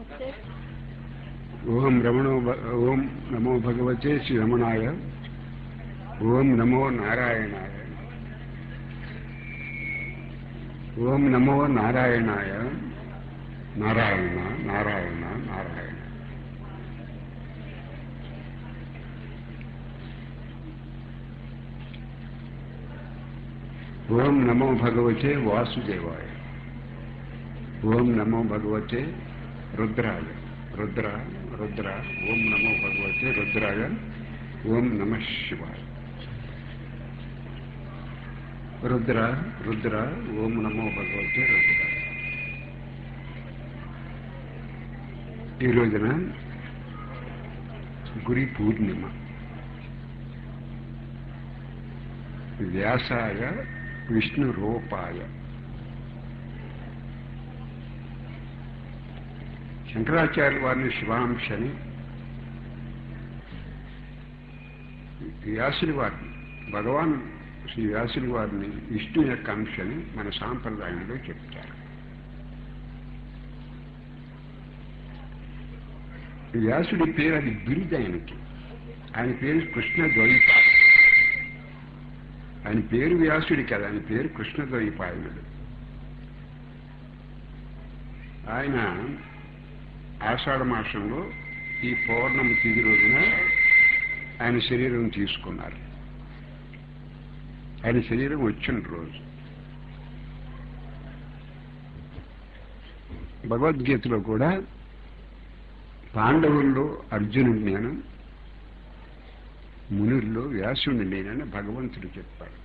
నమస్తే ఓం రమణో భ- ఓం నమో భగవతే శ్రీ రమణాయ ఓం నమో నారాయణాయ ఓం నమో నారాయణాయ నారాయణ నారాయణ నారాయణ ఓం నమో భగవతే వాసుదేవాయ ఓం నమో భగవతే రుద్రాయ రుద్ర రుద్ర ఓం నమో భగవతే రుద్రాయ ఓం నమ శివాయ రుద్ర రుద్ర ఓం నమో భగవతే రుద్ర ఈ రోజున గురి పూర్ణిమ వ్యాసాయ విష్ణు రూపాయ శంకరాచార్య వారిని శివాంశని వ్యాసుడి వారిని భగవాన్ శ్రీ వ్యాసుడి వారిని విష్ణు యొక్క అంశని మన సాంప్రదాయంలో చెప్తారు వ్యాసుడి పేరు అది బిరుదు ఆయనకి ఆయన పేరు కృష్ణ ద్వైపాయనుడు ఆయన పేరు వ్యాసుడి కదా ఆయన పేరు కృష్ణ ద్వైపాయనుడు ఆయన ఆషాఢ మాసంలో ఈ పౌర్ణమి తిది రోజున ఆయన శరీరం తీసుకున్నారు ఆయన శరీరం వచ్చిన రోజు భగవద్గీతలో కూడా పాండవుల్లో అర్జునుడు నేను మునుల్లో వ్యాసుని నేనని భగవంతుడు చెప్పాడు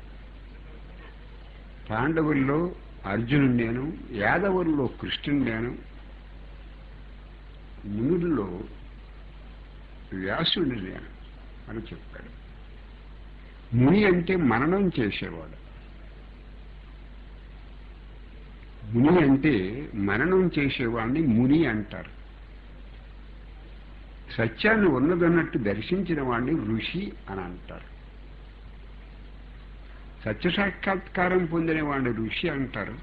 పాండవుల్లో అర్జునుడు నేను యాదవుల్లో కృష్ణుడు నేను మునుల్లో వ్యాసుని నేను అని చెప్పాడు ముని అంటే మననం చేసేవాడు ముని అంటే మననం చేసేవాడిని ముని అంటారు సత్యాన్ని ఉన్నదన్నట్టు దర్శించిన వాడిని ఋషి అని అంటారు సత్య సాక్షాత్కారం పొందిన వాడిని ఋషి అంటారు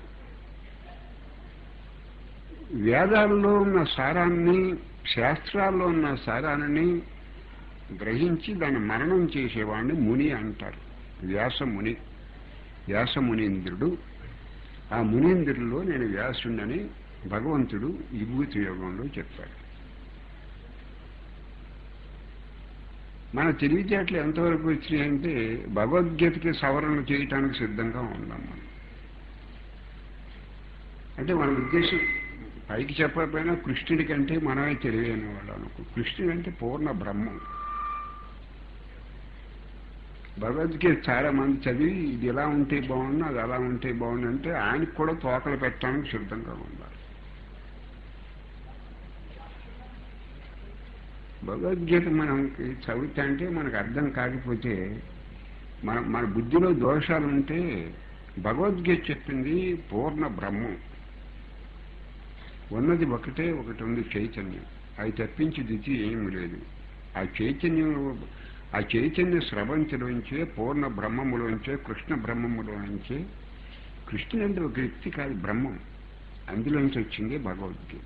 వేదాల్లో ఉన్న సారాన్ని శాస్త్రాల్లో ఉన్న సారాన్ని గ్రహించి దాన్ని మరణం చేసేవాడిని ముని అంటారు వ్యాసముని వ్యాసమునీంద్రుడు ఆ మునీంద్రుల్లో నేను వ్యాసుడని భగవంతుడు విభూతి యోగంలో చెప్పాడు మన తెలివితేటలు ఎంతవరకు వచ్చినాయంటే భగవద్గీతకి సవరణ చేయటానికి సిద్ధంగా ఉన్నాం మనం అంటే మన ఉద్దేశం పైకి చెప్పకపోయినా కృష్ణుడి కంటే మనమే తెలివైన వాళ్ళు అనుకో కృష్ణుడు అంటే పూర్ణ బ్రహ్మం భగవద్గీత చాలా మంది చదివి ఇది ఇలా ఉంటే బాగుండు అది అలా ఉంటే బాగుండు అంటే ఆయనకు కూడా తోకలు పెట్టడానికి సిద్ధంగా ఉన్నారు భగవద్గీత మనకి చదివితే అంటే మనకు అర్థం కాకపోతే మన మన బుద్ధిలో దోషాలు ఉంటే భగవద్గీత చెప్పింది పూర్ణ బ్రహ్మం ఉన్నది ఒకటే ఒకటి ఉంది చైతన్యం అది తప్పించి దితి ఏమి లేదు ఆ చైతన్యం ఆ చైతన్య స్రవంతిలోంచే పూర్ణ బ్రహ్మములోంచే కృష్ణ బ్రహ్మములోంచే కృష్ణుడు అంటే ఒక వ్యక్తి కాదు బ్రహ్మం అందులోంచి వచ్చింది భగవద్గీత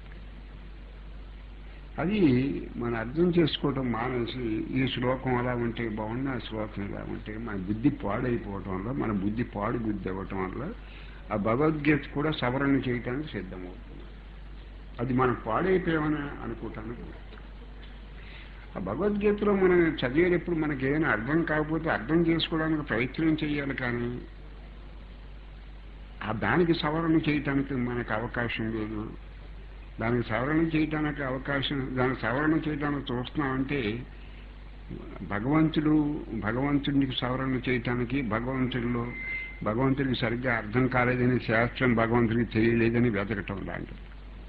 అది మనం అర్థం చేసుకోవటం మానేసి ఈ శ్లోకం అలా ఉంటే బాగుంది ఆ శ్లోకం ఇలా ఉంటే మన బుద్ధి పాడైపోవటం వల్ల మన బుద్ధి పాడు బుద్ధి అవ్వటం వల్ల ఆ భగవద్గీత కూడా సవరణ చేయటానికి సిద్ధమవుతుంది అది మనం పాడైపోయామని అనుకోవటానికి ఆ భగవద్గీతలో మనం చదివేటప్పుడు మనకి ఏదైనా అర్థం కాకపోతే అర్థం చేసుకోవడానికి ప్రయత్నం చేయాలి కానీ ఆ దానికి సవరణ చేయటానికి మనకు అవకాశం లేదు దానికి సవరణ చేయడానికి అవకాశం దానికి సవరణ చేయడానికి చూస్తున్నామంటే భగవంతుడు భగవంతుడికి సవరణ చేయటానికి భగవంతుడిలో భగవంతుడికి సరిగ్గా అర్థం కాలేదని శాస్త్రం భగవంతుడికి తెలియలేదని వెతకటం లాంటిది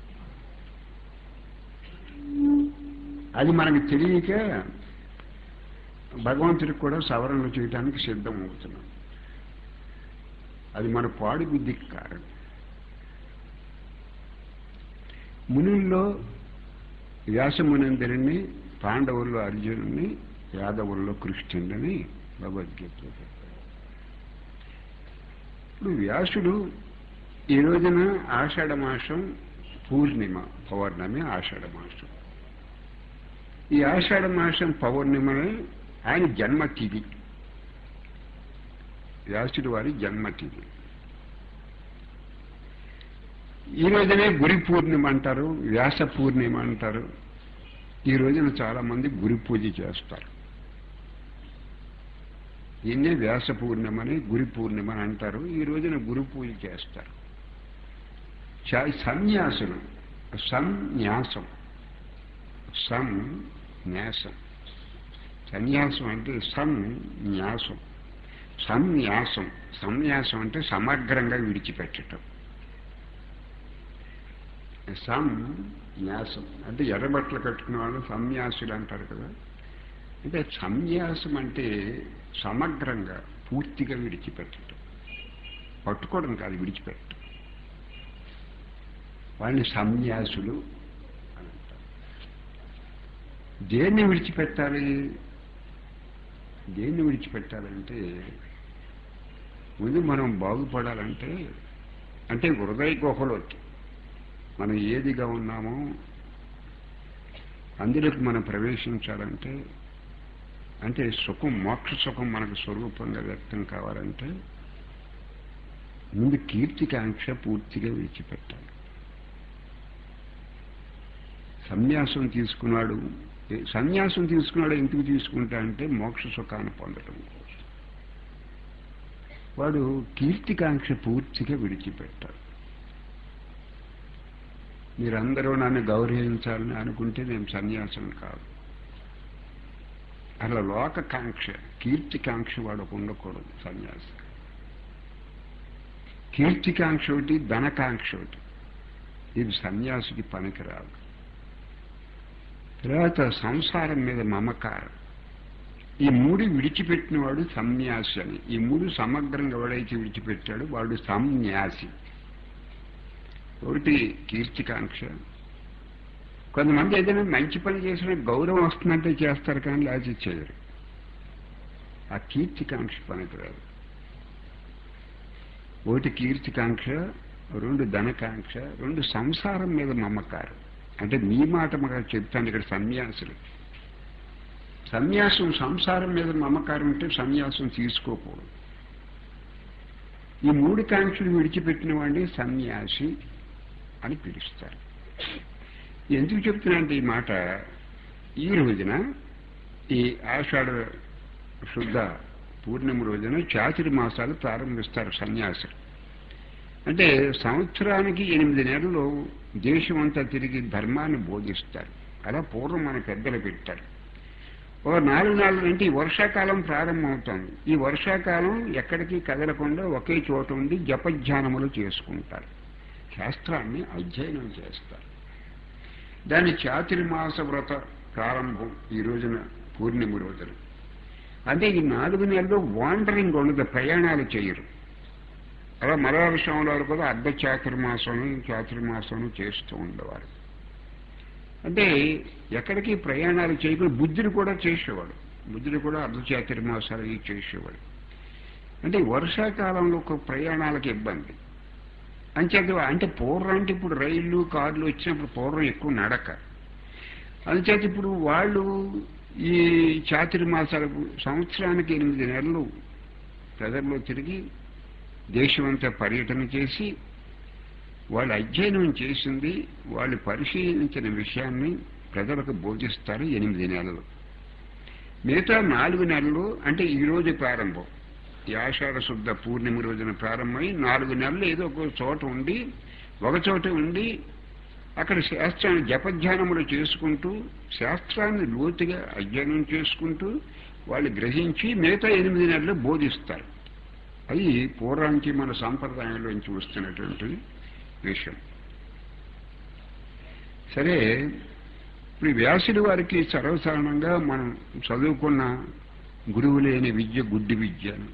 అది మనకి తెలియక భగవంతుడికి కూడా సవరణ చేయడానికి సిద్ధం అవుతున్నాం అది మన పాడు బుద్ధికి కారణం మునుల్లో వ్యాసమునందరిని పాండవుల్లో అర్జునుని యాదవుల్లో కృష్ణుడిని భగవద్గీతలో చెప్పాడు ఇప్పుడు వ్యాసుడు ఈ రోజున ఆషాఢ మాసం పూర్ణిమ పౌర్ణమి ఆషాఢ మాసం ఈ ఆషాఢ మాసం పౌర్ణిమని ఆయన జన్మతిథి వ్యాసుడి వారి జన్మతిథి ఈ రోజునే గురి పూర్ణిమ అంటారు వ్యాస పూర్ణిమ అంటారు ఈ రోజున చాలా మంది గురి పూజ చేస్తారు దీన్నే వ్యాస పూర్ణిమని గురి పూర్ణిమ అని అంటారు ఈ రోజున గురు పూజ చేస్తారు చా- సన్యాసులు సన్యాసం సన్యాసం సన్యాసం అంటే సన్యాసం సన్యాసం సన్యాసం అంటే సమగ్రంగా విడిచిపెట్టడం సన్యాసం అంటే ఎర్రబట్టలు కట్టుకున్న వాళ్ళు సన్యాసులు అంటారు కదా అంటే సన్యాసం అంటే సమగ్రంగా పూర్తిగా విడిచిపెట్టడం పట్టుకోవడం కాదు విడిచిపెట్టడం వాళ్ళని సన్యాసులు అని అంటారు దేన్ని విడిచిపెట్టాలి దేన్ని విడిచిపెట్టాలంటే ముందు మనం బాగుపడాలంటే అంటే హృదయ గుహలోకి మనం ఏదిగా ఉన్నామో అందులోకి మనం ప్రవేశించాలంటే అంటే సుఖం మోక్ష సుఖం మనకు స్వరూపంగా వ్యక్తం కావాలంటే ముందు కీర్తికాంక్ష పూర్తిగా విడిచిపెట్టాలి సన్యాసం తీసుకున్నాడు సన్యాసం తీసుకున్నాడు ఎందుకు తీసుకుంటా అంటే మోక్ష సుఖాన్ని పొందడం కోసం వాడు కీర్తికాంక్ష పూర్తిగా విడిచిపెట్టాడు మీరందరూ నన్ను గౌరవించాలని అనుకుంటే నేను సన్యాసం కాదు అలా లోకకాంక్ష కీర్తికాంక్ష వాడు ఉండకూడదు సన్యాసి కీర్తికాంక్ష ఒకటి ధనకాంక్ష ఒకటి ఇది సన్యాసికి పనికిరాదు తర్వాత సంసారం మీద మమకారం ఈ మూడు విడిచిపెట్టిన వాడు సన్యాసి అని ఈ మూడు సమగ్రంగా ఎవడైతే విడిచిపెట్టాడో వాడు సన్యాసి ఒకటి కీర్తికాంక్ష కొంతమంది ఏదైనా మంచి పని చేసిన గౌరవం వస్తుందంటే చేస్తారు కానీ లేకపోతే చేయరు ఆ కీర్తికాంక్ష పనికిరాదు ఒకటి కీర్తికాంక్ష రెండు ధనకాంక్ష రెండు సంసారం మీద మమకారం అంటే మీ మాట మాకు చెప్తాను ఇక్కడ సన్యాసులు సన్యాసం సంసారం మీద మమకారం ఉంటే సన్యాసం తీసుకోకూడదు ఈ మూడు కాంక్షలు విడిచిపెట్టిన వాడిని సన్యాసి అని పిలుస్తారు ఎందుకు చెప్తున్నానంటే ఈ మాట ఈ రోజున ఈ ఆషాఢ శుద్ధ పూర్ణిమ రోజున చాతురి మాసాలు ప్రారంభిస్తారు సన్యాసులు అంటే సంవత్సరానికి ఎనిమిది నెలలు దేశమంతా తిరిగి ధర్మాన్ని బోధిస్తారు అలా పూర్వం మన పెద్దలు పెట్టారు ఓ నాలుగు నాలుగు అంటే ఈ వర్షాకాలం ప్రారంభమవుతుంది ఈ వర్షాకాలం ఎక్కడికి కదలకుండా ఒకే చోట ఉండి జపధ్యానములు చేసుకుంటారు శాస్త్రాన్ని అధ్యయనం చేస్తారు దాని చాతుర్మాస వ్రత ప్రారంభం ఈ రోజున పూర్ణిమ రోజున అంటే ఈ నాలుగు నెలలు వాండరింగ్ ఉండదు ప్రయాణాలు చేయరు అలా మలయాళ స్వాములు కూడా అర్ధ చాతుర్మాసం చాతుర్మాసం చేస్తూ ఉండేవారు అంటే ఎక్కడికి ప్రయాణాలు చేయకుండా బుద్ధుడు కూడా చేసేవాడు బుద్ధుడు కూడా అర్ధ చాతుర్మాసాలు ఇవి చేసేవాడు అంటే వర్షాకాలంలో ఒక ప్రయాణాలకు ఇబ్బంది అంచేత అంటే పూర్వం అంటే ఇప్పుడు రైళ్లు కార్లు వచ్చినప్పుడు పూర్వం ఎక్కువ నడక అందుచేత ఇప్పుడు వాళ్ళు ఈ చాతుర్మాసాలకు సంవత్సరానికి ఎనిమిది నెలలు ప్రజల్లో తిరిగి దేశమంతా పర్యటన చేసి వాళ్ళు అధ్యయనం చేసింది వాళ్ళు పరిశీలించిన విషయాన్ని ప్రజలకు బోధిస్తారు ఎనిమిది నెలలు మిగతా నాలుగు నెలలు అంటే ఈ రోజు ప్రారంభం ఈ ఆషాఢ శుద్ధ పూర్ణిమ రోజున ప్రారంభమై నాలుగు నెలలు ఏదో ఒక చోట ఉండి ఒక చోట ఉండి అక్కడ శాస్త్రాన్ని జపధ్యానములు చేసుకుంటూ శాస్త్రాన్ని లోతుగా అధ్యయనం చేసుకుంటూ వాళ్ళు గ్రహించి మిగతా ఎనిమిది నెలలు బోధిస్తారు అది పూర్వానికి మన సాంప్రదాయంలోంచి వస్తున్నటువంటి విషయం సరే ఇప్పుడు వ్యాసుడి వారికి సర్వసాధారణంగా మనం చదువుకున్న గురువు లేని విద్య గుడ్డి విద్య అని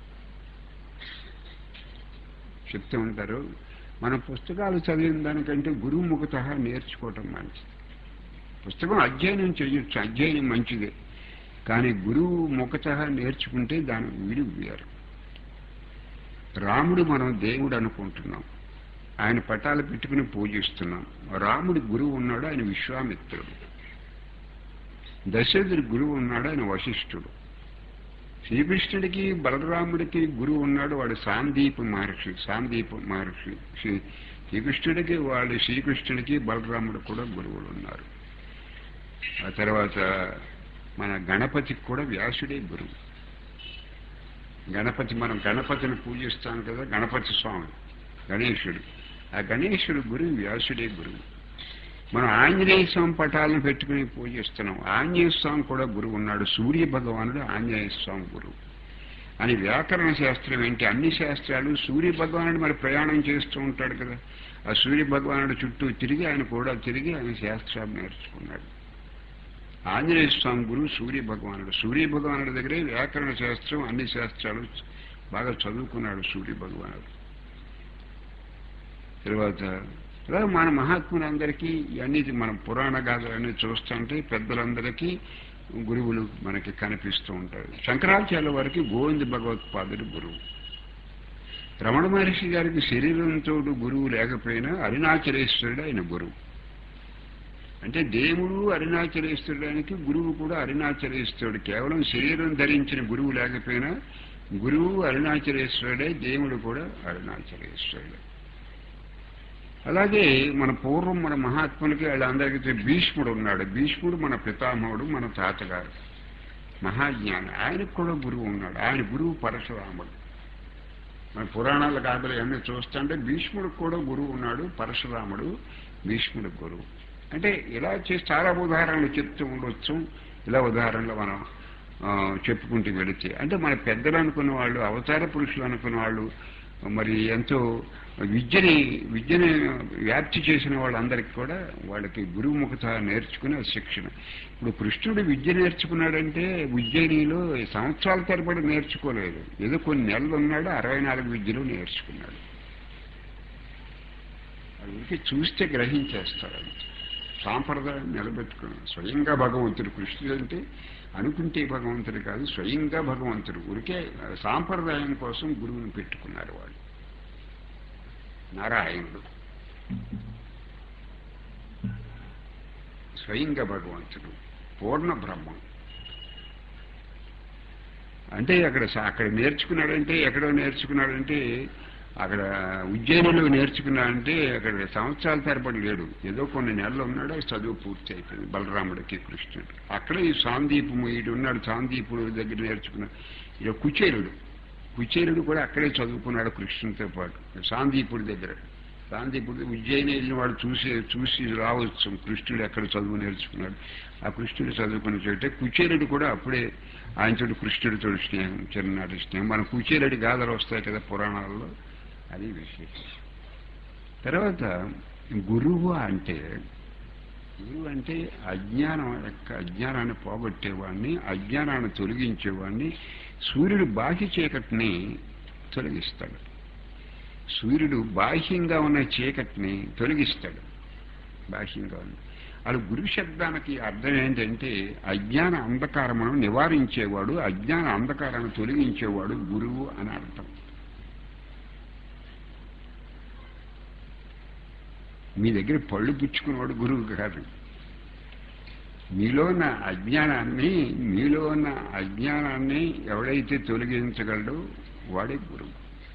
చెప్తూ ఉంటారు మన పుస్తకాలు చదివిన దానికంటే గురుముఖత నేర్చుకోవటం మంచిది పుస్తకం అధ్యయనం చేయొచ్చు అధ్యయనం మంచిదే కానీ గురువు ముఖత నేర్చుకుంటే దాని విడి వేరు రాముడు మనం దేవుడు అనుకుంటున్నాం ఆయన పటాలు పెట్టుకుని పూజిస్తున్నాం రాముడి గురువు ఉన్నాడు ఆయన విశ్వామిత్రుడు దశరథుడి గురువు ఉన్నాడు ఆయన వశిష్ఠుడు శ్రీకృష్ణుడికి బలరాముడికి గురువు ఉన్నాడు వాడు సాందీప మహర్షి సాందీప మహర్షి శ్రీ శ్రీకృష్ణుడికి వాళ్ళు శ్రీకృష్ణుడికి బలరాముడు కూడా గురువులు ఉన్నారు ఆ తర్వాత మన గణపతికి కూడా వ్యాసుడే గురువు గణపతి మనం గణపతిని పూజిస్తాం కదా గణపతి స్వామి గణేశుడు ఆ గణేశుడు గురువు వ్యాసుడే గురువు మనం ఆంజనేయ స్వామి పటాలను పెట్టుకుని పూజిస్తున్నాం ఆంజనేయ స్వామి కూడా గురువు ఉన్నాడు సూర్య భగవానుడు ఆంజనేయ స్వామి గురువు అని వ్యాకరణ శాస్త్రం ఏంటి అన్ని శాస్త్రాలు సూర్య భగవానుడు మరి ప్రయాణం చేస్తూ ఉంటాడు కదా ఆ సూర్య భగవానుడు చుట్టూ తిరిగి ఆయన కూడా తిరిగి ఆయన శాస్త్రాలు నేర్చుకున్నాడు ఆంజనేయ స్వామి గురువు సూర్య భగవానుడు సూర్య భగవానుడి దగ్గరే వ్యాకరణ శాస్త్రం అన్ని శాస్త్రాలు బాగా చదువుకున్నాడు సూర్య భగవానుడు తర్వాత ఇలా మన మహాత్ములందరికీ ఇవన్నీ మన పురాణ గాథలన్నీ చూస్తుంటే పెద్దలందరికీ గురువులు మనకి కనిపిస్తూ ఉంటారు శంకరాచార్య వారికి గోవింద భగవత్పాదుడు గురువు రమణ మహర్షి గారికి శరీరంతో గురువు లేకపోయినా అరుణాచలేశ్వరుడు ఆయన గురువు అంటే దేవుడు అరుణాచలేశ్వరుడానికి గురువు కూడా అరుణాచలేశ్వరుడు కేవలం శరీరం ధరించిన గురువు లేకపోయినా గురువు అరుణాచలేశ్వరుడే దేవుడు కూడా అరుణాచలేశ్వరుడే అలాగే మన పూర్వం మన మహాత్ములకి వాళ్ళందరికీ భీష్ముడు ఉన్నాడు భీష్ముడు మన పితామహుడు మన తాతగారు మహాజ్ఞాని ఆయనకు కూడా గురువు ఉన్నాడు ఆయన గురువు పరశురాముడు మన పురాణాల గాథలు అన్నీ చూస్తుంటే భీష్ముడికి కూడా గురువు ఉన్నాడు పరశురాముడు భీష్ముడు గురువు అంటే ఇలా చేసి చాలా ఉదాహరణలు చెప్తూ ఉండొచ్చు ఇలా ఉదాహరణలు మనం చెప్పుకుంటూ వెళితే అంటే మన పెద్దలు అనుకున్న వాళ్ళు అవతార పురుషులు అనుకున్న వాళ్ళు మరి ఎంతో విద్యని విద్యని వ్యాప్తి చేసిన వాళ్ళందరికీ కూడా వాళ్ళకి గురుముఖత నేర్చుకునే శిక్షణ ఇప్పుడు కృష్ణుడు విద్య నేర్చుకున్నాడంటే ఉజ్జయినిలో సంవత్సరాల తరబడి నేర్చుకోలేదు ఏదో కొన్ని నెలలు ఉన్నాడు అరవై నాలుగు విద్యలు నేర్చుకున్నాడు అది చూస్తే గ్రహించేస్తాడు సాంప్రదాయం నిలబెట్టుకున్నాడు స్వయంగా భగవంతుడు కృష్ణుడు అంటే అనుకుంటే భగవంతుడు కాదు స్వయంగా భగవంతుడు ఊరికే సాంప్రదాయం కోసం గురువుని పెట్టుకున్నారు వాళ్ళు నారాయణుడు స్వయంగా భగవంతుడు పూర్ణ బ్రహ్మం అంటే అక్కడ అక్కడ నేర్చుకున్నాడంటే ఎక్కడో నేర్చుకున్నాడంటే అక్కడ ఉజ్జయినిలో నేర్చుకున్నాడంటే అక్కడ సంవత్సరాల తరబడి లేడు ఏదో కొన్ని నెలలు ఉన్నాడు చదువు పూర్తి అయిపోయింది బలరాముడికి కృష్ణుడు అక్కడ ఈ సాందీపము ఈడు ఉన్నాడు సాందీపుడు దగ్గర నేర్చుకున్నాడు ఇక కుచేరుడు కుచేరుడు కూడా అక్కడే చదువుకున్నాడు కృష్ణునితో పాటు సాందీపుడి దగ్గర సాందీపుడు ఉజ్జయిని వెళ్ళిన వాడు చూసి చూసి రావచ్చు కృష్ణుడు ఎక్కడ చదువు నేర్చుకున్నాడు ఆ కృష్ణుడు చదువుకుని చోటే కుచేరుడు కూడా అప్పుడే ఆయనతోటి కృష్ణుడితో స్నేహం చిన్ననాటి స్నేహం మన కుచేరుడి గాథలు వస్తాయి కదా పురాణాల్లో అది విశేషం తర్వాత గురువు అంటే గురువు అంటే అజ్ఞానం యొక్క అజ్ఞానాన్ని పోగొట్టేవాడిని అజ్ఞానాన్ని తొలగించేవాడిని సూర్యుడు బాహ్య చీకటిని తొలగిస్తాడు సూర్యుడు బాహ్యంగా ఉన్న చీకటిని తొలగిస్తాడు బాహ్యంగా ఉన్న అది గురు శబ్దానికి అర్థం ఏంటంటే అజ్ఞాన అంధకారమును నివారించేవాడు అజ్ఞాన అంధకారాన్ని తొలగించేవాడు గురువు అని అర్థం మీ దగ్గర పళ్ళు పుచ్చుకున్నవాడు గురువు కాదు మీలో ఉన్న అజ్ఞానాన్ని మీలో ఉన్న అజ్ఞానాన్ని ఎవడైతే తొలగించగలడో వాడే గురువు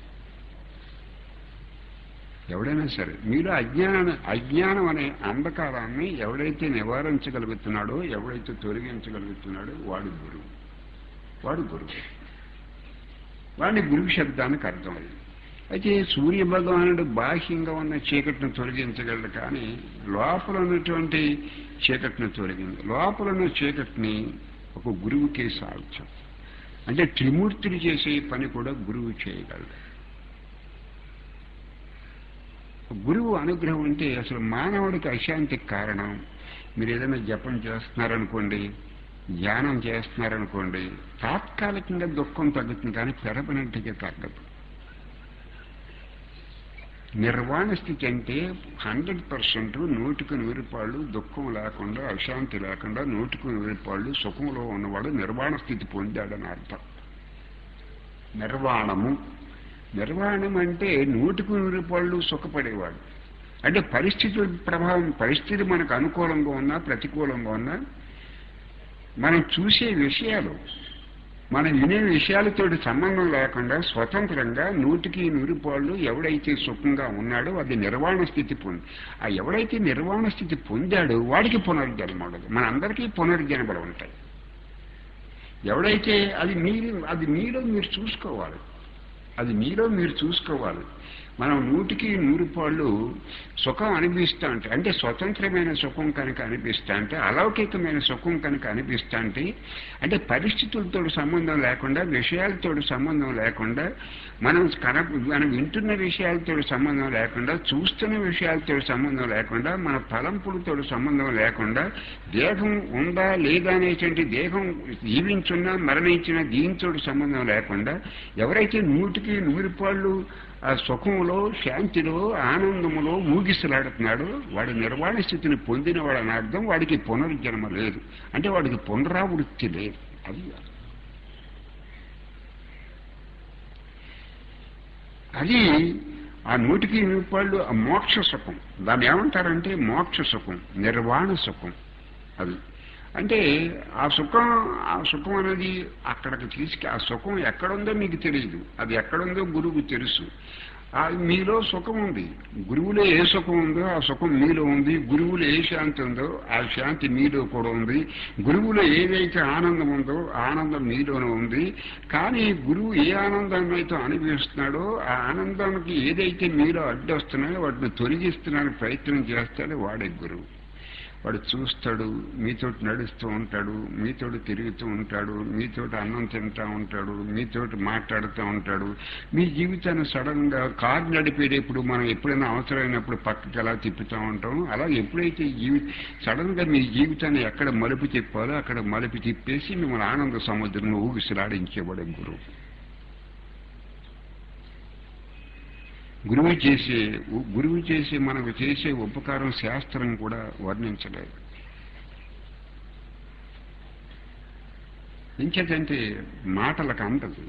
ఎవడైనా సరే మీలో అజ్ఞానాన్ని అజ్ఞానం అనే అంధకారాన్ని ఎవడైతే నివారించగలుగుతున్నాడో ఎవడైతే తొలగించగలుగుతున్నాడో వాడు గురువు వాడు గురువు వాడిని గురువు శబ్దానికి అర్థమైంది అయితే సూర్య భగవానుడు బాహ్యంగా ఉన్న చీకటిని తొలగించగలడు కానీ లోపల ఉన్నటువంటి చీకటిని తొలగింది లోపల ఉన్న చీకటిని ఒక గురువుకే సాధ్యం అంటే త్రిమూర్తులు చేసే పని కూడా గురువు చేయగలడు గురువు అనుగ్రహం అంటే అసలు మానవుడికి అశాంతికి కారణం మీరు ఏదైనా జపం చేస్తున్నారనుకోండి ధ్యానం చేస్తున్నారనుకోండి తాత్కాలికంగా దుఃఖం తగ్గుతుంది కానీ పెరపనంటిగా తగ్గదు నిర్వాణ స్థితి అంటే హండ్రెడ్ పర్సెంట్ నూటికి నూరు పాళ్ళు దుఃఖం లేకుండా అశాంతి లేకుండా నూటికి నూరు పాళ్ళు సుఖంలో ఉన్నవాడు నిర్వాణ స్థితి పొందాడని అర్థం నిర్వాణము నిర్వాణం అంటే నూటికి నూరు పళ్ళు సుఖపడేవాడు అంటే పరిస్థితుల ప్రభావం పరిస్థితి మనకు అనుకూలంగా ఉన్నా ప్రతికూలంగా ఉన్నా మనం చూసే విషయాలు మనం వినే విషయాలతో సంబంధం లేకుండా స్వతంత్రంగా నూటికి నూరు పాళ్ళు ఎవడైతే సుఖంగా ఉన్నాడో అది నిర్వాణ స్థితి పొంది ఆ ఎవడైతే నిర్వాణ స్థితి పొందాడో వాడికి పునర్జన్మ ఉండదు మన అందరికీ పునర్జన్మలు ఉంటాయి ఎవడైతే అది మీరు అది మీలో మీరు చూసుకోవాలి అది మీలో మీరు చూసుకోవాలి మనం నూటికి నూరు పాళ్ళు సుఖం అనిపిస్తా అంటే అంటే స్వతంత్రమైన సుఖం కనుక అనిపిస్తా అంటే అలౌకికమైన సుఖం కనుక అనిపిస్తా అంటే అంటే పరిస్థితులతో సంబంధం లేకుండా విషయాలతో సంబంధం లేకుండా మనం కన మనం వింటున్న విషయాలతో సంబంధం లేకుండా చూస్తున్న విషయాలతో సంబంధం లేకుండా మన తలంపులతో సంబంధం లేకుండా దేహం ఉందా లేదా అనేటువంటి దేహం జీవించున్నా మరణించిన దీంతో సంబంధం లేకుండా ఎవరైతే నూటికి నూరు పాళ్ళు ఆ సుఖంలో శాంతిలో ఆనందములో ఊగిసలాడుతున్నాడో వాడి నిర్వాణ స్థితిని పొందినవాడు అని అర్థం వాడికి పునర్జన్మ లేదు అంటే వాడికి పునరావృత్తి లేదు అది అది ఆ నూటికి రూపాయలు ఆ మోక్ష సుఖం దాన్ని ఏమంటారంటే మోక్ష సుఖం నిర్వాణ సుఖం అది అంటే ఆ సుఖం ఆ సుఖం అనేది అక్కడికి తీసుకు ఆ సుఖం ఎక్కడుందో మీకు తెలియదు అది ఎక్కడుందో గురువుకు తెలుసు ఆ మీలో సుఖం ఉంది గురువులో ఏ సుఖం ఉందో ఆ సుఖం మీలో ఉంది గురువులో ఏ శాంతి ఉందో ఆ శాంతి మీలో కూడా ఉంది గురువులో ఏదైతే ఆనందం ఉందో ఆ ఆనందం మీలోనే ఉంది కానీ గురువు ఏ ఆనందాన్ని అయితే అనుభవిస్తున్నాడో ఆ ఆనందానికి ఏదైతే మీలో అడ్డొస్తున్నాయో వాటిని తొలగిస్తున్నానికి ప్రయత్నం చేస్తాడో వాడే గురువు వాడు చూస్తాడు మీతోటి నడుస్తూ ఉంటాడు మీతోటి తిరుగుతూ ఉంటాడు మీతోటి అన్నం తింటూ ఉంటాడు మీతోటి మాట్లాడుతూ ఉంటాడు మీ జీవితాన్ని సడన్ గా కారు నడిపేటప్పుడు మనం ఎప్పుడైనా అవసరమైనప్పుడు పక్కకి ఎలా తిప్పుతూ ఉంటాం అలా ఎప్పుడైతే జీవి సడన్ గా మీ జీవితాన్ని ఎక్కడ మలుపు తిప్పాలో అక్కడ మలుపు తిప్పేసి మిమ్మల్ని ఆనంద సముద్రంలో ఊగిసలాడించేవాడే గురువు గురువు చేసే గురువు చేసే మనకు చేసే ఉపకారం శాస్త్రం కూడా వర్ణించలేదు ఇంకేదంటే మాటలకు అందదు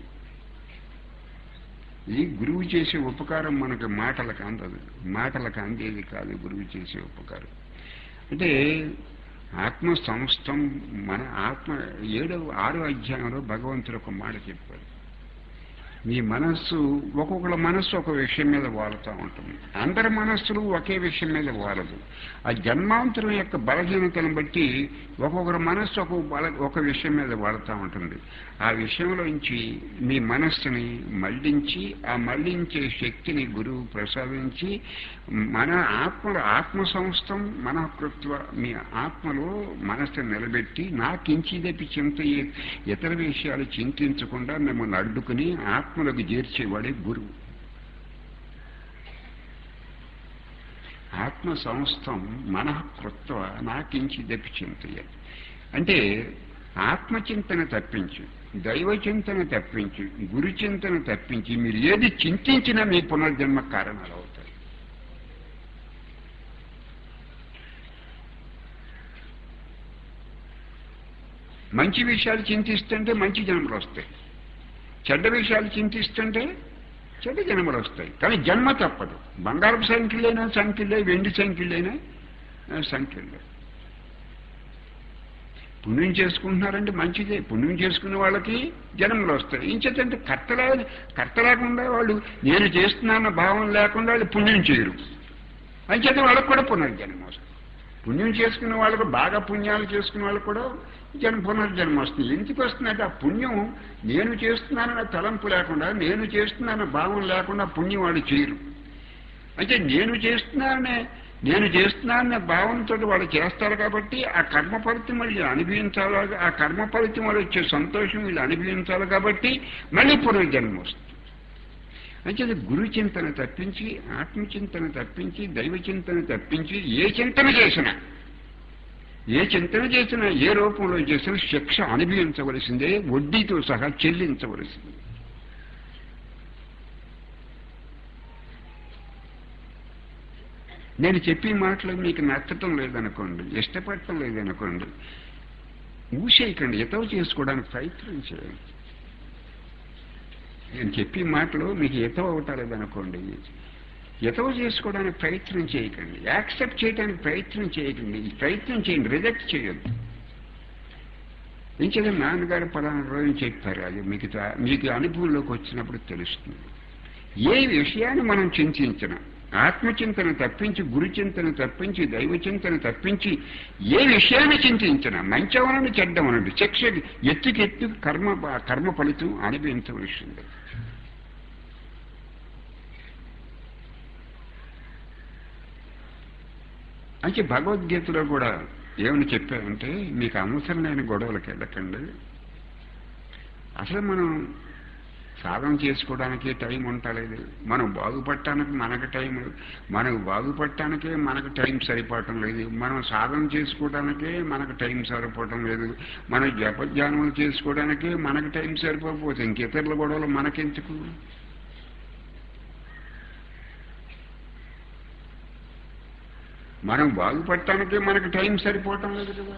ఈ గురువు చేసే ఉపకారం మనకు మాటలకు అందదు మాటలకు అందేది కాదు గురువు చేసే ఉపకారం అంటే ఆత్మ సంస్థం మన ఆత్మ ఏడవ ఆరో అధ్యాయంలో భగవంతుడు ఒక మాట చెప్పాడు మీ మనస్సు ఒక్కొక్కళ్ళ మనస్సు ఒక విషయం మీద వాలుతూ ఉంటుంది అందరి మనస్సులు ఒకే విషయం మీద వాలదు ఆ జన్మాంతరం యొక్క బలహీనతను బట్టి ఒక్కొక్కరి మనస్సు ఒక బల ఒక విషయం మీద వాడుతూ ఉంటుంది ఆ విషయంలోంచి మీ మనస్సుని మళ్లించి ఆ మళ్లించే శక్తిని గురువు ప్రసాదించి మన ఆత్మ ఆత్మ సంస్థం మన కృత్వ మీ ఆత్మలో మనస్సును నిలబెట్టి నాకించిదపి చింత ఇతర విషయాలు చింతించకుండా మిమ్మల్ని అడ్డుకుని ఆత్మలకు చేర్చేవాడే గురువు ఆత్మ సంస్థం మన కృత్వ నాకించిదపి చింతయ్య అంటే ఆత్మచింతన తప్పించి దైవ చింతన తప్పించి గురు చింతన తప్పించి మీరు ఏది చింతించినా మీ పునర్జన్మ కారణాలు అవుతాయి మంచి విషయాలు చింతిస్తుంటే మంచి జన్మలు వస్తాయి చెడ్డ విషయాలు చింతిస్తుంటే చెడ్డ జన్మలు వస్తాయి కానీ జన్మ తప్పదు బంగారపు సంఖ్యలైనా సంఖ్యలే వెండి సంఖ్యలైనా సంఖ్యలే పుణ్యం చేసుకుంటున్నారంటే మంచిదే పుణ్యం చేసుకునే వాళ్ళకి జన్మలు వస్తాయి ఇంచేతంటే కర్తలే కర్త లేకుండా వాళ్ళు నేను చేస్తున్నాన్న భావం లేకుండా వాళ్ళు పుణ్యం చేయరు అంచేత వాళ్ళకు కూడా పునర్జన్మ వస్తుంది పుణ్యం చేసుకునే వాళ్ళకు బాగా పుణ్యాలు చేసుకునే వాళ్ళకు కూడా జన్మ పునర్జన్మ వస్తుంది ఎందుకు వస్తుందంటే ఆ పుణ్యం నేను చేస్తున్నానన్న తలంపు లేకుండా నేను చేస్తున్నానన్న భావం లేకుండా పుణ్యం వాళ్ళు చేయరు అంటే నేను చేస్తున్నాననే నేను చేస్తున్నానన్న భావంతో వాళ్ళు చేస్తారు కాబట్టి ఆ కర్మ ఫలితం వాళ్ళు అనుభవించాలి ఆ కర్మ ఫలితం వాళ్ళు వచ్చే సంతోషం వీళ్ళు అనుభవించాలి కాబట్టి మళ్ళీ పునర్జన్మ వస్తుంది అంటే గురు చింతన తప్పించి ఆత్మచింతన తప్పించి దైవ చింతన తప్పించి ఏ చింతన చేసినా ఏ చింతన చేసినా ఏ రూపంలో చేసినా శిక్ష అనుభవించవలసిందే వడ్డీతో సహా చెల్లించవలసిందే నేను చెప్పే మాటలు మీకు నచ్చటం లేదనుకోండి ఇష్టపడటం లేదనుకోండి ఊసేయకండి ఎతవ చేసుకోవడానికి ప్రయత్నం చేయండి నేను చెప్పే మాటలు మీకు హితవు అవటాలేదు అనుకోండి హితవు చేసుకోవడానికి ప్రయత్నం చేయకండి యాక్సెప్ట్ చేయడానికి ప్రయత్నం చేయకండి ఈ ప్రయత్నం చేయండి రిజెక్ట్ చేయొద్దు ఇంకేదో నాన్నగారు పలానా రోజు చెప్పారు అది మీకు తా- మీకు అనుభవంలోకి వచ్చినప్పుడు తెలుస్తుంది ఏ విషయాన్ని మనం చింతించిన ఆత్మచింతన తప్పించి గురు చింతన తప్పించి దైవ చింతన తప్పించి ఏ విషయాన్ని చింతించిన మంచవనని చెడ్డమనండి శిక్ష ఎత్తుకెత్తు కర్మ కర్మ ఫలితం అనుభవించవలసింది అంటే భగవద్గీతలో కూడా ఏమని చెప్పారంటే మీకు అవసరం లేని గొడవలకు వెళ్ళకండి అసలు మనం సాధన చేసుకోవడానికి టైం ఉండలేదు మనం బాగుపడటానికి మనకు టైం మనకు బాగుపడటానికే మనకు టైం సరిపోవటం లేదు మనం సాధన చేసుకోవడానికే మనకు టైం సరిపోవటం లేదు మన జపధ్యానములు చేసుకోవడానికే మనకు టైం సరిపోకపోతే ఇంకితరుల గొడవలు మనకెందుకు మనం బాగుపడటానికే మనకు టైం సరిపోవటం లేదు కదా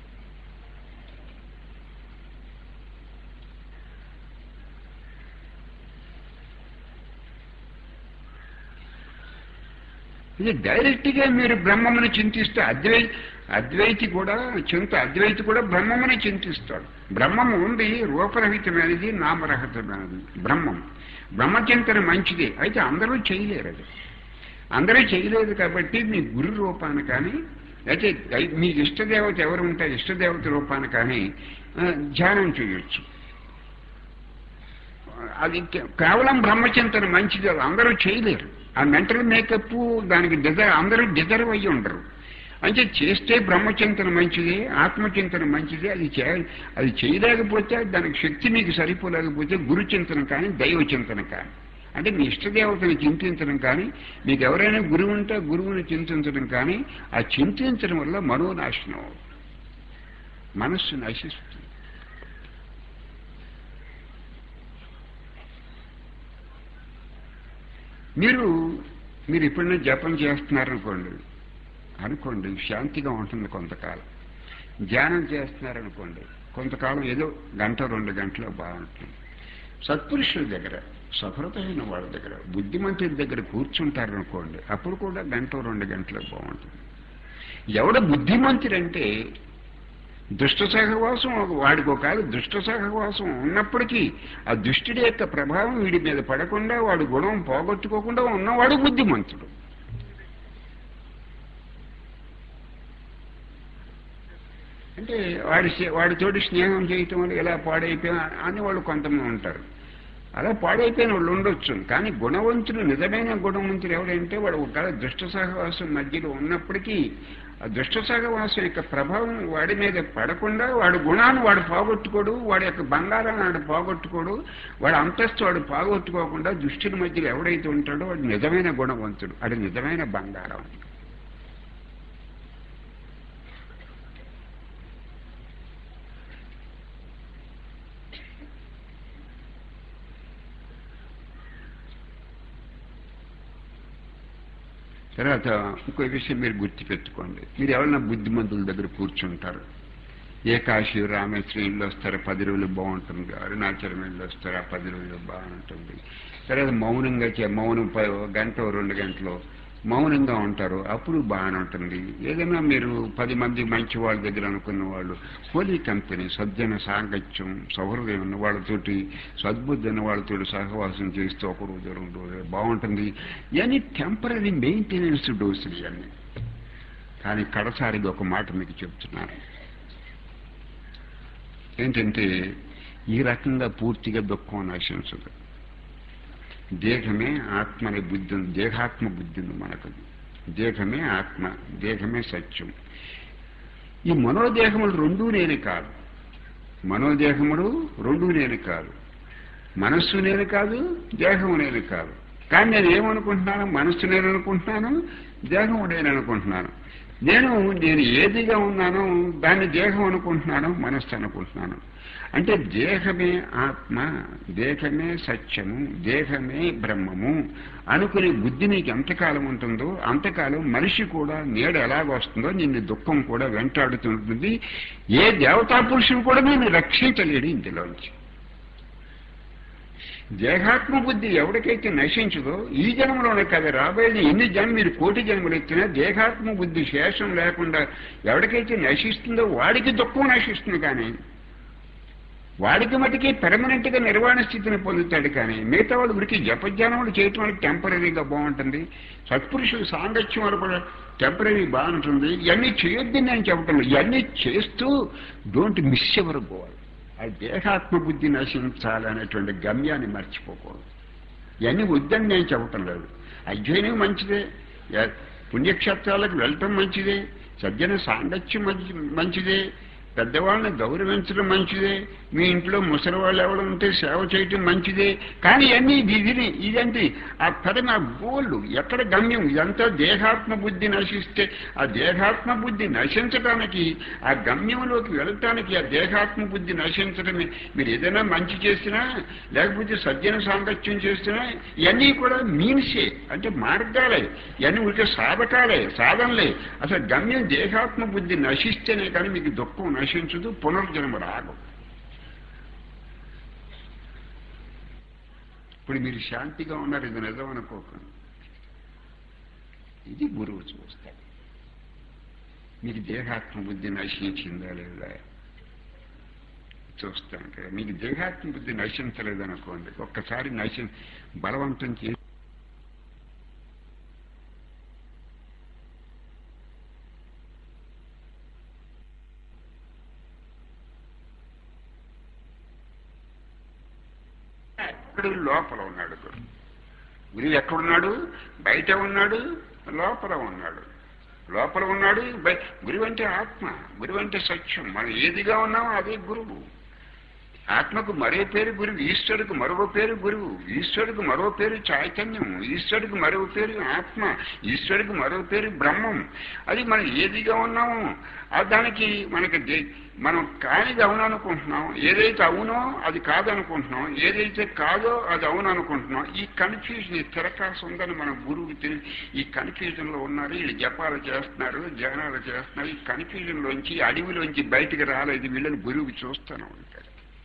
ఇది డైరెక్ట్ గా మీరు బ్రహ్మమును చింతిస్తే అద్వై అద్వైతి కూడా చింత అద్వైతి కూడా బ్రహ్మముని చింతిస్తాడు బ్రహ్మము ఉంది రూపరహితమైనది నామరహితమైనది బ్రహ్మం బ్రహ్మచింతన మంచిదే అయితే అందరూ చేయలేరు అది అందరూ చేయలేదు కాబట్టి మీ గురు రూపాన్ని కానీ అయితే దై- మీ ఇష్టదేవత ఎవరు ఉంటే ఇష్టదేవత రూపాన్ని కానీ ఆ, ధ్యానం చేయొచ్చు అది కే- కేవలం బ్రహ్మచింతన మంచిది అది అందరూ చేయలేరు ఆ మెంటల్ మేకప్ దానికి డిజర్వ్ అందరూ డిజర్వ్ అయ్యి ఉండరు అంటే చేస్తే బ్రహ్మచింతన మంచిది ఆత్మచింతన మంచిది అది చే అది చేయలేకపోతే దానికి శక్తి మీకు సరిపోలేకపోతే గురు చింతన కానీ దైవ చింతన కానీ అంటే మీ ఇష్టదేవతని చింతించడం కానీ మీకు ఎవరైనా గురువు ఉంటే గురువుని చింతించడం కానీ ఆ చింతించడం వల్ల మనోనాశనం అవుతుంది. మనస్సు నశిస్తుంది మీరు మీరు ఎప్పుడైనా జపం చేస్తున్నారనుకోండి అనుకోండి శాంతిగా ఉంటుంది కొంతకాలం ధ్యానం చేస్తున్నారనుకోండి కొంతకాలం ఏదో గంట రెండు గంటలు బాగుంటుంది సత్పురుషుల దగ్గర సఫలతమైన వాళ్ళ దగ్గర బుద్ధిమంతుల దగ్గర కూర్చుంటారనుకోండి అప్పుడు కూడా గంట రెండు గంటలు బాగుంటుంది ఎవడ బుద్ధిమంతుడంటే దుష్ట సహవాసం వాడికి ఒకవేళ దుష్ట సహవాసం ఉన్నప్పటికీ ఆ దుష్టుడి యొక్క ప్రభావం వీడి మీద పడకుండా వాడు గుణం పోగొట్టుకోకుండా ఉన్నవాడు బుద్ధిమంతుడు అంటే వాడి స్నే- వాడితోటి స్నేహం చేయటం వల్ల ఎలా పాడైపోయినా అని వాళ్ళు కొంతమంది ఉంటారు అలా పాడైపోయిన వాళ్ళు ఉండొచ్చు కానీ గుణవంతుడు నిజమైన గుణవంతుడు ఎవడంటే వాడు ఒక దుష్ట సహవాసం మధ్యలో ఉన్నప్పటికీ ఆ దుష్ట సహవాసం యొక్క ప్రభావం వాడి మీద పడకుండా వాడి గుణాన్ని వాడు పోగొట్టుకోడు వాడి యొక్క బంగారాన్ని వాడు పోగొట్టుకోడు వాడి అంతస్తు వాడు పోగొట్టుకోకుండా దుష్టుల మధ్యలో ఎవడైతే ఉంటాడో వాడు నిజమైన గుణవంతుడు అది నిజమైన బంగారం తర్వాత ఇంకో విషయం మీరు గుర్తుపెట్టుకోండి మీరు ఎవరైనా బుద్ధిమంతుల దగ్గర కూర్చుంటారు ఏ కాశీ రామేశ్వరం ఇల్లు వస్తారు పది రోజులు బాగుంటుంది అరుణాచలం ఇల్లు వస్తారు ఆ పది రోజులు బాగుంటుంది తర్వాత మౌనంగా చే మౌనం ప- గంట రెండు గంటలు మౌనంగా ఉంటారు అప్పుడు బాగానే ఉంటుంది ఏదైనా మీరు పది మంది మంచి వాళ్ళ దగ్గర అనుకున్న వాళ్ళు హోలీ కంపెనీ సజ్జన సాంగత్యం సౌహృదయం ఉన్న వాళ్ళతోటి సద్బుద్ధి ఉన్న వాళ్ళతోటి సహవాసం చేస్తూ ఒక రోజు రెండు రోజులు బాగుంటుంది ఇవన్నీ టెంపరీ మెయింటెనెన్స్ డోసులు ఇవన్నీ కానీ కడసారిగా ఒక మాట మీకు చెప్తున్నాను ఏంటంటే ఈ రకంగా పూర్తిగా దుఃఖం నశించదు దేహమే ఆత్మ అనే బుద్ధి ఉంది దేహాత్మ బుద్ధి ఉంది మనకు దేహమే ఆత్మ దేహమే సత్యం ఈ మనోదేహములు రెండూ నేను కాదు మనోదేహములు రెండూ నేను కాదు మనస్సు నేను కాదు దేహము నేను కాదు కానీ నేను ఏమనుకుంటున్నాను మనస్సు నేను అనుకుంటున్నాను దేహము నేను అనుకుంటున్నాను నేను నేను ఏదిగా ఉన్నానో దాన్ని దేహం అనుకుంటున్నాను మనస్సు అనుకుంటున్నాను అంటే దేహమే ఆత్మ దేహమే సత్యము దేహమే బ్రహ్మము అనుకునే బుద్ధి నీకు ఎంతకాలం ఉంటుందో అంతకాలం మనిషి కూడా నీడ ఎలాగొస్తుందో నిన్ను దుఃఖం కూడా వెంటాడుతుంటుంది ఏ దేవతా పురుషుడు కూడా నేను రక్షించలేడు ఇందులోంచి దేహాత్మ బుద్ధి ఎవరికైతే నశించదో ఈ జన్మలోనే కదా రాబోయేది ఎన్ని జన్మ మీరు కోటి జన్మలు ఎత్తినా దేహాత్మ బుద్ధి శేషం లేకుండా ఎవరికైతే నశిస్తుందో వాడికి దుఃఖం నశిస్తుంది కానీ వాడికి మటుకి పెర్మనెంట్ గా నిర్వాణ స్థితిని పొందుతాడు కానీ మిగతా వాళ్ళు ఉరికి జపజ్ఞానములు చేయటం వల్ల టెంపరీగా బాగుంటుంది సత్పురుషులు సాంగత్యం వల్ల కూడా టెంపరీ బాగుంటుంది ఇవన్నీ చేయొద్దని నేను చెప్పటం లేదు. ఇవన్నీ చేస్తూ డోంట్ మిస్ ఎవర్ గోల్ ఆ దేహాత్మ బుద్ధి నశించాలనేటువంటి గమ్యాన్ని మర్చిపోకూడదు ఇవన్నీ వద్దని నేను చెప్పటం లేదు అధ్యయనం మంచిదే యా- పుణ్యక్షేత్రాలకు వెళ్ళటం మంచిదే సజ్జన సాంగత్యం మంచి మంచిదే పెద్దవాళ్ళని గౌరవించడం మంచిదే మీ ఇంట్లో ముసలి వాళ్ళు ఎవరు ఉంటే సేవ చేయటం మంచిదే కానీ ఇవన్నీ ఇది ఇదంటే ఆ పరమ గోళ్ళు ఎక్కడ గమ్యం ఇదంతా దేహాత్మ బుద్ధి నశిస్తే ఆ దేహాత్మ బుద్ధి నశించడానికి ఆ గమ్యంలోకి వెళ్ళటానికి ఆ దేహాత్మ బుద్ధి నశించడమే మీరు ఏదైనా మంచి చేసినా లేకపోతే సజ్జన సాంగత్యం చేసినా ఇవన్నీ కూడా మీన్సే అంటే మార్గాలే ఇవన్నీ ఉంటే సాధకాలే సాధనలే అసలు గమ్యం దేహాత్మ బుద్ధి నశిస్తేనే కానీ మీకు దుఃఖం నశించదు పునర్జన్మ రాదు ఇప్పుడు మీరు శాంతిగా ఉన్నారు ఇది నిజం అనుకోకండి ఇది గురువు చూస్తాడు మీకు దేహాత్మ బుద్ధి నశించిందా లేదా చూస్తాం కదా మీకు దేహాత్మ బుద్ధి నశించలేదనుకోండి ఒక్కసారి నశి బలవంతం చేసి ఎక్కడ లోపల ఉన్నాడు గురువు గురువు ఎక్కడున్నాడు బయట ఉన్నాడు లోపల ఉన్నాడు లోపల ఉన్నాడు బయ- గురువు అంటే ఆత్మ గురువు అంటే సత్యం మనం ఏదిగా ఉన్నామో అదే గురువు ఆత్మకు మరో పేరు గురువు ఈశ్వరుడికి మరో పేరు గురువు ఈశ్వరుడికి మరో పేరు చైతన్యం ఈశ్వరుడికి మరో పేరు ఆత్మ ఈశ్వరుడికి మరో పేరు బ్రహ్మం అది మనం ఏదిగా ఉన్నామో ఆ దానికి మనకి దే- మనం కానిది అవును అనుకుంటున్నాం ఏదైతే అవునో అది కాదనుకుంటున్నాం ఏదైతే కాదో అది అవును అనుకుంటున్నాం ఈ కన్ఫ్యూజన్ ఈ తిరకాసు ఉందని మన గురువుకి తెలియదు ఈ కన్ఫ్యూజన్ లో ఉన్నారు వీళ్ళు జపాలు చేస్తున్నారు ధ్యానాలు చేస్తున్నారు ఈ కన్ఫ్యూజన్ లోంచి అడవిలోంచి బయటికి రాలేదు వీళ్ళని గురువుకి చూస్తూనే ఉంటారు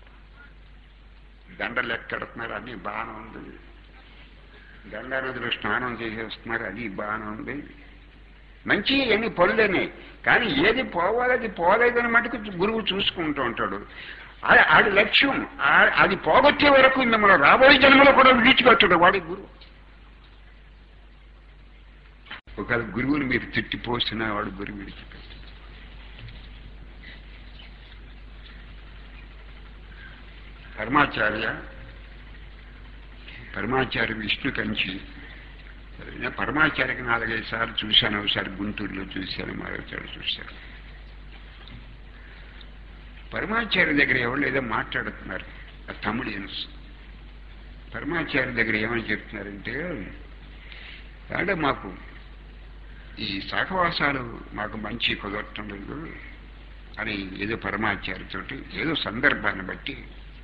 దండలు ఎక్కడుతున్నారు అది బాగానే ఉంది గంగా నదిలో స్నానం చేసేస్తున్నారు అది బాగానే ఉంది మంచి ఎన్ని పనులేనే కానీ ఏది పోవాలి అది పోలేదని మటుకు గురువు చూసుకుంటూ ఉంటాడు ఆ- ఆడి లక్ష్యం ఆ- అది పోగొట్టే వరకు మిమ్మల్ని రాబోయే జన్మలో కూడా విడిచిపెట్టడు వాడి గురువు ఒకవేళ గురువుని మీరు తిట్టిపోసినా వాడు గురువు విడిచిపెట్టాడు పరమాచార్య పరమాచార్య విష్ణు కంచి నేను పరమాచార్యకి నాలుగైదు సార్లు చూశాను ఒకసారి గుంటూరులో చూశాను మరోసారి చూశాను పరమాచార్య దగ్గర ఎవరు ఏదో మాట్లాడుతున్నారు ఆ తమిళియన్స్ పరమాచార్య దగ్గర ఏమని చెప్తున్నారంటే అంటే మాకు ఈ సహవాసాలు మాకు మంచి కుదరటం లేదు అని ఏదో పరమాచార్యతోటి ఏదో సందర్భాన్ని బట్టి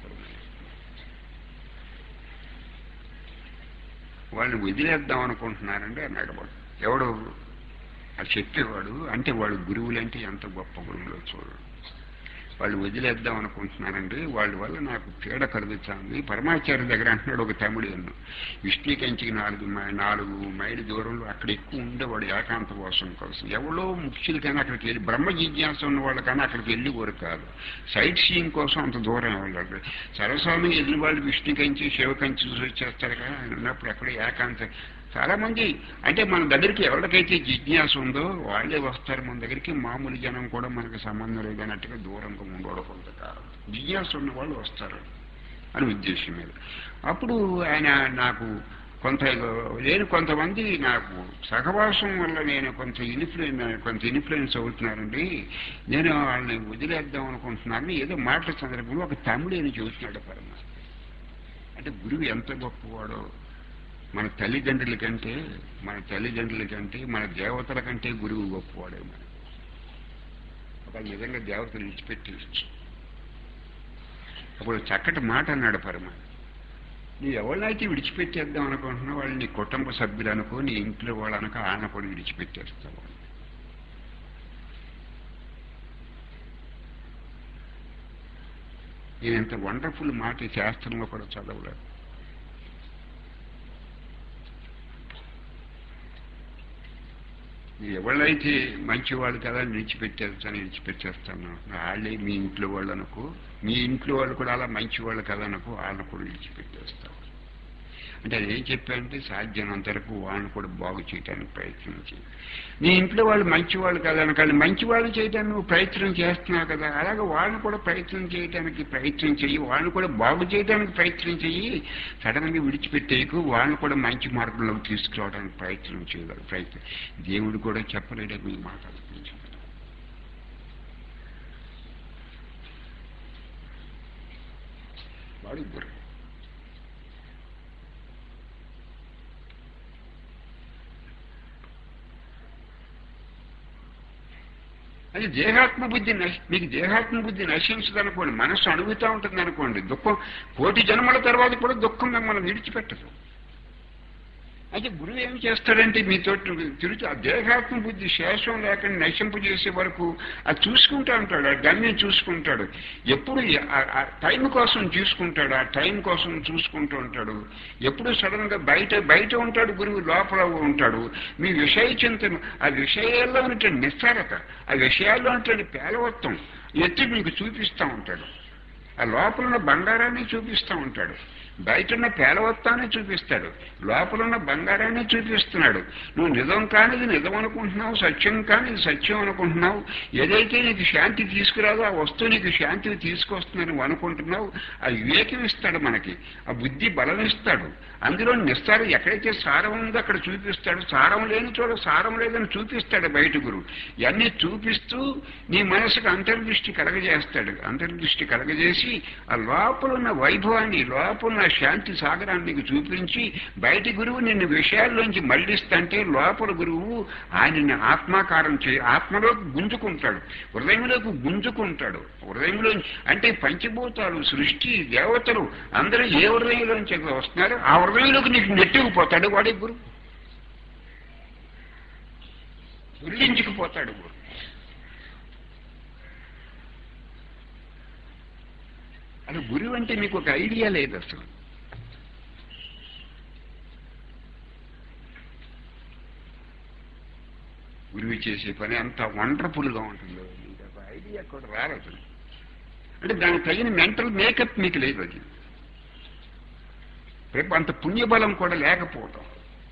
వాళ్ళని వదిలేద్దాం అనుకుంటున్నారండి అన్నాడు వాడు ఎవడు ఆ చెప్పేవాడు అంటే వాడు గురువులు అంటే ఎంత గొప్ప గురువులో చూడు వాళ్ళు వదిలేద్దాం అనుకుంటున్నారండి వాళ్ళ వల్ల నాకు పీడ కలుగుతుంది పరమాచార్య దగ్గర అంటున్నాడు ఒక తమిళను విష్ణు కంచికి నాలుగు మై- నాలుగు మైలు దూరంలో అక్కడ ఎక్కువ ఉండేవాడు ఏకాంత కోసం కోసం ఎవరో ముఖ్యులకైనా అక్కడికి వెళ్ళి బ్రహ్మ జిజ్ఞాస ఉన్న వాళ్ళకైనా అక్కడికి వెళ్ళి కోరు కాదు సైట్ సీయింగ్ కోసం అంత దూరం వెళ్ళాలి సరస్వామి వెళ్ళిన వాళ్ళు విష్ణు కంచి శివ కంచి చూసి వచ్చేస్తారు కదా ఆయన ఉన్నప్పుడు అక్కడ ఏకాంత చాలా మంది అంటే మన దగ్గరికి ఎవరికైతే జిజ్ఞాస ఉందో వాళ్ళే వస్తారు మన దగ్గరికి మామూలు జనం కూడా మనకు సంబంధం లేదన్నట్టుగా దూరంగా ఉండడం కొంతకాలం జిజ్ఞాస ఉన్న వాళ్ళు వస్తారు అని ఉద్దేశం మీద అప్పుడు ఆయన నాకు కొంత నేను కొంతమంది నాకు సహవాసం వల్ల నేను కొంత ఇన్ఫ్లుయెన్ కొంత ఇన్ఫ్లుయెన్స్ అవుతున్నానండి నేను వాళ్ళని వదిలేద్దాం అనుకుంటున్నాను ఏదో మాటల సందర్భంలో ఒక తమిళని చూస్తున్నాడు పరమ అంటే గురువు ఎంత గొప్పవాడో మన తల్లిదండ్రుల కంటే మన తల్లిదండ్రుల కంటే మన దేవతల కంటే గురువు గొప్పవాడే మన ఒక నిజంగా దేవతలు విడిచిపెట్టేయచ్చు అప్పుడు చక్కటి మాట అన్నాడు పరమ నీ ఎవరినైతే విడిచిపెట్టేద్దాం అనుకుంటున్నావు వాళ్ళు నీ కుటుంబ సభ్యులు అనుకో నీ ఇంట్లో వాళ్ళు అనుకో ఆయన కూడా విడిచిపెట్టేస్తావు నేను ఇంత వండర్ఫుల్ మాట ఈ శాస్త్రంలో కూడా చదవలేదు ఎవళ్ళైతే మంచివాళ్ళు కదా విడిచిపెట్టేస్తాను విడిచిపెట్టేస్తాను వాళ్ళే మీ ఇంట్లో వాళ్ళు అనుకో మీ ఇంట్లో వాళ్ళు కూడా అలా మంచివాళ్ళు కదా అనుకో వాళ్ళని కూడా విడిచిపెట్టేస్తాను అంటే అది ఏం చెప్పారంటే సాధ్యమైనంత వరకు వాళ్ళని కూడా బాగు చేయడానికి ప్రయత్నం చేయి నీ ఇంట్లో వాళ్ళు మంచి వాళ్ళు కదా అనకాలి మంచి వాళ్ళు చేయడానికి నువ్వు ప్రయత్నం చేస్తున్నావు కదా అలాగే వాళ్ళని కూడా ప్రయత్నం చేయడానికి ప్రయత్నం చెయ్యి వాళ్ళని కూడా బాగు చేయడానికి ప్రయత్నం చెయ్యి సడన్ గా విడిచిపెట్టేయకు వాళ్ళని కూడా మంచి మార్గంలోకి తీసుకురావడానికి ప్రయత్నం చేయగలరు ప్రయత్నం దేవుడు కూడా చెప్పలేడే మీ మాట అనిపించింది వాడు గురు అది దేహాత్మ బుద్ధి నశ- మీకు దేహాత్మ బుద్ధి నశించదు అనుకోండి మనస్సు అణుగుతూ ఉంటుంది అనుకోండి దుఃఖం కోటి జన్మల తర్వాత కూడా దుఃఖం మిమ్మల్ని విడిచిపెట్టదు అయితే గురువు ఏం చేస్తాడంటే మీతో తిరుగుతూ ఆ దేహాత్మ బుద్ధి శేషం లేకుండా నశింపజేసే వరకు అది చూసుకుంటూ ఉంటాడు ఆ గమ్యం చూసుకుంటాడు ఎప్పుడు ఆ- ఆ టైం కోసం చూసుకుంటాడు ఆ టైం కోసం చూసుకుంటూ ఉంటాడు ఎప్పుడు సడన్ గా బయట బయట ఉంటాడు గురువు లోపల ఉంటాడు మీ విషయ చింతన ఆ విషయాల్లో ఉన్నటువంటి నిస్సారత ఆ విషయాల్లో ఉన్నటువంటి పేలవత్వం ఎత్తి మీకు చూపిస్తూ ఉంటాడు ఆ లోపల ఉన్న బంగారాన్ని చూపిస్తూ ఉంటాడు బయట ఉన్న పేలవత్తాన్ని చూపిస్తాడు లోపల ఉన్న బంగారాన్ని చూపిస్తున్నాడు నువ్వు నిజం కానిది నిజం అనుకుంటున్నావు సత్యం కానిది సత్యం అనుకుంటున్నావు ఏదైతే నీకు శాంతి తీసుకురాదో ఆ వస్తువు నీకు శాంతిని తీసుకొస్తుందని నువ్వు అనుకుంటున్నావు ఆ వివేకం ఇస్తాడు మనకి ఆ బుద్ధి బలం ఇస్తాడు అందులో నిస్తాడు ఎక్కడైతే సారం ఉందో అక్కడ చూపిస్తాడు సారం లేని చోట సారం లేదని చూపిస్తాడు బయట గురువు ఇవన్నీ చూపిస్తూ నీ మనసుకు అంతర్దృష్టి కలగజేస్తాడు అంతర్దృష్టి కలగజేసి ఆ లోపల ఉన్న వైభవాన్ని లోపల ఉన్న శాంతి సాగరాన్ని నీకు చూపించి బయటి గురువు నిన్ను విషయాల్లోంచి మళ్లిస్తంటే లోపల గురువు ఆయనని ఆత్మాకారం చే ఆత్మలోకి గుంజుకుంటాడు హృదయంలోకి గుంజుకుంటాడు హృదయంలో అంటే పంచభూతాలు సృష్టి దేవతలు అందరూ ఏ హృదయంలోంచి వస్తున్నారు ఆ హృదయంలోకి నీకు నెట్టుకుపోతాడు వాడే గురువు ఉల్లించుకుపోతాడు గురువు అది గురువు అంటే మీకు ఒక ఐడియా లేదు అసలు గురువు చేసే పని అంత వండర్ఫుల్గా ఉంటుందో మీకు ఒక ఐడియా కూడా రాదు అసలు అంటే దానికి తగిన మెంటల్ మేకప్ మీకు లేదు అది రేపు అంత పుణ్యబలం కూడా లేకపోవటం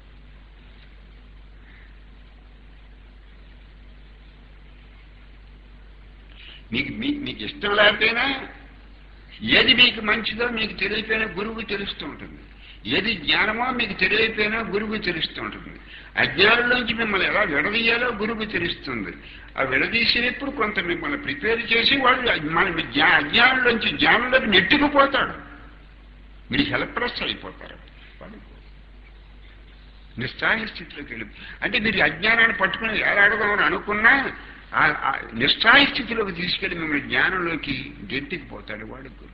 మీకు మీ- మీకు ఇష్టం లేకపోయినా ఏది మీకు మంచిదో మీకు తెలియపోయినా గురువు తెలుస్తూ ఉంటుంది ఏది జ్ఞానమో మీకు తెలియపోయినా గురువు తెలుస్తూ ఉంటుంది అజ్ఞానంలోంచి మిమ్మల్ని ఎలా విడదీయాలో గురువు తెలుస్తుంది ఆ విడదీసినప్పుడు కొంత మిమ్మల్ని ప్రిపేర్ చేసి వాడు మన జ్ఞా- అజ్ఞానంలోంచి జ్ఞానంలోకి నెట్టుకుపోతాడు మీరు హెల్ప్లెస్ అయిపోతారు వాడు నిస్సాయ స్థితిలోకి వెళ్ళి అంటే మీరు అజ్ఞానాన్ని పట్టుకుని ఏలాడదామని అనుకున్నా ఆ- ఆ నిస్సాయ స్థితిలోకి తీసుకెళ్లి మిమ్మల్ని జ్ఞానంలోకి గెంటికి పోతాడు వాడు గురువు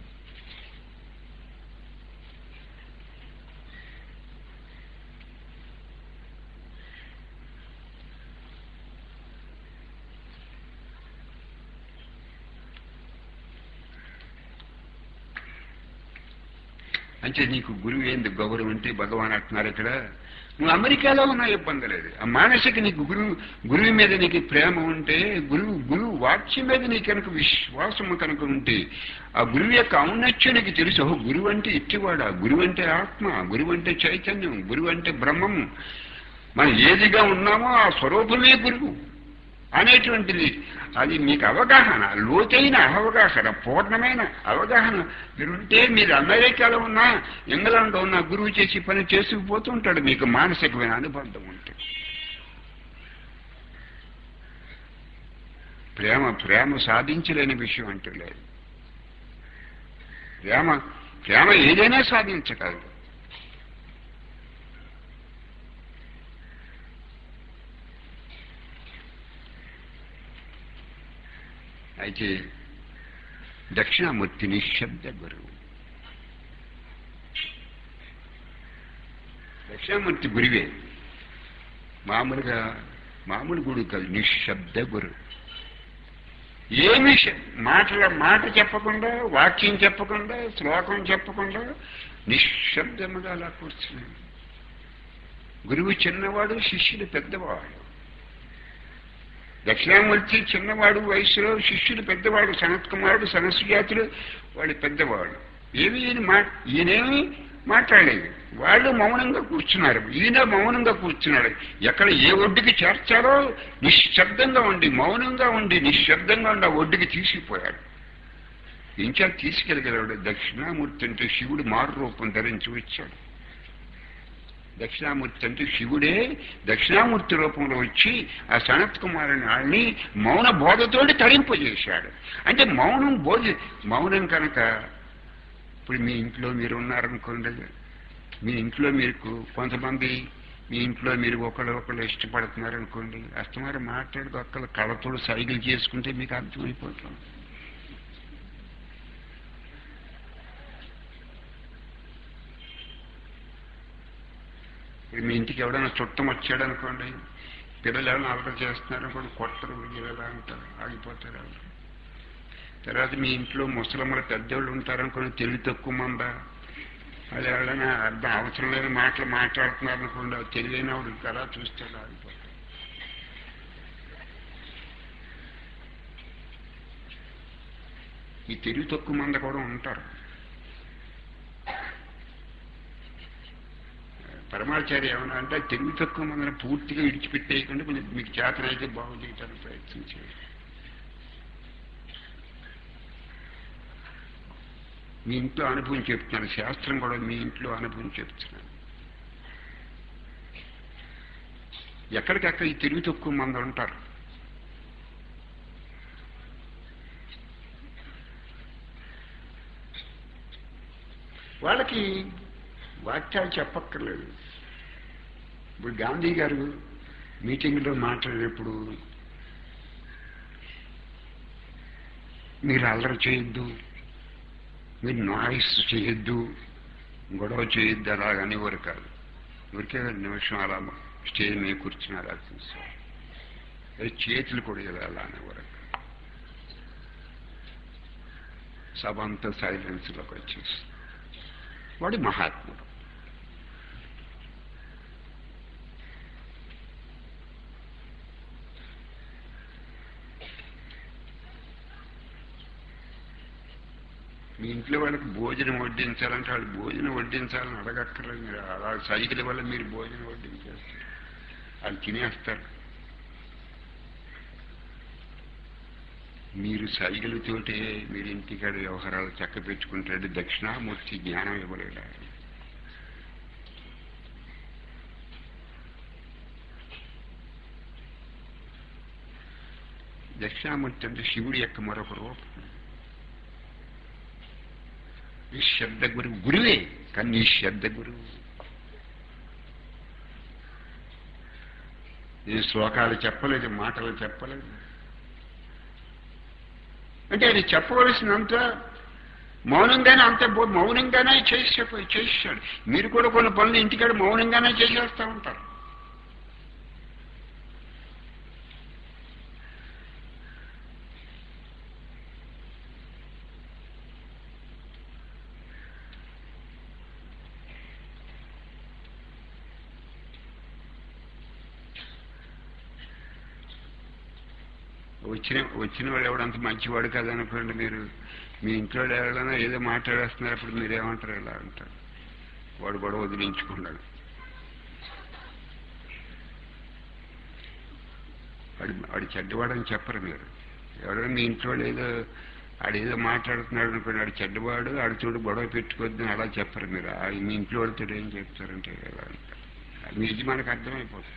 అంటే నీకు గురువు ఏంది గౌరవం అంటే భగవాన్ అంటున్నారు ఇక్కడ నువ్వు అమెరికాలో ఉన్నా ఇబ్బంది లేదు ఆ మానసిక నీకు గురువు గురువు మీద నీకు ప్రేమ ఉంటే గురువు గురువు వాక్యం మీద నీకు కనుక విశ్వాసం కనుక ఉంటే ఆ గురువు యొక్క ఔన్నత్యం నీకు తెలుసు ఓహో గురువు అంటే ఇట్టివాడా గురువు అంటే ఆత్మ గురువు అంటే చైతన్యం గురువు అంటే బ్రహ్మము మనం ఏదిగా ఉన్నామో ఆ స్వరూపమే గురువు అనేటువంటిది అది మీకు అవగాహన లోతైన అవగాహన పూర్ణమైన అవగాహన మీరుంటే మీరు అమెరికాలో ఉన్నా ఇంగ్లాండ్లో ఉన్న గురువు చేసి పని చేసుకుపోతుంటాడు మీకు మానసికమైన అనుబంధం ఉంటే ప్రేమ ప్రేమ సాధించలేని విషయం అంటూ లేదు ప్రేమ ప్రేమ ఏదైనా సాధించగలదు అయితే దక్షిణామూర్తి నిశ్శబ్ద గురువు దక్షిణామూర్తి గురువే మామూలుగా మామూలు గురువు కాదు నిశ్శబ్ద గురువు ఏమి శ- మాటల మాట చెప్పకుండా వాక్యం చెప్పకుండా శ్లోకం చెప్పకుండా నిశ్శబ్దముగా అలా కూర్చున్నాడు గురువు చిన్నవాడు శిష్యుడు పెద్దవాడు దక్షిణామూర్తి చిన్నవాడు వయసులో శిష్యుడు పెద్దవాడు సనత్ కుమారుడు సనస్సుజాతుడు వాడు పెద్దవాడు ఏమి ఈయన మా ఈయనేమి మాట్లాడలేదు వాళ్ళు మౌనంగా కూర్చున్నారు ఈయన మౌనంగా కూర్చున్నాడు ఎక్కడ ఏ ఒడ్డుకి చేర్చాలో నిశ్శబ్దంగా ఉండి మౌనంగా ఉండి నిశ్శబ్దంగా ఉండి ఆ ఒడ్డుకి తీసుకుపోయాడు ఇంకా తీసుకెళ్ళగలడు దక్షిణామూర్తి అంటే శివుడు మారు రూపం ధరించి వచ్చాడు దక్షిణామూర్తి అంటే శివుడే దక్షిణామూర్తి రూపంలో వచ్చి ఆ సనత్ కుమారుని ఆడిని మౌన బోధతోటి తరింపజేశాడు అంటే మౌనం బోధి మౌనం కనుక ఇప్పుడు మీ ఇంట్లో మీరు ఉన్నారనుకోండి మీ ఇంట్లో మీకు కొంతమంది మీ ఇంట్లో మీరు ఒకళ్ళు ఒకళ్ళు ఇష్టపడుతున్నారు అనుకోండి అస్తమారు మాట్లాడుతూ ఒక్కళ్ళు కళ్ళతోడు సైకిల్ చేసుకుంటే మీకు అర్థమైపోతుంది ఇప్పుడు మీ ఇంటికి ఎవడైనా చుట్టం వచ్చాడు అనుకోండి పిల్లలు ఎవరైనా అలర చేస్తున్నారు అనుకోండి కొట్టరు ఇలా అంటారు ఆగిపోతారు వాళ్ళు తర్వాత మీ ఇంట్లో ముసలమ్మల పెద్దోళ్ళు ఉంటారనుకోండి తెలివి తక్కువ మంద వాళ్ళు ఎవరైనా అర్థం అవసరం లేని మాటలు మాట్లాడుతున్నారు అనుకోండి అవి తెలివైన వాడు కదా చూస్తాడు ఆగిపోతాడు ఈ తెలివి తక్కువ మంద కూడా ఉంటారు పరమాచార్య ఏమన్నా అంటే తెలివి తక్కువ మందిని పూర్తిగా విడిచిపెట్టేయకుండా కొంచెం మీకు చేతనైతే బాగు చేయడానికి ప్రయత్నం చేయండి మీ ఇంట్లో అనుభవం చెప్తున్నాను శాస్త్రం కూడా మీ ఇంట్లో అనుభవం చెప్తున్నాను ఎక్కడికక్కడ ఈ తెలివి తక్కువ మంది ఉంటారు వాళ్ళకి వాక్యాలు చెప్పక్కర్లేదు ఇప్పుడు గాంధీ గారు మీటింగ్లో మాట్లాడేటప్పుడు మీరు అల్లరి చేయొద్దు మీరు నాయిస్ చేయొద్దు గొడవ చేయొద్దు అలాగ అనేవారు కాదు ఊరికే నిమిషం అలా స్టేజ్ మీద కూర్చుని అలా చూసారు చేతులు కూడా ఇలా అలా అనేవారు సభ అంతా సైలెన్స్లోకి వచ్చేసి వాడు మహాత్ముడు మీ ఇంట్లో వాళ్ళకి భోజనం వడ్డించాలంటే వాళ్ళు భోజనం వడ్డించాలని అడగక్కర్లేదు మీరు అలా సైకిల్ వల్ల మీరు భోజనం వడ్డించేస్తారు వాళ్ళు తినేస్తారు మీరు సైకిలతోటే మీరు ఇంటికాడ వ్యవహారాలు చక్క పెట్టుకుంటాడు దక్షిణామూర్తి జ్ఞానం ఇవ్వలేడా దక్షిణామూర్తి అంటే శివుడి యొక్క మరొక రూపం నిశ్శబ్ద గురువు గురువే కానీ నిశ్శబ్ద గురువు నేను శ్లోకాలు చెప్పలేదు మాటలు చెప్పలేదు అంటే అది చెప్పవలసినంత మౌనంగానే అంత బో- మౌనంగానే చేసే చేసాడు మీరు కూడా కొన్ని పనులు ఇంటికాడ మౌనంగానే చేసేస్తూ ఉంటారు వచ్చిన వచ్చిన వాడు ఎవడంత మంచివాడు కదనుకోండి మీరు మీ ఇంట్లో ఎవరైనా ఏదో మాట్లాడేస్తున్నారు అప్పుడు మీరేమంటారు ఇలా అంటారు వాడు కూడా వదిలించుకున్నాడు వాడి వాడి చెడ్డవాడని చెప్పరు మీరు ఎవరైనా మీ ఇంట్లో వాళ్ళు ఏదో ఆడేదో మాట్లాడుతున్నాడు అనుకోండి ఆడు చెడ్డవాడు ఆడు చూడు గొడవ పెట్టుకోవద్దని అలా చెప్పరు మీరు ఆ మీ ఇంట్లో వాడితో ఏం చెప్తారంటే ఎలా అంటారు మీ యజమానికి అర్థమైపోతుంది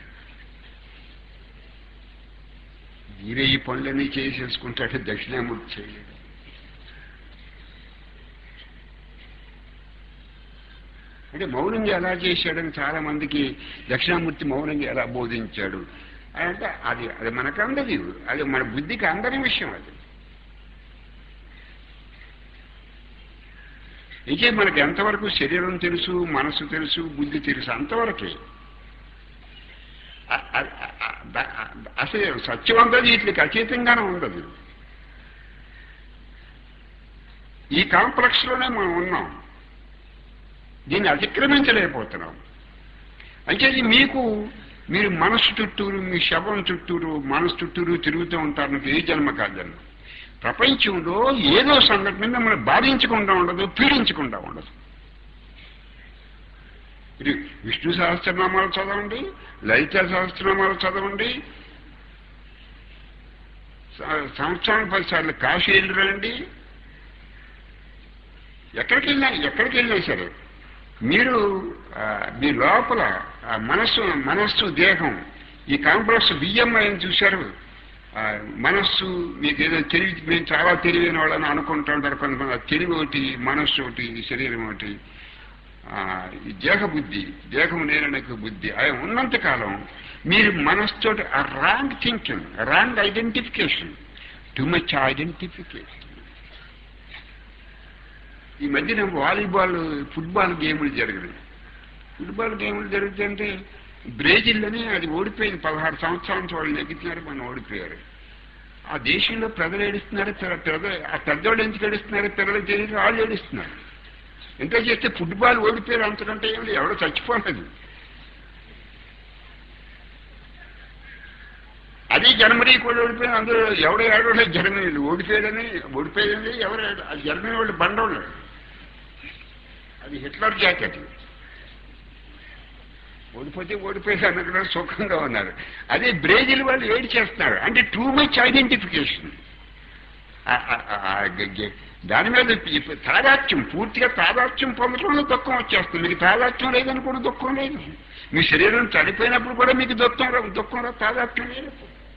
మీరే ఈ పనులన్నీ చేసేసుకుంటాడు దక్షిణామూర్తి చేయలేడు అంటే మౌనంగా ఎలా చేశాడని చాలా మందికి దక్షిణామూర్తి మౌనంగా ఎలా బోధించాడు అంటే అది అది మనకు అందది అది మన బుద్ధికి అందని విషయం అది ఇంకే మనకి ఎంతవరకు శరీరం తెలుసు మనసు తెలుసు బుద్ధి తెలుసు అంతవరకే అ- అ- అ- ద- అసలు సత్యం అంతా వీటికి అతీతంగానే ఉండదు ఈ కాంప్లెక్స్ లోనే మనం ఉన్నాం దీన్ని అతిక్రమించలేకపోతున్నాం అంటే ఇది మీకు మీరు మనసు చుట్టూరు మీ శవం చుట్టూరు మనసు చుట్టూరు తిరుగుతూ ఉంటారు మీకు ఏ జన్మ కాదు జన్మ ప్రపంచంలో ఏదో సంఘటన మిమ్మల్ని బాధించకుండా ఉండదు పీడించకుండా ఉండదు ఇది విష్ణు సహస్రనామాలు చదవండి లలిత సహస్రనామాలు చదవండి స- సంవత్సరానికి పదిసార్లు కాశీ వెళ్ళి రండి ఎక్కడికి వెళ్ళినా ఎక్కడికి వెళ్ళినా సరే మీరు ఆ, మీ లోపల ఆ మనస్సు మనస్సు దేహం ఈ కాంప్లెక్స్ బియ్యం అని చూశారు ఆ, మనస్సు మీకు ఏదో తెలివి మేము చాలా తెలివైన వాళ్ళని అనుకుంటుంటారు కొంతమంది ఆ తెలివి ఒకటి మనస్సు ఒకటి శరీరం ఒకటి ఆ, ఈ దేహ బుద్ధి దేహం నేననకు బుద్ధి అవి ఉన్నంత కాలం మీరు మనస్సుతోటి ఆ wrong thinking wrong identification too much identification ఈ మధ్యన వాలీబాల్ ఫుట్బాల్ గేములు జరిగినాయి ఫుట్బాల్ గేములు జరుగుతుంటే బ్రెజిల్లోనే అది ఓడిపోయింది పదహారు సంవత్సరాల నుంచి వాళ్ళు నెగ్గుతున్నారు మనం ఓడిపోయారు ఆ దేశంలో ప్రజలు ఏడుస్తున్నారు పిల్ల- పిల్ల ఆ పెద్దవాళ్ళు ఎందుకు ఏడుస్తున్నారు పిల్లలు తెలియదు వాళ్ళు ఏడుస్తున్నారు ఎంత చేస్తే ఫుట్బాల్ ఓడిపోయారు అంతకంటే ఏమి లేదు, ఎవడో చచ్చిపోలేదు అది జర్మనీ కూడా ఓడిపోయింది అందులో ఎవడో ఏడవలేదు జర్మనీలు ఓడిపోయాడని ఓడిపోయింది ఎవరు ఏడ- ఆ జర్మనీ వాళ్ళు బండోళ్ళు అది హిట్లర్ జాకెట్ ఓడిపోతే ఓడిపోయి అన్నక్కడ సుఖంగా ఉన్నారు అదే బ్రెజిల్ వాళ్ళు ఏడి చేస్తున్నారు అంటే టూ మచ్ ఐడెంటిఫికేషన్ దాని మీద ఇప్పు- తాదాత్యం పూర్తిగా తాదాత్యం పొందడంలో దుఃఖం వచ్చేస్తుంది మీకు తాదాత్యం లేదని కూడా దుఃఖం లేదు మీ శరీరం చనిపోయినప్పుడు కూడా మీకు దుఃఖం రా దుఃఖం రా తాదాత్యం లేదు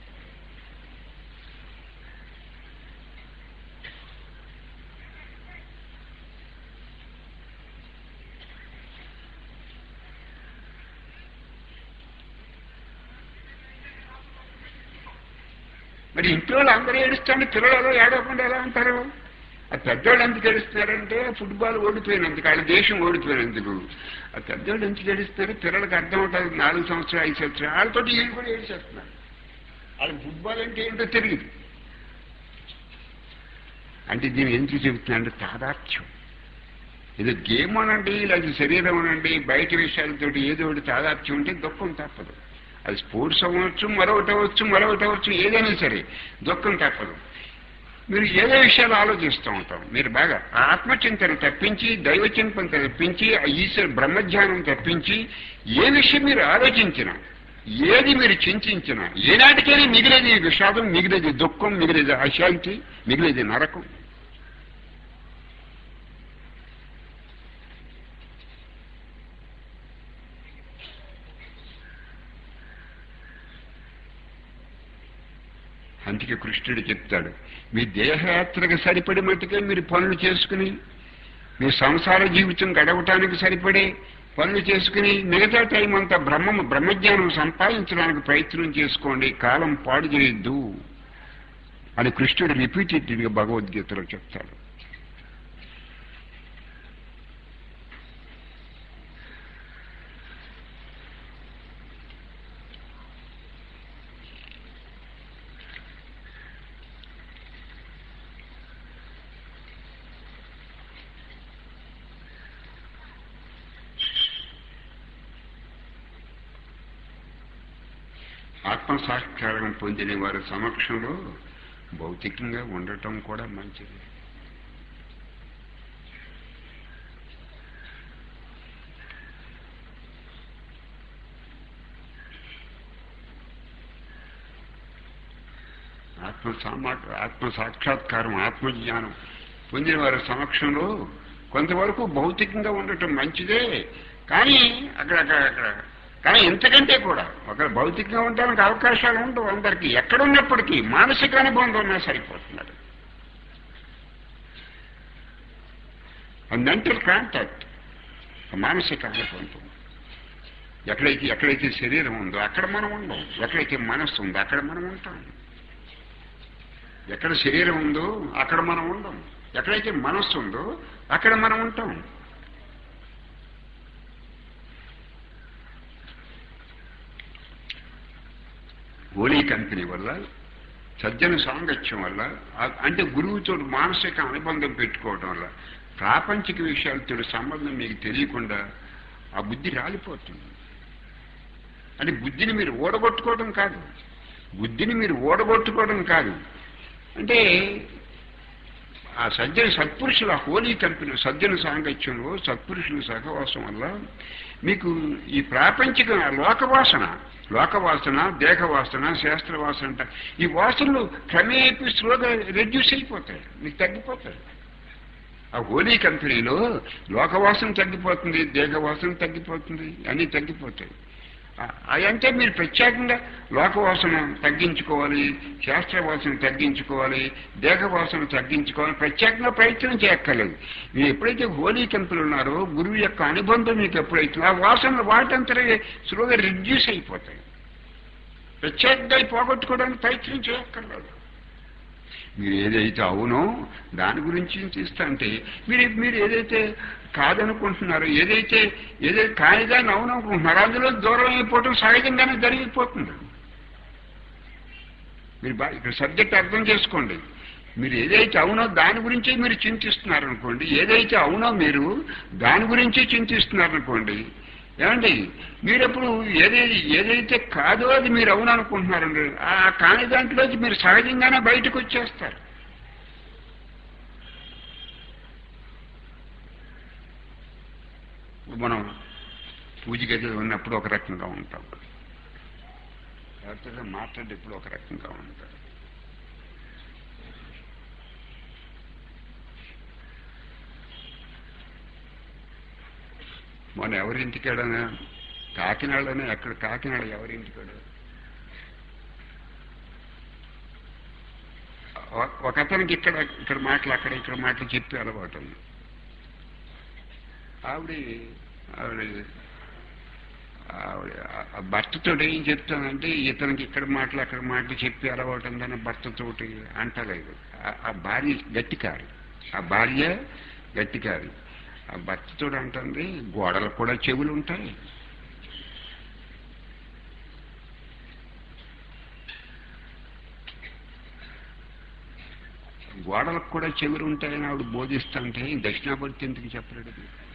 మరి ఇంట్లో వాళ్ళు అందరూ ఏడుస్తాండి పిల్లలు ఎలా ఏడవకుండా ఎలా ఉంటారు ఆ పెద్దవాళ్ళు ఎందుకు ఏడుస్తున్నారంటే ఫుట్బాల్ ఓడిపోయినందుకు వాళ్ళ దేశం ఓడిపోయినందుకు ఆ పెద్దవాళ్ళు ఎందుకు ఏడుస్తున్నారు పిల్లలకు అర్థం అవుతుంది నాలుగు సంవత్సరాలు ఐదు సంవత్సరాలు వాళ్ళతో వీళ్ళు కూడా ఏడిచేస్తున్నారు వాళ్ళకి ఫుట్బాల్ అంటే ఏంటో తెలియదు అంటే దీన్ని ఎందుకు చెబుతున్నానంటే తాదాత్యం ఏదో గేమ్ అనండి లేదా శరీరం అనండి బయట విషయాలతోటి ఏదో ఒకటి తాదాత్యం ఉంటే దుఃఖం తప్పదు అది స్పోర్ట్స్ అవ్వచ్చు మరొకటి అవ్వచ్చు మరొకటి అవ్వచ్చు ఏదైనా సరే దుఃఖం తప్పదు మీరు ఏదో విషయాలు ఆలోచిస్తూ ఉంటాం మీరు బాగా ఆత్మచింతన తప్పించి దైవ చింతన తప్పించి ఆ ఈశ్వర బ్రహ్మజ్ఞానం తప్పించి ఏ విషయం మీరు ఆలోచించినా ఏది మీరు చింతించినా ఏనాటికైనా మిగిలేది విషాదం మిగిలేది దుఃఖం మిగిలేది అశాంతి మిగిలేది నరకం అందుకే కృష్ణుడు చెప్తాడు మీ దేహయాత్రకు సరిపడి మట్టుకే మీరు పనులు చేసుకుని మీ సంసార జీవితం గడవటానికి సరిపడే పనులు చేసుకుని మిగతా టైం అంతా బ్రహ్మ బ్రహ్మజ్ఞానం సంపాదించడానికి ప్రయత్నం చేసుకోండి కాలం పాడు చేయొద్దు అని కృష్ణుడు రిపీటెడ్గా భగవద్గీతలో చెప్తాడు ఆత్మ సాక్షాత్కారం పొందిన వారి సమక్షంలో భౌతికంగా ఉండటం కూడా మంచిది ఆత్మ సామా ఆత్మ సాక్షాత్కారం ఆత్మజ్ఞానం పొందిన వారి సమక్షంలో కొంతవరకు భౌతికంగా ఉండటం మంచిదే కానీ అక్కడ అక్కడ అక్కడ కానీ ఇంతకంటే కూడా ఒక భౌతికంగా ఉండడానికి అవకాశాలు ఉండవు అందరికీ ఎక్కడున్నప్పటికీ మానసిక అనుభవం ఉన్నా సరిపోతున్నారు మెంటల్ కాంటాక్ట్ మానసిక అనుభవం ఎక్కడైతే ఎక్కడైతే శరీరం ఉందో అక్కడ మనం ఉండం ఎక్కడైతే మనస్సు ఉందో అక్కడ మనం ఉంటాం ఎక్కడ శరీరం ఉందో అక్కడ మనం ఉండం ఎక్కడైతే మనస్సు ఉందో అక్కడ మనం ఉంటాం హోలీ కంపెనీ వల్ల సజ్జన సాంగత్యం వల్ల ఆ- అంటే గురువుతో మానసిక అనుబంధం పెట్టుకోవడం వల్ల ప్రాపంచిక విషయాలతో సంబంధం మీకు తెలియకుండా ఆ బుద్ధి రాలిపోతుంది అంటే బుద్ధిని మీరు ఓడగొట్టుకోవడం కాదు బుద్ధిని మీరు ఓడగొట్టుకోవడం కాదు అంటే ఆ సజ్జన సత్పురుషుల హోలీ కంపెనీ సజ్జన సాంగత్యంలో సత్పురుషుల సహవాసం వల్ల మీకు ఈ ప్రాపంచిక లోకవాసన లోకవాసన దేహవాసన శాస్త్రవాసన అంట ఈ వాసనలు క్రమేపీ స్లోగా రెడ్యూస్ అయిపోతాయి మీకు తగ్గిపోతాయి ఆ హోలీ కంపెనీలో లోకవాసన తగ్గిపోతుంది దేహవాసన తగ్గిపోతుంది అన్నీ తగ్గిపోతాయి అదంటే మీరు ప్రత్యేకంగా లోకవాసన తగ్గించుకోవాలి శాస్త్రవాసన తగ్గించుకోవాలి దేహవాసన తగ్గించుకోవాలి ప్రత్యేకంగా ప్రయత్నం చేయక్కర్లేదు మీరు ఎప్పుడైతే హోలీ కంపెనీలు ఉన్నారో గురువు యొక్క అనుబంధం మీకు ఎప్పుడైతే ఆ వాసనలు వాటంతరే స్లోగా రిడ్యూస్ అయిపోతాయి ప్రత్యేకంగా పోగొట్టుకోవడానికి ప్రయత్నం చేయక్కర్లేదు మీరు ఏదైతే అవునో దాని గురించి తీస్తా అంటే మీరు మీరు ఏదైతే కాదనుకుంటున్నారో ఏదైతే ఏదైతే కానిదాన్ని అవుననుకుంటున్నారో అందులో దూరం అయిపోవటం సహజంగానే జరిగిపోతుంది మీరు బాగా ఇక్కడ సబ్జెక్ట్ అర్థం చేసుకోండి మీరు ఏదైతే అవునో దాని గురించే మీరు చింతిస్తున్నారనుకోండి ఏదైతే అవునో మీరు దాని గురించే చింతిస్తున్నారనుకోండి ఏమండి మీరెప్పుడు ఏదైతే ఏదైతే కాదో అది మీరు అవును అనుకుంటున్నారండి ఆ కాని దాంట్లోకి మీరు సహజంగానే బయటకు వచ్చేస్తారు మనం పూజ గదిలో ఉన్నప్పుడు ఒక రకంగా ఉంటాం లేకపోతే మాట్లాడేప్పుడు ఒక రకంగా ఉంటాం మొన్న ఎవరింటికాడనా కాకినాడనే ఎక్కడ కాకినాడ ఎవరింటికాడు ఒక అతనికి ఇక్కడ ఇక్కడ మాటలు అక్కడ ఇక్కడ మాటలు చెప్పి అలవాటు ఉంది ఆవిడ ఆవిడ ఆవిడ ఆ భర్తతో ఏం చెప్తానంటే ఇతనికి ఇక్కడ మాటలు అక్కడ మాటలు చెప్పి అలవాటు ఉందని భర్తతోటి అంటలేదు ఆ భార్య గట్టికారు ఆ భార్య గట్టికారు ఆ భర్తతో అంటుంది గోడలకు కూడా చెవులు ఉంటాయి గోడలకు కూడా చెవులు ఉంటాయని ఆవిడ బోధిస్తుంటే దక్షిణాపతి ఎందుకు చెప్పలేడు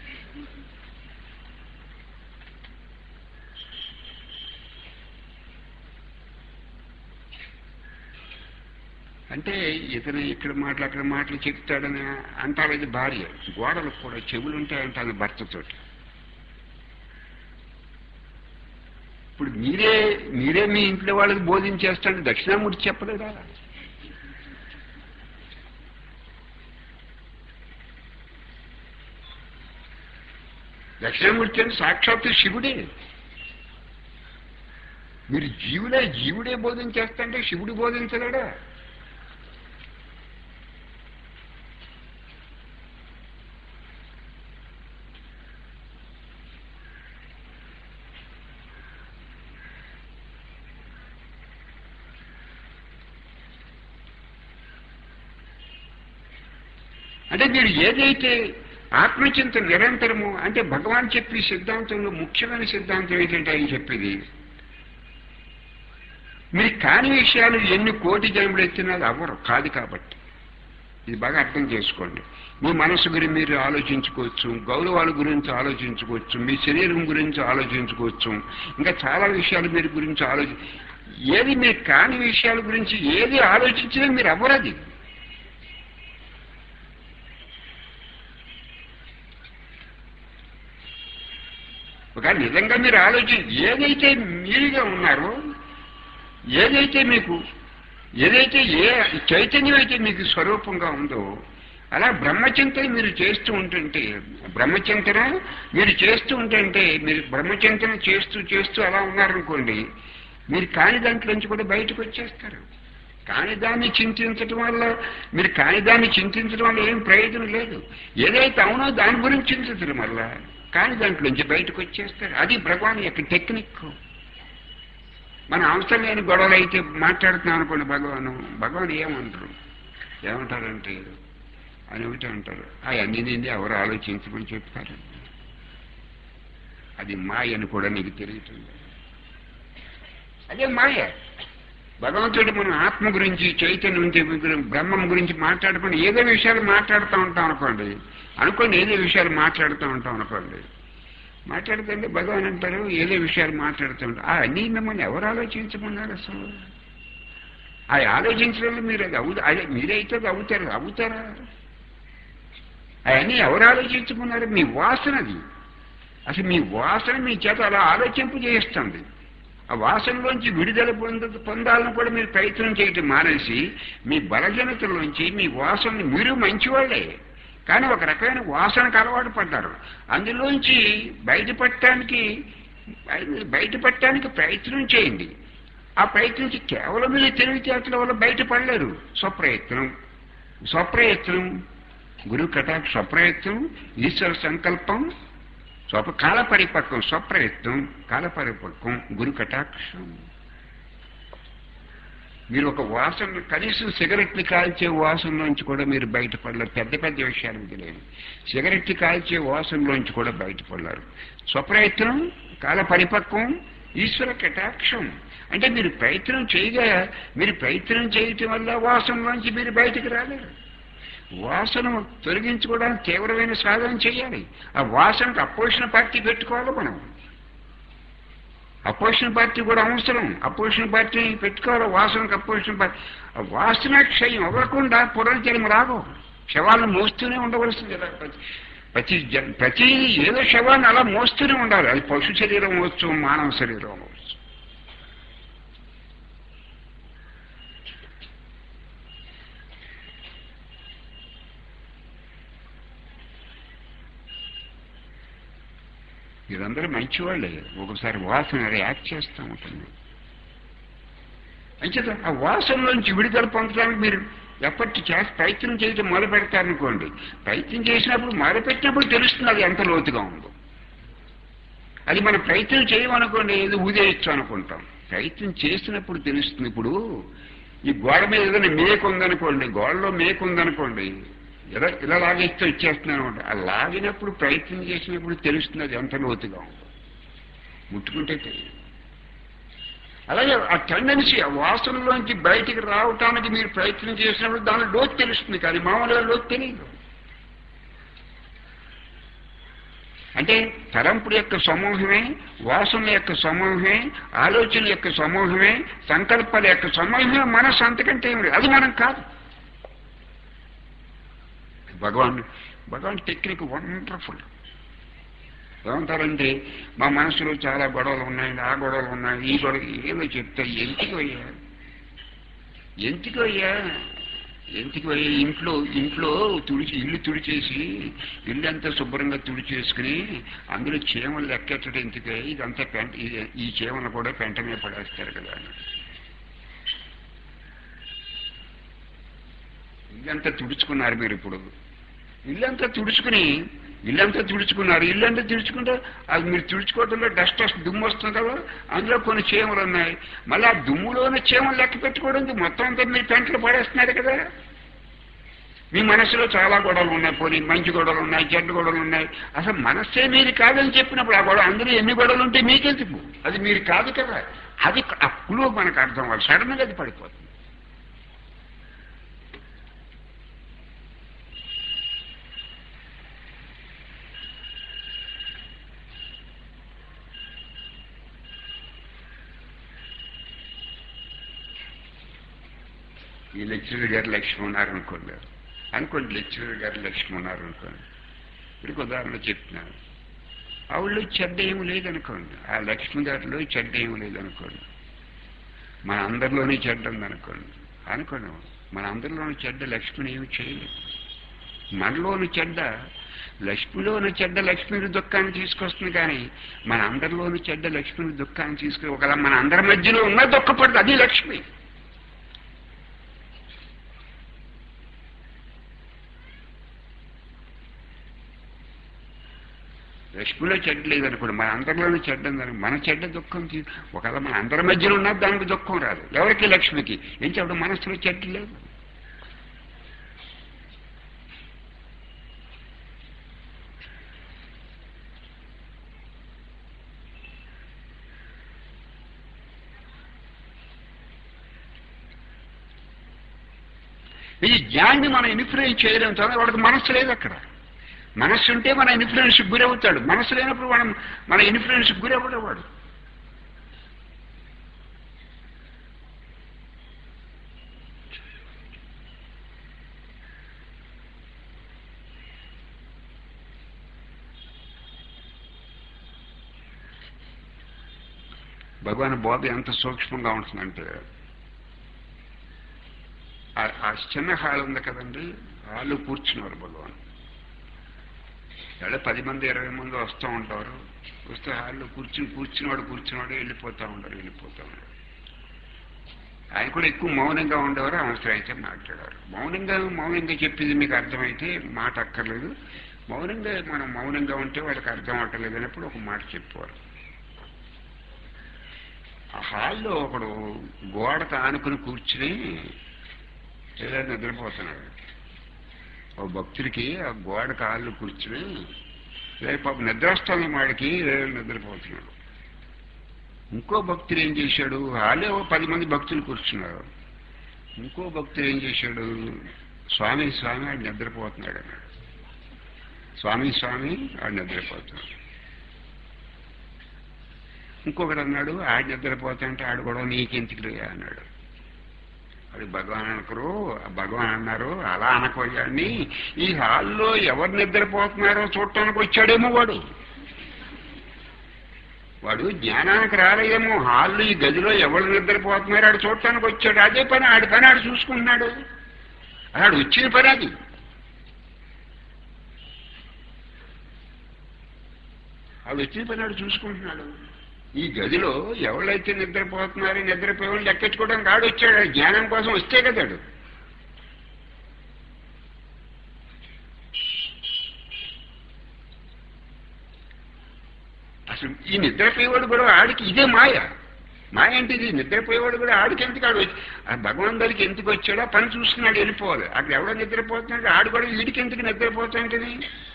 అంటే ఇతను ఇక్కడ మాటలు అక్కడ మాటలు చెప్తాడని అంటారు ఇది భార్య గోడలకు కూడా చెవులు ఉంటాయంటాను భర్తతోటి ఇప్పుడు మీరే మీరే మీ ఇంట్లో వాళ్ళకి బోధించేస్తాడు దక్షిణామూర్తి చెప్పలేదా దక్షిణామూర్తి అంటే సాక్షాత్తు శివుడే మీరు జీవుడే జీవుడే బోధించేస్తంటే శివుడు బోధించలేడా అంటే మీరు ఏదైతే ఆత్మచింతన నిరంతరము అంటే భగవాన్ చెప్పే సిద్ధాంతంలో ముఖ్యమైన సిద్ధాంతం ఏంటంటే ఆయన చెప్పేది మీరు కాని విషయాలు ఎన్ని కోటి జన్మలు ఎత్తినా అది అవ్వరు కాదు కాబట్టి ఇది బాగా అర్థం చేసుకోండి మీ మనసు గురించి మీరు ఆలోచించుకోవచ్చు గౌరవాల గురించి ఆలోచించుకోవచ్చు మీ శరీరం గురించి ఆలోచించుకోవచ్చు ఇంకా చాలా విషయాలు మీరు గురించి ఆలోచి ఏది మీరు కాని విషయాల గురించి ఏది ఆలోచించినా మీరు అవ్వరది ఒక నిజంగా మీరు ఆలోచి ఏదైతే మీరుగా ఉన్నారో ఏదైతే మీకు ఏదైతే ఏ చైతన్యం అయితే మీకు స్వరూపంగా ఉందో అలా బ్రహ్మచింతన మీరు చేస్తూ ఉంటుంటే బ్రహ్మచింతన మీరు చేస్తూ ఉంటుంటే మీరు బ్రహ్మచింతన చేస్తూ చేస్తూ అలా ఉన్నారనుకోండి మీరు కాని దాంట్లోంచి కూడా బయటకు వచ్చేస్తారు కాని దాన్ని చింతించడం వల్ల మీరు కాని దాన్ని చింతించడం వల్ల ఏం ప్రయోజనం లేదు ఏదైతే అవునో దాని గురించి చింతించడం వల్ల కాని దాంట్లోంచి బయటకు వచ్చేస్తారు అది భగవాన్ యొక్క టెక్నిక్ మన అవసరం లేని గొడవలు అయితే మాట్లాడుతున్నాం అనుకోండి భగవాను భగవాన్ ఏమంటారు ఏమంటారంటే అని ఒకటి అంటారు అవన్నీ నేను ఎవరు ఆలోచించమని చెప్తారు అది మాయ అని కూడా నీకు తెలియటం అదే మాయ భగవంతుడు మనం ఆత్మ గురించి చైతన్యం గురించి బ్రహ్మం గురించి మాట్లాడుకుని ఏదో విషయాలు మాట్లాడుతూ ఉంటాం అనుకోండి అనుకోండి ఏదో విషయాలు మాట్లాడుతూ ఉంటాం అనుకోండి మాట్లాడుతుంటే భగవాన్ అంటారు ఏదో విషయాలు మాట్లాడుతుంటారు ఆ అన్నీ మిమ్మల్ని ఎవరు ఆలోచించమన్నారు అసలు అది ఆలోచించడంలో మీరు అది అవు అదే మీరైతే అది అవుతారు అవుతారా అవన్నీ ఎవరు ఆలోచించుకున్నారు మీ వాసనది అసలు మీ వాసన మీ చేత అలా ఆలోచింపు చేస్తుంది ఆ వాసనలోంచి విడుదల పొంద పొందాలని కూడా మీరు ప్రయత్నం చేయటం మానేసి మీ బలజనతలోంచి మీ వాసనని మీరు మంచివాళ్ళే కానీ ఒక రకమైన వాసనకు అలవాటు పడ్డారు అందులోంచి బయటపడటానికి బయటపడటానికి ప్రయత్నం చేయండి ఆ ప్రయత్నించి కేవలం మీరు తెలివితేటల వల్ల బయటపడలేరు స్వప్రయత్నం స్వప్రయత్నం గురు కటాక్ష స్వప్రయత్నం ఈశ్వర సంకల్పం స్వప కాల పరిపక్వం స్వప్రయత్నం కాల పరిపక్వం గురు కటాక్షం మీరు ఒక వాసన కనీసం సిగరెట్లు కాల్చే వాసనలోంచి కూడా మీరు బయటపడలేరు పెద్ద పెద్ద విషయాలు తెలియదు సిగరెట్లు కాల్చే వాసనలోంచి కూడా బయటపడలేరు స్వప్రయత్నం కాల పరిపక్వం ఈశ్వర కటాక్షం అంటే మీరు ప్రయత్నం చేయగా మీరు ప్రయత్నం చేయటం వల్ల వాసనలోంచి మీరు బయటకు రాలేరు వాసన తొలగించుకోవడానికి తీవ్రమైన సాధన చేయాలి ఆ వాసనకు అపోషణ పార్టీ పెట్టుకోవాలి మనం అపోషణ పార్టీ కూడా అవసరం అపోషణ పార్టీ పెట్టుకోవాలి వాసనకు అపోషణ పార్టీ ఆ వాసన క్షయం అవ్వకుండా పునర్జన్మ రావు శవాలను మోస్తూనే ఉండవలసింది ఇలా ప్రతి ప్రతి జన్ ప్రతి ఏదో శవాన్ని అలా మోస్తూనే ఉండాలి అది పశు శరీరం అవ్వచ్చు మానవ శరీరం అవ్వచ్చు మీరందరూ మంచివాళ్ళే ఒకసారి వాసన రియాక్ట్ చేస్తూ ఉంటుంది అంచేత ఆ వాసనలోంచి విడుదల పొందడానికి మీరు ఎప్పటి చేసి ప్రయత్నం చేయడం మొదలు పెడతారనుకోండి ప్రయత్నం చేసినప్పుడు మొదలుపెట్టినప్పుడు తెలుస్తుంది అది ఎంత లోతుగా ఉందో అది మనం ప్రయత్నం చేయమనుకోండి ఏదో ఊదేయచ్చు అనుకుంటాం ప్రయత్నం చేసినప్పుడు తెలుస్తుంది ఇప్పుడు ఈ గోడ మీద ఏదైనా మేకు ఉందనుకోండి గోడలో మేకు ఉందనుకోండి ఇలా ఇలా లాగేస్తే వచ్చేస్తున్నాను అనమాట ఆ లాగినప్పుడు ప్రయత్నం చేసినప్పుడు తెలుస్తుంది అది ఎంత లోతుగా ఉందో ముట్టుకుంటే తెలియదు అలాగే ఆ టెండెన్సీ ఆ వాసనలోంచి బయటికి రావటానికి మీరు ప్రయత్నం చేసినప్పుడు దాని లోతు తెలుస్తుంది కానీ మామూలుగా లోతు తెలియదు అంటే తలంపుల యొక్క సమూహమే వాసనల యొక్క సమూహమే ఆలోచనల యొక్క సమూహమే సంకల్పాల యొక్క సమూహమే మనస్సు అంతకంటే ఏమి లేదు అది మనం కాదు భగవాన్ భగవాన్ టెక్నిక్ వండర్ఫుల్ ఏమంటారంటే మా మనసులో చాలా గొడవలు ఉన్నాయి ఆ గొడవలు ఉన్నాయి ఈ గొడవ ఏదో చెప్తా ఎందుకు అయ్యా ఎందుకు అయ్యా ఎందుకు అయ్యా ఇంట్లో ఇంట్లో తుడిచి ఇల్లు తుడిచేసి ఇల్లు అంతా శుభ్రంగా తుడిచేసుకుని అందులో చీమలు లెక్కెట్టడం ఎందుకే ఇదంతా పెంట ఈ- ఈ చీమలు కూడా పెంట మీద పడేస్తారు కదా ఇల్లంతా తుడుచుకున్నారు మీరు ఇప్పుడు ఇల్లంతా తుడుచుకుని ఇల్లంతా తుడుచుకున్నారు ఇల్లంతా తుడుచుకుంటే అది మీరు తుడుచుకోవడంలో డస్ట్ వస్తుంది దుమ్ము వస్తుంది కదా అందులో కొన్ని చీమలు ఉన్నాయి మళ్ళీ ఆ దుమ్ములోనే చీమలు లెక్క పెట్టుకోవడం మొత్తం అంతా మీరు పెంటలు పడేస్తున్నారు కదా మీ మనసులో చాలా గొడవలు ఉన్నాయి పోనీ మంచి గొడవలు ఉన్నాయి చెడ్డ గొడవలు ఉన్నాయి అసలు మనస్సే మీరు కాదని చెప్పినప్పుడు ఆ గొడవ అందులో ఎన్ని గొడవలు ఉంటే మీకెందుకు అది మీరు కాదు కదా అది అప్పుడు మనకు అర్థం అవ్వాలి సడన్ గా అది పడిపోతుంది ఈ లెక్చరర్ గారు లక్ష్మి ఉన్నారు అనుకోండి అనుకోండి లెక్చరర్ గారు లక్ష్మి ఉన్నారు అనుకోండి ఇప్పుడు ఉదాహరణ చెప్తున్నాను ఆవిడలో చెడ్డ ఏమి లేదనుకోండి ఆ లక్ష్మి గారిలో చెడ్డ ఏమి లేదనుకోండి మన అందరిలోనే చెడ్డ ఉందనుకోండి అనుకోండి మన అందరిలోని చెడ్డ లక్ష్మిని ఏమి చేయలేదు మనలోని చెడ్డ లక్ష్మిలోని చెడ్డ లక్ష్మిని దుఃఖాన్ని తీసుకొస్తుంది కానీ మన అందరిలోని చెడ్డ లక్ష్మిని దుఃఖాన్ని తీసుకుని ఒకవేళ మన అందరి మధ్యలో ఉన్న దుఃఖపడదు అది లక్ష్మి లక్ష్మిలో చెడ్డ లేదనుకోండి మన అందరిలోనే చెడ్డ ఉందని మన చెడ్డ దుఃఖం తీ- ఒకవేళ మన అందరి మధ్యలో ఉన్నది దానికి దుఃఖం రాదు ఎవరికి లక్ష్మికి ఏం చెప్పడం మనసులో చెడ్డ లేదు ఈ జ్ఞాన్ని మనం ఇన్ఫ్లుయెన్స్ చేయడం చదివి వాడికి మనస్సు లేదు అక్కడ మనస్సు ఉంటే మన ఇన్ఫ్లుయెన్స్ గురవుతాడు మనస్సు లేనప్పుడు మనం మన ఇన్ఫ్లుయెన్స్ గురవ్వడు వాడు భగవాన్ బోధ ఎంత సూక్ష్మంగా ఉంటుందంటే ఆ- ఆ చిన్న హాల్ ఉంది కదండి హాలు కూర్చున్నారు భగవాన్ ఎక్కడ పది మంది ఇరవై మంది వస్తూ ఉంటారు వస్తే హాల్లో కూర్చుని కూర్చున్నాడు కూర్చున్నాడు వెళ్ళిపోతూ ఉంటారు వెళ్ళిపోతూ ఉంటారు ఆయన కూడా ఎక్కువ మౌనంగా ఉండేవారు అవసరం అయితే మాట్లాడారు మౌనంగా మౌనంగా చెప్పింది మీకు అర్థమైతే మాట అక్కర్లేదు మౌనంగా మనం మౌనంగా ఉంటే వాళ్ళకి అర్థం అవ్వట్లేదు అన్నప్పుడు ఒక మాట చెప్పేవారు ఆ హాల్లో ఒకడు గోడకు ఆనుకుని కూర్చుని ఇలా నిద్రపోతున్నాడు ఓ భక్తుడికి ఆ గోడ కాళ్ళు కూర్చుని రేపు నిద్ర వస్తుంది వాడికి రేపు నిద్రపోతున్నాడు ఇంకో భక్తుడు ఏం చేశాడు హాలే ఓ పది మంది భక్తులు కూర్చున్నారు ఇంకో భక్తుడు ఏం చేశాడు స్వామి స్వామి ఆడు నిద్రపోతున్నాడు అన్నాడు స్వామి స్వామి ఆడు నిద్రపోతున్నాడు ఇంకొకడు అన్నాడు ఆడు నిద్రపోతుంటే ఆడు కూడా నీకెందుకు అన్నాడు అది భగవాన్ అనకరు భగవాన్ అన్నారు అలా అనకోయాన్ని ఈ హాల్లో ఎవరు నిద్రపోతున్నారో చూడటానికి వచ్చాడేమో వాడు వాడు జ్ఞానానికి రాలేదేమో హాల్లో ఈ గదిలో ఎవరు నిద్రపోతున్నారో ఆడు చూడటానికి వచ్చాడు అదే పని ఆడి పని ఆడు చూసుకుంటున్నాడు ఆడు వచ్చిన పని అది ఆడు వచ్చిన పని ఆడు చూసుకుంటున్నాడు ఈ గదిలో ఎవరైతే నిద్రపోతున్నారో నిద్రపోయి లెక్కించుకోవడానికి ఆడు వచ్చాడు ఆ జ్ఞానం కోసం వస్తే కదాడు అసలు ఈ నిద్రపోయేవాడు కూడా ఆడికి ఇదే మాయ మాయ అంటే ఇది నిద్రపోయేవాడు కూడా ఆడికి ఎందుకు ఆడు వచ్చి- ఆ భగవాన్ దగ్గరికి ఎందుకు వచ్చాడో ఆ పని చూస్తున్నాడు వెళ్ళిపోవాలి అక్కడ ఎవడో నిద్రపోతున్నాడు ఆడు కూడా వీడికి ఎందుకు నిద్రపోతాంటది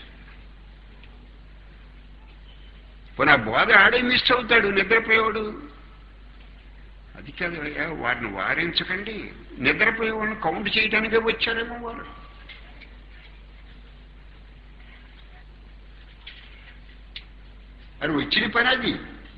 పోనీ ఆ బోధ ఆడే మిస్ అవుతాడు నిద్రపోయేవాడు అది కాదు అయ్యా వారిని వారించకండి నిద్రపోయేవాడిని కౌంట్ చేయడానికే వచ్చారేమో వారు అది వచ్చిన పని అది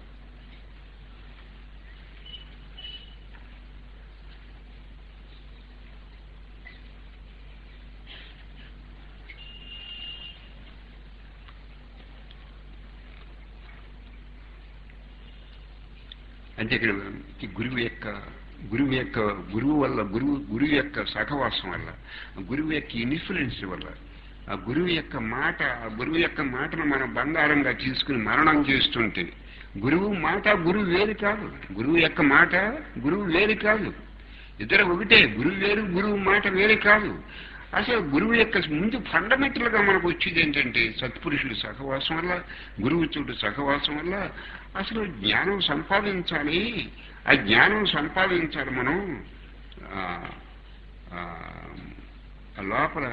అంటే ఇక్కడ ఈ గురువు యొక్క గురువు యొక్క గురువు వల్ల గురువు గురువు యొక్క సహవాసం వల్ల గురువు యొక్క ఇన్ఫ్లుయెన్స్ వల్ల ఆ గురువు యొక్క మాట ఆ గురువు యొక్క మాటను మనం బంగారంగా తీసుకుని మరణం చేస్తుంటే గురువు మాట గురువు వేరు కాదు గురువు యొక్క మాట గురువు వేరు కాదు ఇద్దరు ఒకటే గురువు వేరు గురువు మాట వేరు కాదు అసలు గురువు యొక్క ముందు ఫండమెంటల్ గా మనకు వచ్చేది ఏంటంటే సత్పురుషుడు సహవాసం వల్ల గురువు చూడు సహవాసం వల్ల అసలు జ్ఞానం సంపాదించాలి ఆ జ్ఞానం సంపాదించాలి మనం ఆ, ఆ, ఆ లోపల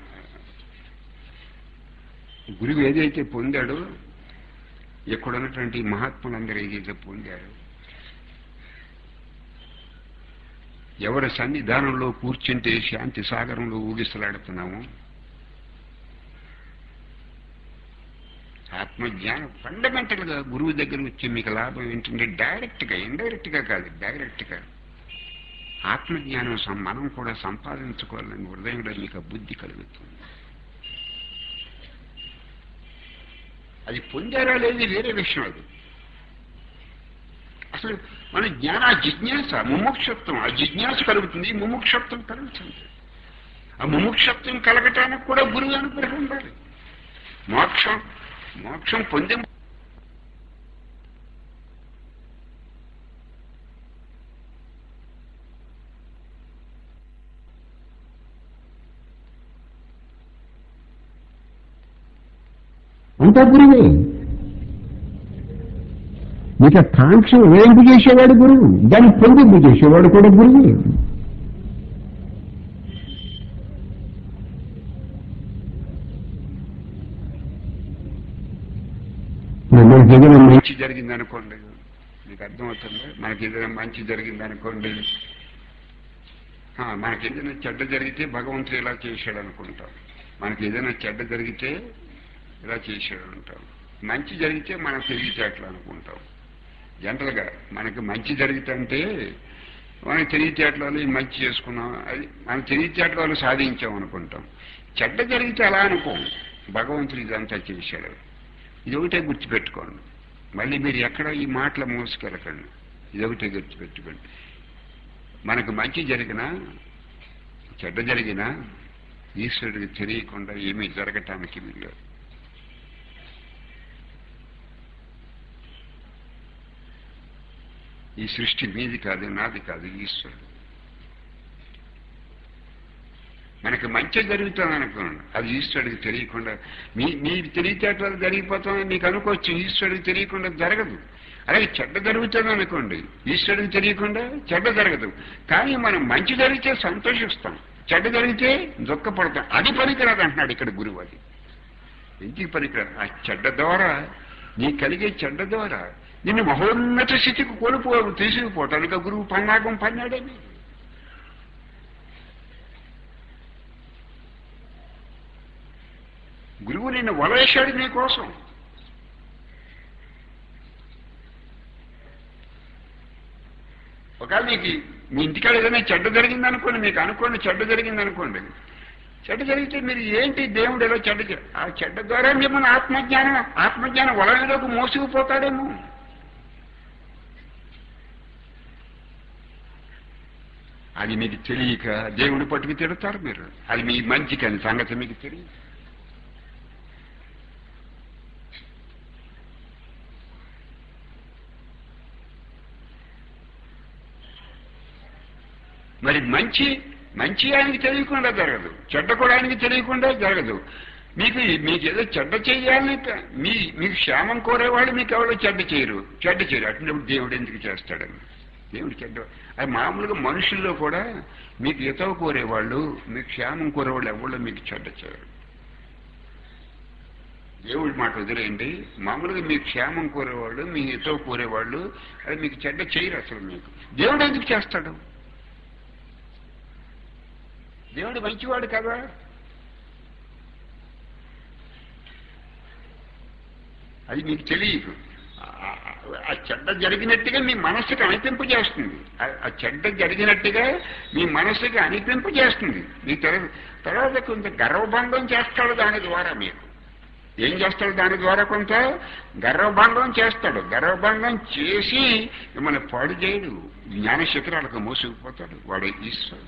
గురువు ఏదైతే పొందాడో ఇక్కడ ఉన్నటువంటి మహాత్ములందరూ ఏదైతే పొందారో ఎవరి సన్నిధానంలో కూర్చుంటే శాంతి సాగరంలో ఊగిసలాడుతున్నాము ఆత్మజ్ఞానం ఫండమెంటల్ గా గురువు దగ్గర వచ్చి మీకు లాభం ఏంటంటే డైరెక్ట్ గా ఇండైరెక్ట్ గా కాదు డైరెక్ట్ గా ఆత్మజ్ఞానం సం- మనం కూడా సంపాదించుకోవాలని హృదయంలో మీకు ఆ బుద్ధి కలుగుతుంది అది పొందారా లేదు వేరే విషయం అది అసలు మన జ్ఞాన జిజ్ఞాస ముముక్షత్వం ఆ జిజ్ఞాస కలుగుతుంది ముముక్షత్వం కలుగుతుంది ఆ ముముక్షత్వం కలగటానికి కూడా గురువు అనుగ్రహం ఉండాలి మోక్షం మోక్షం పొందే అంతా గురువే ఇక కాంక్ష వేంపు చేసేవాడు గురువు దాన్ని పొందింపు చేసేవాడు కూడా గురువే మనకి ఏదైనా మంచి మంచి జరిగింది అనుకోండి మీకు అర్థమవుతుంది మనకి ఏదైనా మంచి జరిగింది అనుకోండి ఆ, మనకి ఏదైనా చెడ్డ జరిగితే భగవంతుడు ఇలా చేశాడు అనుకుంటాం మనకి ఏదైనా చెడ్డ జరిగితే ఇలా చేశాడు అంటాం మంచి జరిగితే మనం తెలివితేటలు అనుకుంటాం జనరల్గా మనకి మంచి జరుగుతుంటే మనం తెలివితేటల వల్ల ఈ మంచి చేసుకున్నాం అది మన తెలివితేటల వల్ల సాధించాం అనుకుంటాం చెడ్డ జరిగితే అలా అనుకోం భగవంతుడు ఇదంతా చేశాడు ఇది ఒకటే గుర్తుపెట్టుకోండి మళ్ళీ మీరు ఎక్కడ ఈ మాటల మోసుకెళ్ళకండి ఇది ఒకటే గుర్తుపెట్టుకోండి మనకు మంచి జరిగినా చెడ్డ జరిగినా ఈశ్వరుడికి తెలియకుండా ఏమీ జరగటానికి వీళ్ళు ఈ సృష్టి మీది కాదు నాది కాదు ఈశ్వరుడు మనకి మంచి జరుగుతుంది అనుకోండి అది ఈశ్వరుడికి తెలియకుండా మీ మీ తెలివితేటలు జరిగిపోతుందని మీకు అనుకోవచ్చు ఈశ్వరుడికి తెలియకుండా జరగదు అలాగే చెడ్డ జరుగుతుంది అనుకోండి ఈశ్వరుడికి తెలియకుండా చెడ్డ జరగదు కానీ మనం మంచి జరిగితే సంతోషిస్తాం చెడ్డ జరిగితే దుఃఖపడతాం అది పనికిరాదు అంటున్నాడు ఇక్కడ గురువు అది ఎందుకు పనికిరాదు ఆ చెడ్డ ద్వారా నీ కలిగే చెడ్డ ద్వారా నిన్ను మహోన్నత స్థితికి కోల్పో తీసుకుపోవటానికి ఆ గురువు పన్నాగం పన్నాడని గురువు నిన్ను వలేశాడు నీ కోసం ఒకవేళ మీకు మీ ఇంటికాడ ఏదైనా చెడ్డ జరిగిందనుకోండి మీకు అనుకోండి చెడ్డ జరిగిందనుకోండి చెడ్డ జరిగితే మీరు ఏంటి దేవుడు ఏదో చెడ్డ చే- ఆ చెడ్డ ద్వారా మిమ్మల్ని ఆత్మజ్ఞానం ఆత్మజ్ఞానం వలనలోకి మోసుకుపోతాడేమో అది మీకు తెలియక దేవుడు పట్టుకు తిడతారు మీరు అది మీ మంచికని సంగతి మీకు తెలియదు మరి మంచి మంచి ఆయనకి తెలియకుండా జరగదు చెడ్డ కూడా ఆయనకి తెలియకుండా జరగదు మీకు మీకు ఏదో చెడ్డ చేయాలని క- మీ మీకు క్షేమం కోరేవాళ్ళు మీకు ఎవరో చెడ్డ చేయరు చెడ్డ చేయరు అటువంటిప్పుడు దేవుడు ఎందుకు చేస్తాడని దేవుడు చెడ్డ అది మామూలుగా మనుషుల్లో కూడా మీకు హితవు కోరేవాళ్ళు మీకు క్షేమం కోరేవాళ్ళు ఎవరు మీకు చెడ్డ చేయరు దేవుడి మాట వదిలేయండి మామూలుగా మీ క్షేమం కోరేవాళ్ళు మీ హితవు కోరేవాళ్ళు అది మీకు చెడ్డ చేయరు అసలు మీకు దేవుడు ఎందుకు చేస్తాడు దేవుడు మంచివాడు కదా అది మీకు తెలియదు ఆ- ఆ- ఆ చెడ్డ జరిగినట్టుగా మీ మనస్సుకి అనిపింపు చేస్తుంది ఆ- ఆ చెడ్డ జరిగినట్టుగా మీ మనస్సుకి అనిపింపు చేస్తుంది మీ తెర- తర్వాత కొంత గర్వభంగం చేస్తాడు దాని ద్వారా మీకు ఏం చేస్తాడు దాని ద్వారా కొంత గర్వభంగం చేస్తాడు గర్వభంగం చేసి మిమ్మల్ని పాడు చేయడు జ్ఞాన శిఖరాలకు మోసుకుపోతాడు వాడు ఈశ్వరుడు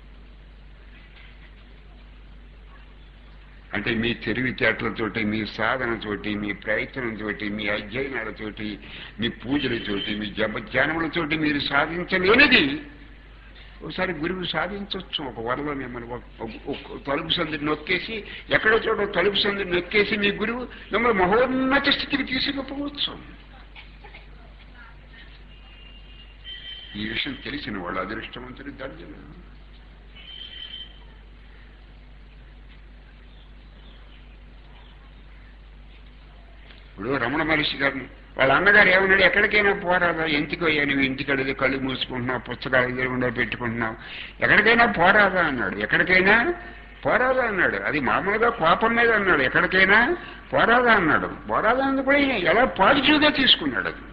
అంటే మీ తెలివితేటలతోటి మీ సాధనతోటి మీ ప్రయత్నంతోటి మీ అధ్యయనాలతోటి మీ పూజలతోటి మీ జపధ్యానములతోటి మీరు సాధించలేనిది ఒకసారి గురువు సాధించవచ్చు ఒక వరలో మిమ్మల్ని ఒక- ఒక- ఒక తలుపు సంది నొక్కేసి ఎక్కడో చోట తలుపు సంది నొక్కేసి మీ గురువు మిమ్మల్ని మహోన్నత స్థితికి తీసుకుపోవచ్చు ఈ విషయం తెలిసిన వాళ్ళు అదృష్టవంతుడు దర్జన ఇప్పుడు రమణ మహర్షి గారిని వాళ్ళ అన్నగారు ఏమన్నాడు ఎక్కడికైనా పోరాదా ఎందుకు అయ్యా నువ్వు ఇంటికడిది కళ్ళు మూసుకుంటున్నావు పుస్తకాలు ఎదురుగుండా పెట్టుకుంటున్నావు ఎక్కడికైనా పోరాదా అన్నాడు ఎక్కడికైనా పోరాదా అన్నాడు అది మామూలుగా కోపం మీద అన్నాడు ఎక్కడికైనా పోరాదా అన్నాడు పోరాదా అన్నది కూడా ఈయన ఎలా పాజిటివ్గా తీసుకున్నాడు అది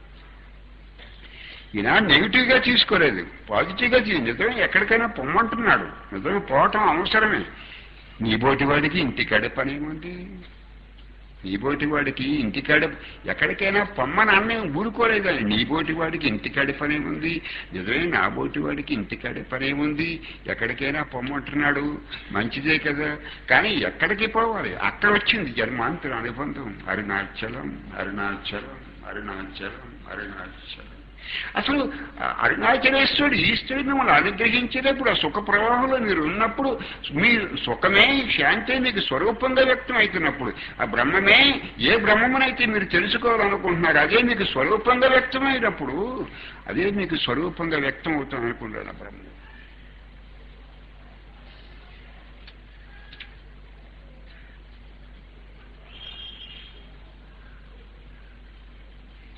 ఈయన నెగిటివ్ గా తీసుకోలేదు పాజిటివ్ గా తీ- నిజమే ఎక్కడికైనా పొమ్మంటున్నాడు నిజమే పోవటం అవసరమే నీ బోటి వాడికి ఇంటికాడ పనేముంది నీ బోటి వాడికి ఇంటికాడ ఎక్కడికైనా పొమ్మని అన్నం ఊరుకోలేదని నీ బోటి వాడికి ఇంటికాడ పనేముంది నిజమే నా బోటి వాడికి ఇంటికాడ పనేముంది ఎక్కడికైనా పొమ్మంటున్నాడు మంచిదే కదా కానీ ఎక్కడికి పోవాలి అక్కడ వచ్చింది జన్మాంతర అనుబంధం అరుణాచలం అరుణాచలం అరుణాచలం అరుణాచలం అసలు ఆ అరుణాచలేశ్వరుడు ఈశ్వరుడు మిమ్మల్ని అనుగ్రహించేటప్పుడు ఆ సుఖ ప్రవాహంలో మీరు ఉన్నప్పుడు మీ సుఖమే శాంతే మీకు స్వరూపంగా వ్యక్తం అవుతున్నప్పుడు ఆ బ్రహ్మమే ఏ బ్రహ్మమునైతే మీరు తెలుసుకోవాలనుకుంటున్నారు అదే మీకు స్వరూపంగా వ్యక్తమైనప్పుడు అదే మీకు స్వరూపంగా వ్యక్తం అవుతుంది అనుకుంటాను ఆ బ్రహ్మ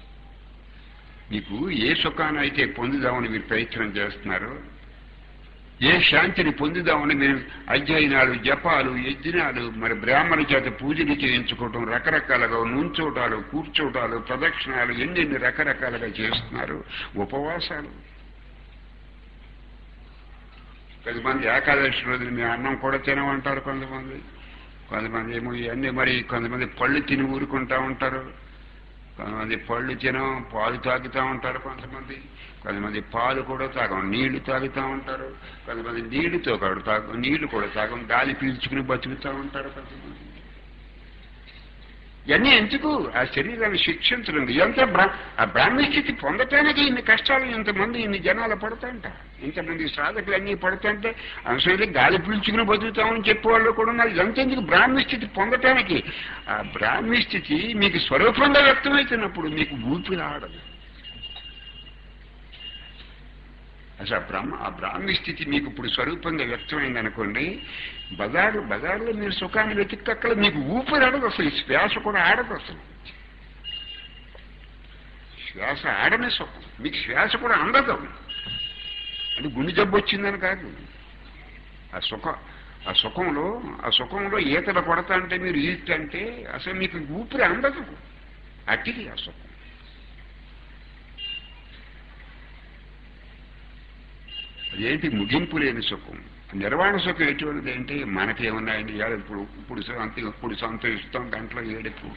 మీకు ఏ సుఖాన్ని అయితే పొందుదామని మీరు ప్రయత్నం చేస్తున్నారో ఏ శాంతిని పొందుదామని మీరు అధ్యయనాలు జపాలు యజ్ఞాలు మరి బ్రాహ్మణ చేత పూజలు చేయించుకోవటం రకరకాలుగా నుంచోటాలు కూర్చోటాలు ప్రదక్షిణాలు ఎన్నెన్ని రకరకాలుగా చేస్తున్నారు ఉపవాసాలు కొంతమంది ఏకాదశి రోజున మీ అన్నం కూడా తినమంటారు కొంతమంది కొంతమంది ఏమో ఇవన్నీ మరి కొంతమంది పళ్ళు తిని ఊరుకుంటా ఉంటారు కొంతమంది పళ్ళు తినం పాలు తాగుతూ ఉంటారు కొంతమంది కొంతమంది పాలు కూడా తాగం నీళ్లు తాగుతూ ఉంటారు కొంతమంది నీళ్లుతో కూడా తాగం నీళ్లు కూడా తాగం గాలి పీల్చుకుని బతుకుతూ ఉంటారు కొంతమంది ఇవన్నీ ఎందుకు ఆ శరీరాన్ని శిక్షించడం ఇదంతా బ్రా ఆ బ్రాహ్మీ స్థితి పొందటానికి ఇన్ని కష్టాలు ఇంతమంది ఇన్ని జనాలు పడుతుంట ఇంతమంది సాధకులు అన్నీ పడుతుంటే అవసరం గాలి పీల్చుకుని బతుకుతామని చెప్పేవాళ్ళు కూడా ఉన్నారు ఇదంతా ఎందుకు బ్రాహ్మీ స్థితి పొందటానికి ఆ బ్రాహ్మీ స్థితి మీకు స్వరూపంగా వ్యక్తమవుతున్నప్పుడు మీకు ఊపిరి ఆడదు అసలు ఆ బ్రహ్మ ఆ బ్రాహ్మీ స్థితి మీకు ఇప్పుడు స్వరూపంగా వ్యక్తమైంది అనుకోండి బజారు బజార్లో మీరు సుఖాన్ని వెతిక్కక్కడ మీకు ఊపిరి ఆడదు అసలు ఈ శ్వాస కూడా ఆడదు అసలు శ్వాస ఆడనే సుఖం మీకు శ్వాస కూడా అందదు అంటే గుండె జబ్బు వచ్చిందని కాదు ఆ సుఖ ఆ సుఖంలో ఆ సుఖంలో ఈతలు కొడతా అంటే మీరు ఈట్ అంటే అసలు మీకు ఊపిరి అందదు అట్టిది ఆ సుఖం అదేంటి ముగింపు లేని సుఖం నిర్వాణ సుఖం ఎటువంటిది అంటే మనకేమున్నాయండి ఇవాళ ఇప్పుడు ఇప్పుడు అంతే ఇప్పుడు సంతోషిస్తాం గంటలో ఏడుపు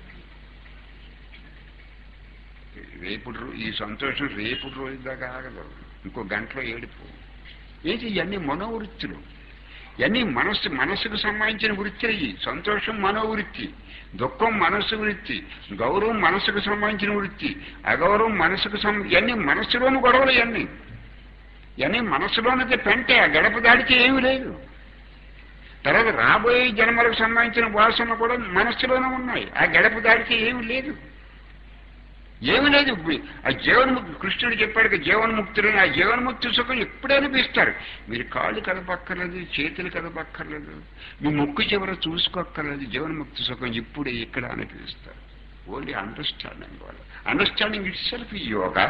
రేపుడు రో- ఈ సంతోషం రేపుడు రోజు దాకా ఆగదు ఇంకో గంటలో ఏడుపు ఏంటి ఇవన్నీ మనోవృత్తులు ఇవన్నీ మనస్సు మనస్సుకు సంబంధించిన వృత్తి అయ్యి సంతోషం మనోవృత్తి దుఃఖం మనస్సు వృత్తి గౌరవం మనస్సుకు సంబంధించిన వృత్తి అగౌరవం మనస్సుకు సం ఇవన్నీ మనస్సులోని గొడవలు ఇవన్నీ ఇవన్నీ మనసులోనిది పెంటే ఆ గడప దాడికి ఏమీ లేదు తర్వాత రాబోయే జన్మలకు సంబంధించిన వాసన కూడా మనస్సులోనే ఉన్నాయి ఆ గడప దాడికి ఏమీ లేదు ఏమీ లేదు ఆ జీవన్ముక్తి కృష్ణుడు చెప్పాడు కదా, జీవన్ముక్తులని ఆ జీవన్ముక్తి సుఖం ఎప్పుడే అనిపిస్తారు మీరు కాళ్ళు కదపక్కర్లేదు చేతులు కదపక్కర్లేదు మీ ముక్కు చివర చూసుకోక్కర్లేదు జీవన్ముక్తి సుఖం ఇప్పుడే ఇక్కడ అనిపిస్తారు ఓన్లీ అండర్స్టాండింగ్ వల్ల అండర్స్టాండింగ్ ఇట్ సెల్ఫ్ యోగా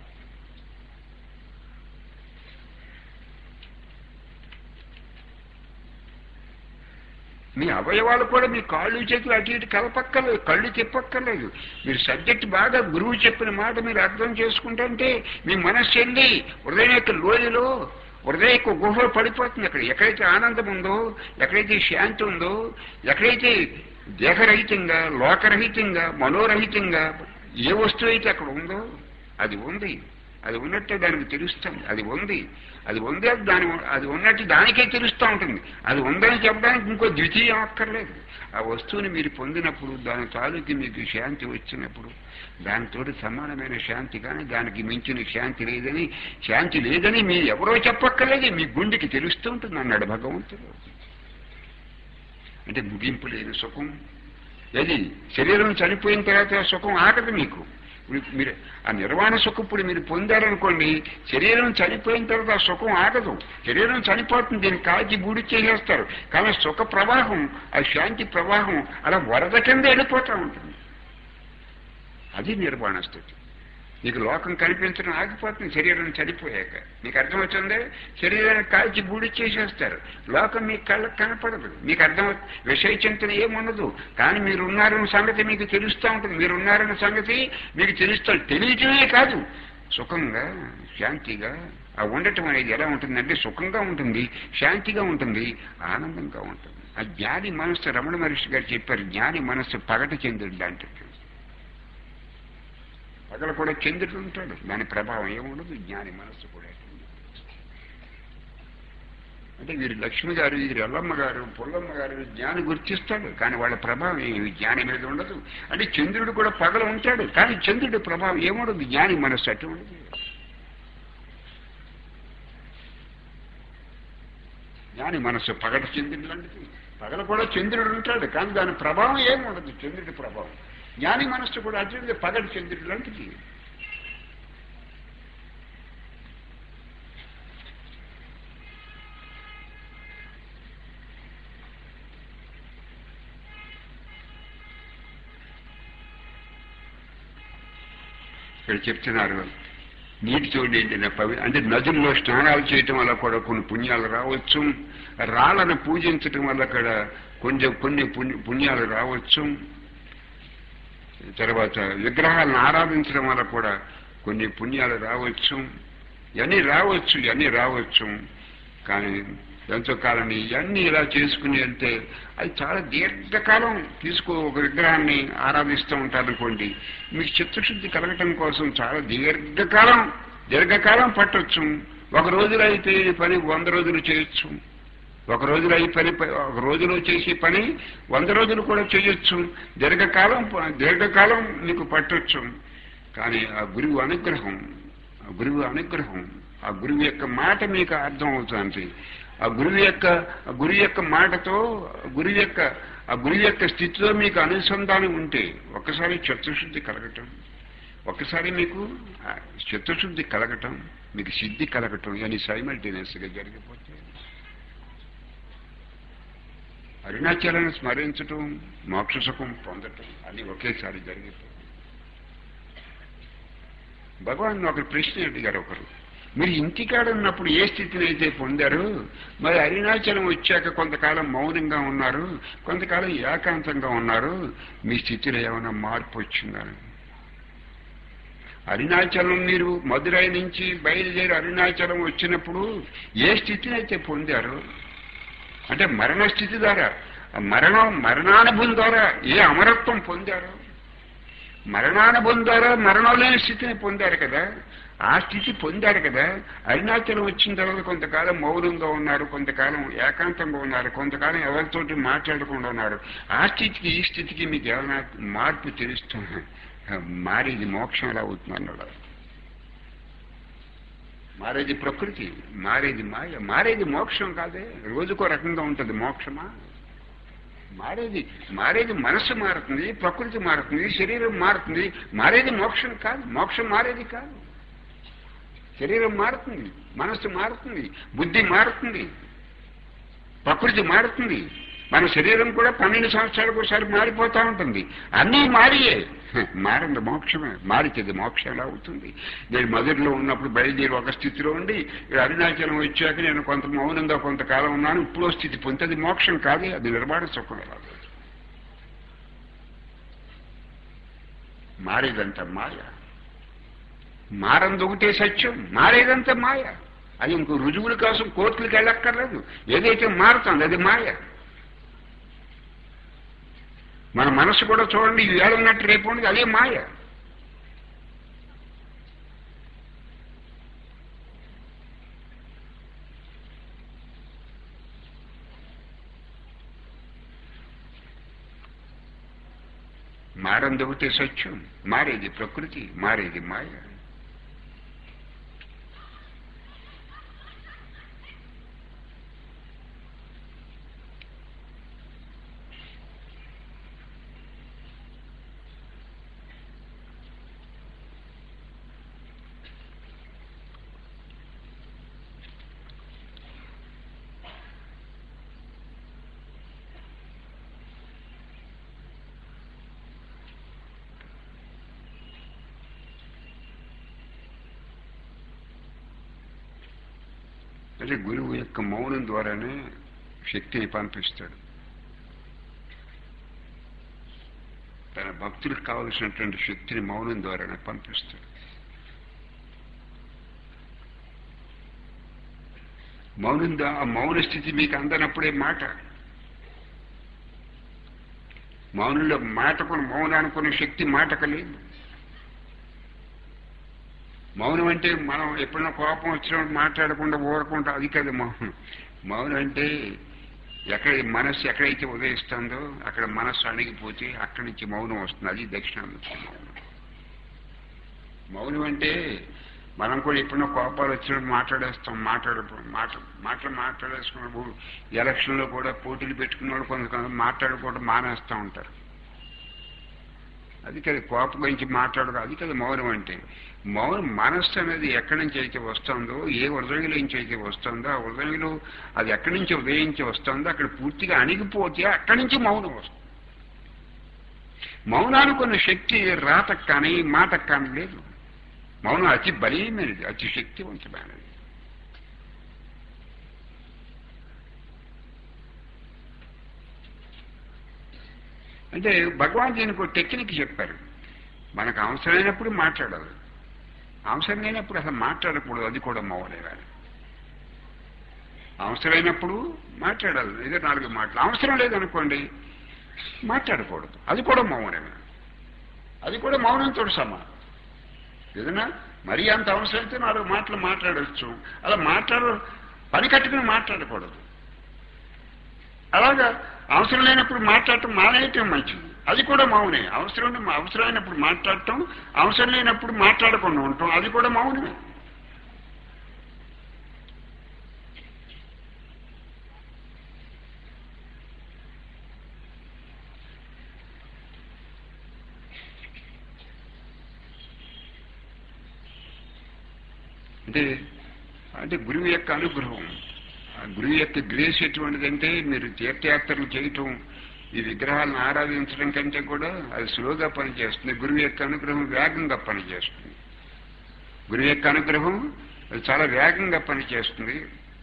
మీ అవయవాలు కూడా మీ కాళ్ళు చేతులు అటు ఇటు కలపక్కర్లేదు కళ్ళు తిప్పక్కర్లేదు మీరు సబ్జెక్ట్ బాగా గురువు చెప్పిన మాట మీరు అర్థం చేసుకుంటుంటే మీ మనస్సు వెళ్ళి హృదయం యొక్క లోయలో హృదయ యొక్క గుహలో పడిపోతుంది అక్కడ ఎక్కడైతే ఆనందం ఉందో ఎక్కడైతే శాంతి ఉందో ఎక్కడైతే దేహరహితంగా లోకరహితంగా మనోరహితంగా ఏ వస్తువు అయితే అక్కడ ఉందో అది ఉంది అది ఉన్నట్టే దానికి తెలుస్తుంది అది ఉంది అది ఉంది అది దాని అది ఉన్నట్టు దానికే తెలుస్తూ ఉంటుంది అది ఉందని చెప్పడానికి ఇంకో ద్వితీయం అక్కర్లేదు ఆ వస్తువుని మీరు పొందినప్పుడు దాని తాలూకి మీకు శాంతి వచ్చినప్పుడు దానితో సమానమైన శాంతి కానీ దానికి మించిన శాంతి లేదని శాంతి లేదని మీరు ఎవరో చెప్పక్కర్లేదు మీ గుండెకి తెలుస్తూ ఉంటుంది అన్నాడు భగవంతుడు అంటే ముగింపు లేని సుఖం ఏది శరీరం చనిపోయిన తర్వాత ఆ సుఖం ఆగదు మీకు ఇప్పుడు మీరు ఆ నిర్వాణ సుఖం ఇప్పుడు మీరు పొందారనుకోండి శరీరం చనిపోయిన తర్వాత ఆ సుఖం ఆగదు శరీరం చనిపోతుంది దీన్ని కాల్చి బూడి చేసేస్తారు కానీ సుఖ ప్రవాహం ఆ శాంతి ప్రవాహం అలా వరద కింద వెళ్ళిపోతూ ఉంటుంది అది నిర్వాణ స్థితి నీకు లోకం కనిపించడం ఆగిపోతుంది శరీరం చనిపోయాక మీకు అర్థం వచ్చిందే శరీరాన్ని కాల్చి బూడి చేసేస్తారు లోకం మీ కళ్ళకు కనపడదు మీకు అర్థం విషయ చింతన ఏముండదు కానీ మీరు ఉన్నారన్న సంగతి మీకు తెలుస్తూ ఉంటుంది మీరు ఉన్నారన్న సంగతి మీకు తెలుస్తూ తెలియటమే కాదు సుఖంగా శాంతిగా ఆ ఉండటం అనేది ఎలా ఉంటుందంటే సుఖంగా ఉంటుంది శాంతిగా ఉంటుంది ఆనందంగా ఉంటుంది ఆ జ్ఞాని మనస్సు రమణ మహర్షి గారు చెప్పారు జ్ఞాని మనస్సు పగట చెందుడు లాంటిది పగల కూడా చంద్రుడు ఉంటాడు దాని ప్రభావం ఏముండదు జ్ఞాని మనస్సు కూడా అంటే వీరు లక్ష్మి గారు వీరు ఎల్లమ్మ గారు పుల్లమ్మ గారు జ్ఞాని గుర్తిస్తాడు కానీ వాళ్ళ ప్రభావం ఏమి జ్ఞాని మీద ఉండదు అంటే చంద్రుడు కూడా పగల ఉంటాడు కానీ చంద్రుడి ప్రభావం ఏముండదు జ్ఞాని మనస్సు అటు ఉండదు జ్ఞాని మనస్సు పగట చంద్రుడు లాంటిది పగల కూడా చంద్రుడు ఉంటాడు కానీ దాని ప్రభావం ఏముండదు చంద్రుడి ప్రభావం జ్ఞాని మనస్సు కూడా అటు పగటి చంద్రుడు లాంటిది ఇక్కడ చెప్తున్నారు నీటితో నిండిన పవి అంటే నదుల్లో స్నానాలు చేయటం వల్ల కూడా కొన్ని పుణ్యాలు రావచ్చు రాళ్లను పూజించటం వల్ల కూడా కొంచెం కొన్ని పుణ్య- పుణ్యాలు రావచ్చు తర్వాత విగ్రహాలను ఆరాధించడం వల్ల కూడా కొన్ని పుణ్యాలు రావచ్చు ఇవన్నీ రావచ్చు ఇవన్నీ రావచ్చు కానీ ఎంతో కాలం ఇవన్నీ ఇలా చేసుకుని వెళ్తే అది చాలా దీర్ఘకాలం తీసుకో ఒక విగ్రహాన్ని ఆరాధిస్తూ ఉంటారనుకోండి మీకు చిత్తశుద్ధి కలగటం కోసం చాలా దీర్ఘకాలం దీర్ఘకాలం పట్టొచ్చు ఒక రోజులో అయితే ఈ పని వంద రోజులు చేయొచ్చు ఒక రోజులో ఈ పని ఒక రోజులో చేసే పని వంద రోజులు కూడా చేయొచ్చు దీర్ఘకాలం దీర్ఘకాలం మీకు పట్టొచ్చు కానీ ఆ గురువు అనుగ్రహం ఆ గురువు అనుగ్రహం ఆ గురువు యొక్క మాట మీకు అర్థం అవుతుంది ఆ గురువు యొక్క ఆ గురువు యొక్క మాటతో గురువు యొక్క ఆ గురువు యొక్క స్థితిలో మీకు అనుసంధానం ఉంటే ఒక్కసారి చిత్తశుద్ధి కలగటం ఒక్కసారి మీకు ఆ చిత్తశుద్ధి కలగటం మీకు సిద్ధి కలగటం అని సైమల్టేనియస్ గా జరిగిపోతే అరుణాచలాన్ని స్మరించటం మోక్ష సుఖం పొందటం అని ఒకేసారి జరిగిపోతుంది భగవాన్ ఒక ప్రశ్న అడిగారు ఒకరు మీరు ఇంటికాడ ఉన్నప్పుడు ఏ స్థితిని అయితే పొందారు మరి అరుణాచలం వచ్చాక కొంతకాలం మౌనంగా ఉన్నారు కొంతకాలం ఏకాంతంగా ఉన్నారు మీ స్థితిలో ఏమైనా మార్పు వచ్చిందని అరుణాచలం మీరు మధురై నుంచి బయలుదేరి అరుణాచలం వచ్చినప్పుడు ఏ స్థితిని అయితే పొందారు అంటే మరణ స్థితి ద్వారా ఆ మరణం మరణానుభవం ద్వారా ఏ అమరత్వం పొందారు మరణానుభవం ద్వారా మరణం లేని స్థితిని పొందారు కదా ఆ స్థితి పొందారు కదా అరుణాచలం వచ్చిన తర్వాత కొంతకాలం మౌనంగా ఉన్నారు కొంతకాలం ఏకాంతంగా ఉన్నారు కొంతకాలం ఎవరితోటి మాట్లాడకుండా ఉన్నారు ఆ స్థితికి ఈ స్థితికి మీకు ఏమైనా మార్పు తెలుస్తుంది మారేది మోక్షం ఎలా అవుతుంది అన్నాడు మారేది ప్రకృతి మారేది మాయ మారేది మోక్షం కాదే రోజుకో రకంగా ఉంటుంది మోక్షమా మారేది మారేది మనస్సు మారుతుంది ప్రకృతి మారుతుంది శరీరం మారుతుంది మారేది మోక్షం కాదు మోక్షం మారేది కాదు శరీరం మారుతుంది మనస్సు మారుతుంది బుద్ధి మారుతుంది ప్రకృతి మారుతుంది మన శరీరం కూడా పన్నెండు సంవత్సరాలకు ఒకసారి మారిపోతూ ఉంటుంది అన్నీ మారియే మారింది మోక్షమే మారితేది మోక్షం ఎలా అవుతుంది నేను మధురలో ఉన్నప్పుడు బయలుదేరి ఒక స్థితిలో ఉండి ఇక్కడ అరుణాచలం వచ్చాక నేను కొంత మౌనంగా కొంతకాలం ఉన్నాను ఇప్పుడు స్థితి పొంది అది మోక్షం కాదు అది నిర్మాణ సుఖం ఎలా మారేదంతా మాయ మారంది ఒకటే సత్యం మారేదంతా మాయ అది ఇంకో రుజువుల కోసం కోర్టులకు వెళ్ళక్కర్లేదు ఏదైతే మారుతుంది అది మాయ మన మనసు కూడా చూడండి ఈవేళ ఉన్నట్టు రేపు ఉండదు అదే మాయ మారంది ఒకటే సత్యం మారేది ప్రకృతి మారేది మాయ అంటే గురువు యొక్క మౌనం ద్వారానే శక్తిని పంపిస్తాడు తన భక్తులకు కావలసినటువంటి శక్తిని మౌనం ద్వారానే పంపిస్తాడు మౌనం ద్వా- ఆ మౌన స్థితి మీకు అందనప్పుడే మాట మౌనంలో మాటకు మౌనం అనుకునే శక్తి మాటకు లేదు మౌనం అంటే మనం ఎప్పుడైనా కోపం వచ్చినప్పుడు మాట్లాడకుండా ఊరకుండా అది కాదు మౌనం మౌనం అంటే ఎక్కడ మనస్సు ఎక్కడైతే ఉదయిస్తుందో అక్కడ మనస్సు అణిగిపోతే అక్కడి నుంచి మౌనం వస్తుంది అది దక్షిణామూర్తి మౌనం మౌనం అంటే మనం కూడా ఎప్పుడైనా కోపాలు వచ్చినప్పుడు మాట్లాడేస్తాం మాట్లాడ మాట మాటలు మాట్లాడేసుకున్నప్పుడు ఎలక్షన్లో కూడా పోటీలు పెట్టుకున్న వాళ్ళు కొంతమంది మాట్లాడుకోవడం మానేస్తూ ఉంటారు అది కదా కోపం గురించి మాట్లాడదు అది కదా మౌనం అంటే మౌనం మనస్సు అనేది ఎక్కడి నుంచి అయితే వస్తుందో ఏ హృదయంలో నుంచి అయితే వస్తుందో ఆ హృదయంలో అది ఎక్కడి నుంచి ఉదయించి వస్తుందో అక్కడ పూర్తిగా అణిగిపోతే అక్కడి నుంచి మౌనం వస్తుంది మౌనానికి ఉన్న శక్తి రాతకు కానీ మాటకు కానీ లేదు మౌనం అతి బలీయమైనది అతి శక్తివంతమైనది అంటే భగవాన్ దీనికి ఒక టెక్నిక్ చెప్పారు మనకు అవసరమైనప్పుడు మాట్లాడాలి అవసరం లేనప్పుడు అసలు మాట్లాడకూడదు అది కూడా మౌనేవారు అవసరమైనప్పుడు మాట్లాడాలి ఏదో నాలుగు మాటలు అవసరం లేదనుకోండి మాట్లాడకూడదు అది కూడా మౌనమే అది కూడా మౌనంతో సమానం ఏదైనా మరీ అంత అవసరమైతే నాలుగు మాటలు మాట్లాడవచ్చు అలా మాట్లాడ పని కట్టుకుని మాట్లాడకూడదు అలాగా అవసరం లేనప్పుడు మాట్లాడటం మానేయటం మంచిది అది కూడా మౌనే అవసరం అవసరమైనప్పుడు మాట్లాడటం అవసరం లేనప్పుడు మాట్లాడకుండా ఉండటం అది కూడా మౌనమే అంటే అంటే గురువు యొక్క అనుగ్రహం ఆ గురువు యొక్క గ్రేస్ ఎటువంటిదంటే మీరు తీర్థయాత్రలు చేయటం ఈ విగ్రహాలను ఆరాధించడం కంటే కూడా అది స్లోగా పనిచేస్తుంది గురువు యొక్క అనుగ్రహం వేగంగా పనిచేస్తుంది గురువు యొక్క అనుగ్రహం అది చాలా వేగంగా పనిచేస్తుంది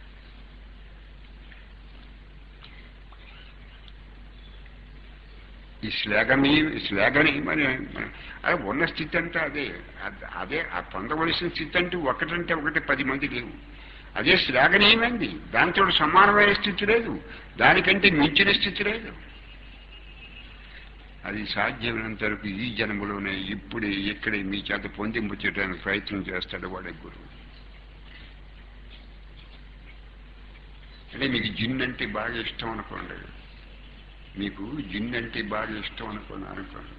ఈ శ్లాఘని శ్లాఘని మరి అదే ఉన్న స్థితి అంటే అదే అద- అదే ఆ పొందవలసిన స్థితి అంటే ఒకటంటే ఒకటి పది మంది లేవు అదే శ్లాఘనీయమైంది దాంతో సమానమైన స్థితి లేదు దానికంటే మించిన స్థితి లేదు అది సాధ్యమైనంత వరకు ఈ జన్మలోనే ఇప్పుడే ఇక్కడే మీ చేత పొందింపు చేయడానికి ప్రయత్నం చేస్తాడు వాడే గురువు అంటే మీకు జిన్ అంటే బాగా ఇష్టం అనుకోండి మీకు జిన్ అంటే బాగా ఇష్టం అనుకోండి అనుకోండి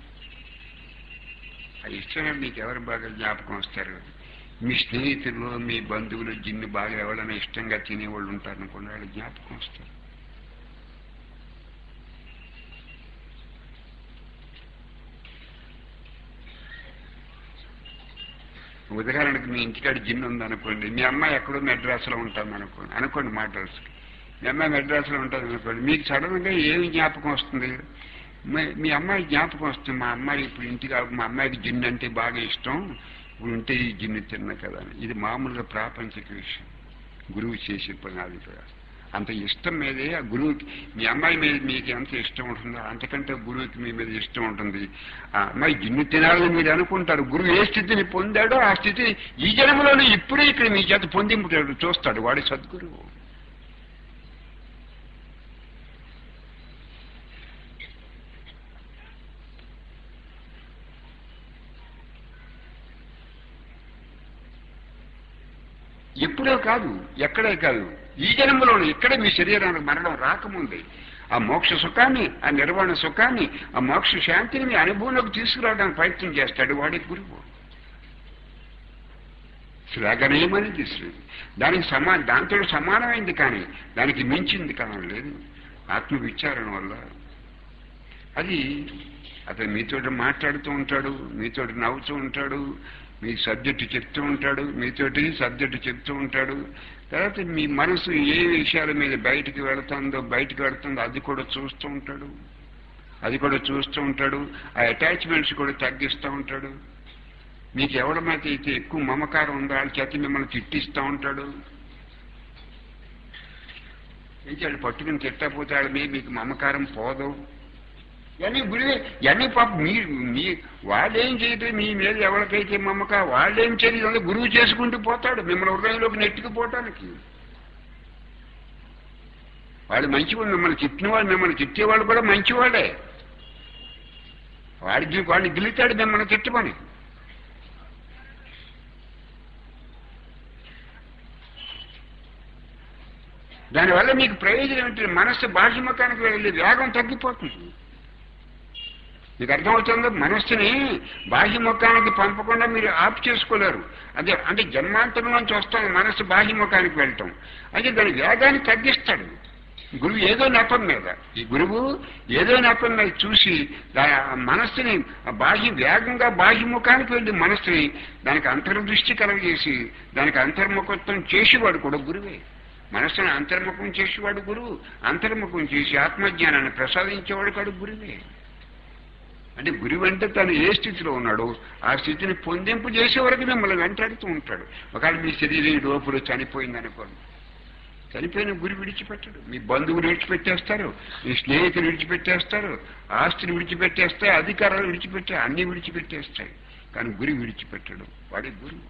ఆ ఇష్టంగా మీకు ఎవరు బాగా జ్ఞాపకం వస్తారు మీ స్నేహితులు మీ బంధువులు జిన్ను బాగా ఎవరైనా ఇష్టంగా తినేవాళ్ళు ఉంటారు అనుకోండి వాళ్ళు జ్ఞాపకం వస్తారు ఉదాహరణకు మీ ఇంటికాడ జిన్ ఉందనుకోండి మీ అమ్మాయి ఎక్కడో మెడ్రాస్లో ఉంటుంది అనుకోండి అనుకోండి మాటల్స్కి మీ అమ్మాయి మెడ్రాస్లో ఉంటుంది అనుకోండి మీకు సడన్గా ఏమి జ్ఞాపకం వస్తుంది మీ- మీ అమ్మాయి జ్ఞాపకం వస్తుంది మా అమ్మాయి ఇప్పుడు ఇంటికి మా అమ్మాయికి జిన్ అంటే బాగా ఇష్టం ఇప్పుడు ఉంటే ఈ జిన్ను తిన్న కదా అని. ఇది మామూలుగా ప్రాపంచిక విషయం గురువు చేసే పని అది కూడా అంత ఇష్టం మీదే ఆ గురువుకి మీ అమ్మాయి మీద మీకు ఎంత ఇష్టం ఉంటుందో అంతకంటే గురువుకి మీ మీద ఇష్టం ఉంటుంది ఆ అమ్మాయి జిన్ను తినాలని మీరు అనుకుంటారు గురువు ఏ స్థితిని పొందాడో ఆ స్థితి ఈ జన్మలోనే ఇప్పుడే ఇక్కడ మీ చేత పొందింపు చూస్తాడు వాడి సద్గురువు ఎప్పుడో కాదు ఎక్కడే కాదు ఈ జన్మలోనే ఇక్కడే మీ శరీరానికి మరణం రాకముందే ఆ మోక్ష సుఖాన్ని ఆ నిర్వాణ సుఖాన్ని ఆ మోక్ష శాంతిని మీ అనుభవంలోకి తీసుకురావడానికి ప్రయత్నం చేస్తాడు వాడి గురువు శ్లాఘనీయమనేది శ్రీ దానికి సమా దాంతో సమానమైంది కానీ దానికి మించింది కారణం లేదు ఆత్మ విచారణ వల్ల అది అతను మీతోటి మాట్లాడుతూ ఉంటాడు మీతోటి నవ్వుతూ ఉంటాడు మీ సబ్జెక్టు చెప్తూ ఉంటాడు మీతోటి సబ్జెక్టు చెప్తూ ఉంటాడు తర్వాత మీ మనసు ఏ విషయాల మీద బయటికి వెళుతుందో బయటికి వెళుతుందో అది కూడా చూస్తూ ఉంటాడు అది కూడా చూస్తూ ఉంటాడు ఆ అటాచ్మెంట్స్ కూడా తగ్గిస్తూ ఉంటాడు మీకు ఎవరి మీద అయితే ఎక్కువ మమకారం ఉందో వాళ్ళ చేత మిమ్మల్ని తిట్టిస్తూ ఉంటాడు ఏంటి పట్టుకుని తిట్టకపోతే వాళ్ళ మీద మీకు మమకారం పోదు ఇవన్నీ గురివే ఇవన్నీ పాప మీరు మీ వాళ్ళేం చేయటం మీ మీద ఎవరికైతే మమ్మక వాళ్ళేం చేయదు గురువు చేసుకుంటూ పోతాడు మిమ్మల్ని హృదయంలోకి నెట్టుకుపోవటానికి వాళ్ళు మంచివాడు మిమ్మల్ని తిట్టిన వాళ్ళు మిమ్మల్ని తిట్టేవాళ్ళు కూడా మంచివాడే వాడి వాడిని గిలుతాడు మిమ్మల్ని తిట్టమని దానివల్ల మీకు ప్రయోజనం ఏంటి మనస్సు బాహ్యముఖానికి వెళ్ళి వేగం తగ్గిపోతుంది మీకు అర్థమవుతుందో మనస్సుని బాహ్యముఖానికి పంపకుండా మీరు ఆప్ చేసుకోలేరు అదే అంటే జన్మాంతరం నుంచి వస్తాను మనస్సు బాహ్యముఖానికి వెళ్ళటం అంటే దాని వేగాన్ని తగ్గిస్తాడు గురువు ఏదో నెపం మీద ఈ గురువు ఏదో నెపం మీద చూసి దా- ఆ మనస్సుని ఆ బాహ్య వేగంగా బాహ్యముఖానికి వెళ్ళి మనస్సుని దానికి అంతర్దృష్టి కలగజేసి దానికి అంతర్ముఖత్వం చేసేవాడు కూడా గురువే మనస్సును అంతర్ముఖం చేసేవాడు గురువు అంతర్ముఖం చేసి ఆత్మజ్ఞానాన్ని ప్రసాదించేవాడు కాడు గురువే అంటే గురువు అంటే తను ఏ స్థితిలో ఉన్నాడో ఆ స్థితిని పొందింపు చేసే వరకు మిమ్మల్ని వెంటాడుతూ ఉంటాడు ఒకవేళ మీ శరీరం ఈ లోపల చనిపోయింది అనుకోండి చనిపోయిన గురి విడిచిపెట్టడు మీ బంధువులు విడిచిపెట్టేస్తారు మీ స్నేహితులు విడిచిపెట్టేస్తారు ఆస్తిని విడిచిపెట్టేస్తాయి అధికారాలు విడిచిపెట్టే అన్ని విడిచిపెట్టేస్తాయి కానీ గురి విడిచిపెట్టడు వాడి గురువు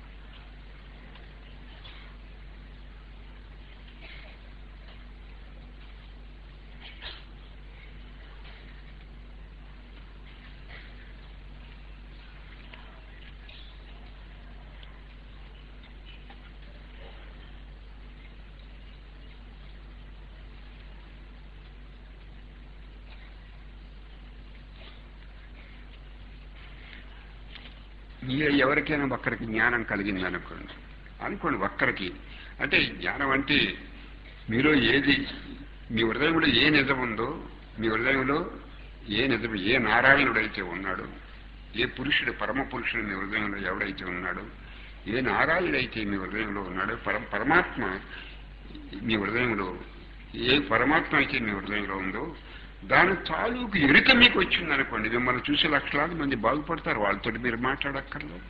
మీలో ఎవరికైనా ఒక్కరికి జ్ఞానం కలిగింది అనుకోండి అనుకోండి ఒక్కరికి అంటే ఈ జ్ఞానం అంటే మీలో ఏది మీ హృదయంలో ఏ నిజం ఉందో మీ హృదయంలో ఏ నిజం ఏ నారాయణుడైతే ఉన్నాడో ఏ పురుషుడు పరమ పురుషుడు మీ హృదయంలో ఎవడైతే ఉన్నాడో ఏ నారాయణుడైతే మీ హృదయంలో ఉన్నాడో పరం పరమాత్మ మీ హృదయంలో ఏ పరమాత్మ అయితే మీ హృదయంలో ఉందో దాని తాలూకు ఎరుక మీకు వచ్చింది అనుకోండి మిమ్మల్ని చూసి లక్షలాది మంది బాగుపడతారు వాళ్ళతో మీరు మాట్లాడక్కర్లేదు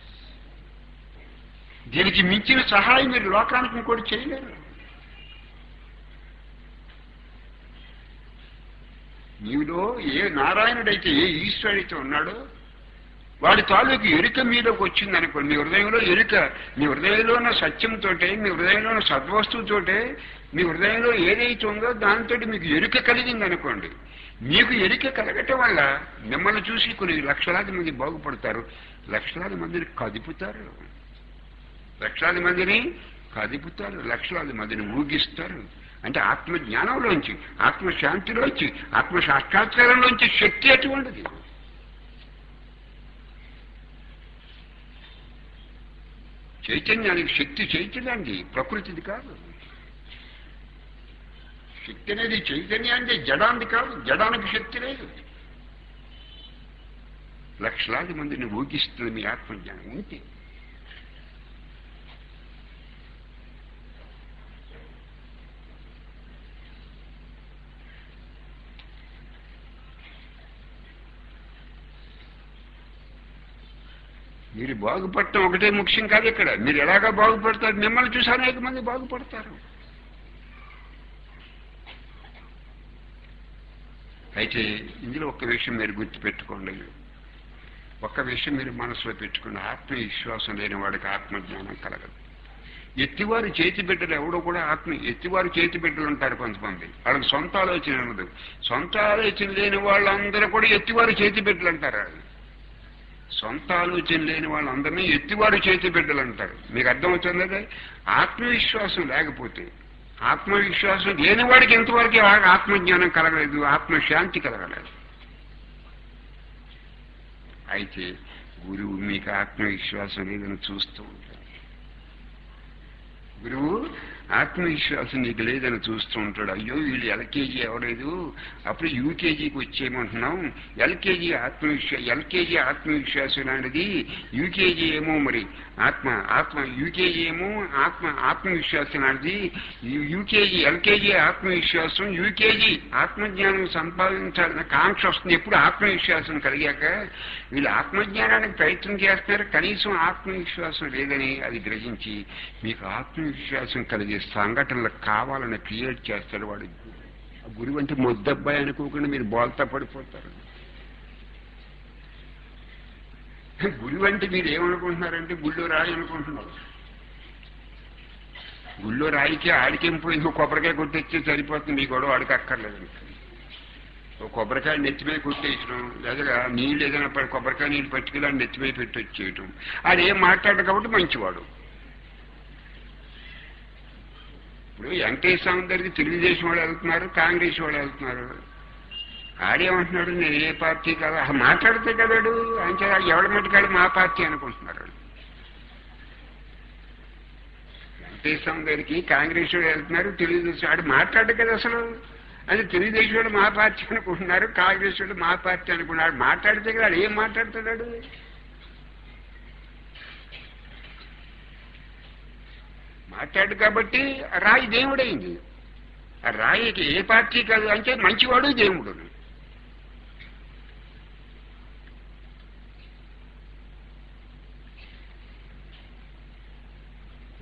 దీనికి మించిన సహాయం మీరు లోకానికి ఇంకోటి చేయలేరు మీలో ఏ నారాయణుడైతే ఏ ఈశ్వరుడైతే ఉన్నాడో వాడి తాలూకు ఎరుక మీలోకి వచ్చింది అనుకోండి మీ హృదయంలో ఎరుక మీ హృదయంలో ఉన్న సత్యంతోటే మీ హృదయంలో ఉన్న సద్వస్తువుతోటే మీ హృదయంలో ఏదైతే ఉందో దాంతో మీకు ఎరుక కలిగింది అనుకోండి మీకు ఎరుక కలగటం వల్ల మిమ్మల్ని చూసి కొన్ని లక్షలాది మంది బాగుపడతారు లక్షలాది మందిని కదుపుతారు లక్షలాది మందిని కదుపుతారు లక్షలాది మందిని ఊగిస్తారు అంటే ఆత్మ జ్ఞానంలోంచి ఆత్మ శాంతిలోంచి ఆత్మ సాక్షాత్కారంలోంచి శక్తి అటువంటిది చైతన్యానికి శక్తి చైతన్యానికి ప్రకృతిది కాదు శక్తి అనేది చైతన్యానికి జడానికి కాదు జడానికి శక్తి లేదు లక్షలాది మందిని ఊగిస్తుంది మీ ఆత్మజ్ఞానం ఉంటే మీరు బాగుపడటం ఒకటే ముఖ్యం కాదు ఇక్కడ మీరు ఎలాగా బాగుపడతారు మిమ్మల్ని చూసి అనేక మంది బాగుపడతారు అయితే ఇందులో ఒక్క విషయం మీరు గుర్తుపెట్టుకోండి ఒక్క విషయం మీరు మనసులో పెట్టుకుని ఆత్మవిశ్వాసం లేని వాడికి ఆత్మజ్ఞానం కలగదు ఎత్తివారి చేతి బిడ్డలు ఎవడో కూడా ఆత్మ ఎత్తివారి చేతి బిడ్డలు ఉంటారు కొంతమంది వాళ్ళకి సొంత ఆలోచన ఉండదు సొంత ఆలోచన లేని వాళ్ళందరూ కూడా ఎత్తివారి చేతి బిడ్డలు అంటారు సొంత ఆలోచన లేని వాళ్ళందరినీ ఎత్తివారు చేతి బిడ్డలు అంటారు మీకు అర్థమవుతుంది కదా ఆత్మవిశ్వాసం లేకపోతే ఆత్మవిశ్వాసం లేని వాడికి ఎంతవరకు ఆత్మజ్ఞానం కలగలేదు ఆత్మశాంతి కలగలేదు అయితే గురువు మీకు ఆత్మవిశ్వాసం లేదని చూస్తూ ఉంటాడు గురువు ఆత్మవిశ్వాసం నీకు లేదని చూస్తూ ఉంటాడు అయ్యో వీళ్ళు ఎల్కేజీ ఎవలేదు అప్పుడు యూకేజీకి వచ్చేయమంటున్నాం ఎల్కేజీ ఆత్మవిశ్వా ఎల్కేజీ ఆత్మవిశ్వాసం లాంటిది యూకేజీ ఏమో మరి ఆత్మ ఆత్మ యూకేజీ ఏమో ఆత్మ ఆత్మవిశ్వాసం లాంటిది యూకేజీ ఎల్కేజీ ఆత్మవిశ్వాసం యూకేజీ ఆత్మజ్ఞానం సంపాదించాలన్న కాంక్ష వస్తుంది ఎప్పుడు ఆత్మవిశ్వాసం కలిగాక వీళ్ళు ఆత్మజ్ఞానానికి ప్రయత్నం చేస్తున్నారు కనీసం ఆత్మవిశ్వాసం లేదని అది గ్రహించి మీకు ఆత్మవిశ్వాసం కలిగే సంఘటనలు కావాలని క్రియేట్ చేస్తాడు వాడు గురువు అంటే మొద్దబ్బాయి అనుకోకుండా మీరు బోల్తా పడిపోతారు గురువు అంటే మీరు ఏమనుకుంటున్నారంటే గుళ్ళో రాయి అనుకుంటున్నారు గుళ్ళో రాయికి ఆడికేం పోయింది కొబ్బరికాయ కొట్టేస్తే సరిపోతుంది మీ గొడవ ఆడికి అక్కర్లేదు ఓ కొబ్బరికాయ నెత్తి మీద కొట్టేయటం లేదా నీళ్ళు ఏదైనా పడి కొబ్బరికాయ నీళ్ళు పట్టుకెళ్ళి నెత్తి మీద పెట్టి వచ్చేయటం అది ఏం మాట్లాడదు కాబట్టి మంచివాడు ఇప్పుడు వెంకటేశ్వర స్వామి దగ్గరికి తెలుగుదేశం వాళ్ళు వెళ్తున్నారు కాంగ్రెస్ వాళ్ళు వెళ్తున్నారు ఆడేమంటున్నాడు నేను ఏ పార్టీ కదా మాట్లాడితే కదాడు అంటే ఎవరి మట్టుకాడు మా పార్టీ అనుకుంటున్నారు వెంకటేశ్వర స్వామి దగ్గరికి కాంగ్రెస్ వాళ్ళు వెళ్తున్నారు తెలుగుదేశం ఆడు మాట్లాడు కదా అసలు అది తెలుగుదేశం వాళ్ళు మా పార్టీ అనుకుంటున్నారు కాంగ్రెస్ వాళ్ళు మా పార్టీ అనుకున్నాడు మాట్లాడితే కదా ఏం మాట్లాడుతున్నాడు మాట్లాడు కాబట్టి రాయి దేవుడైంది ఆ రాయికి ఏ పార్టీ కాదు అంటే మంచివాడు దేవుడు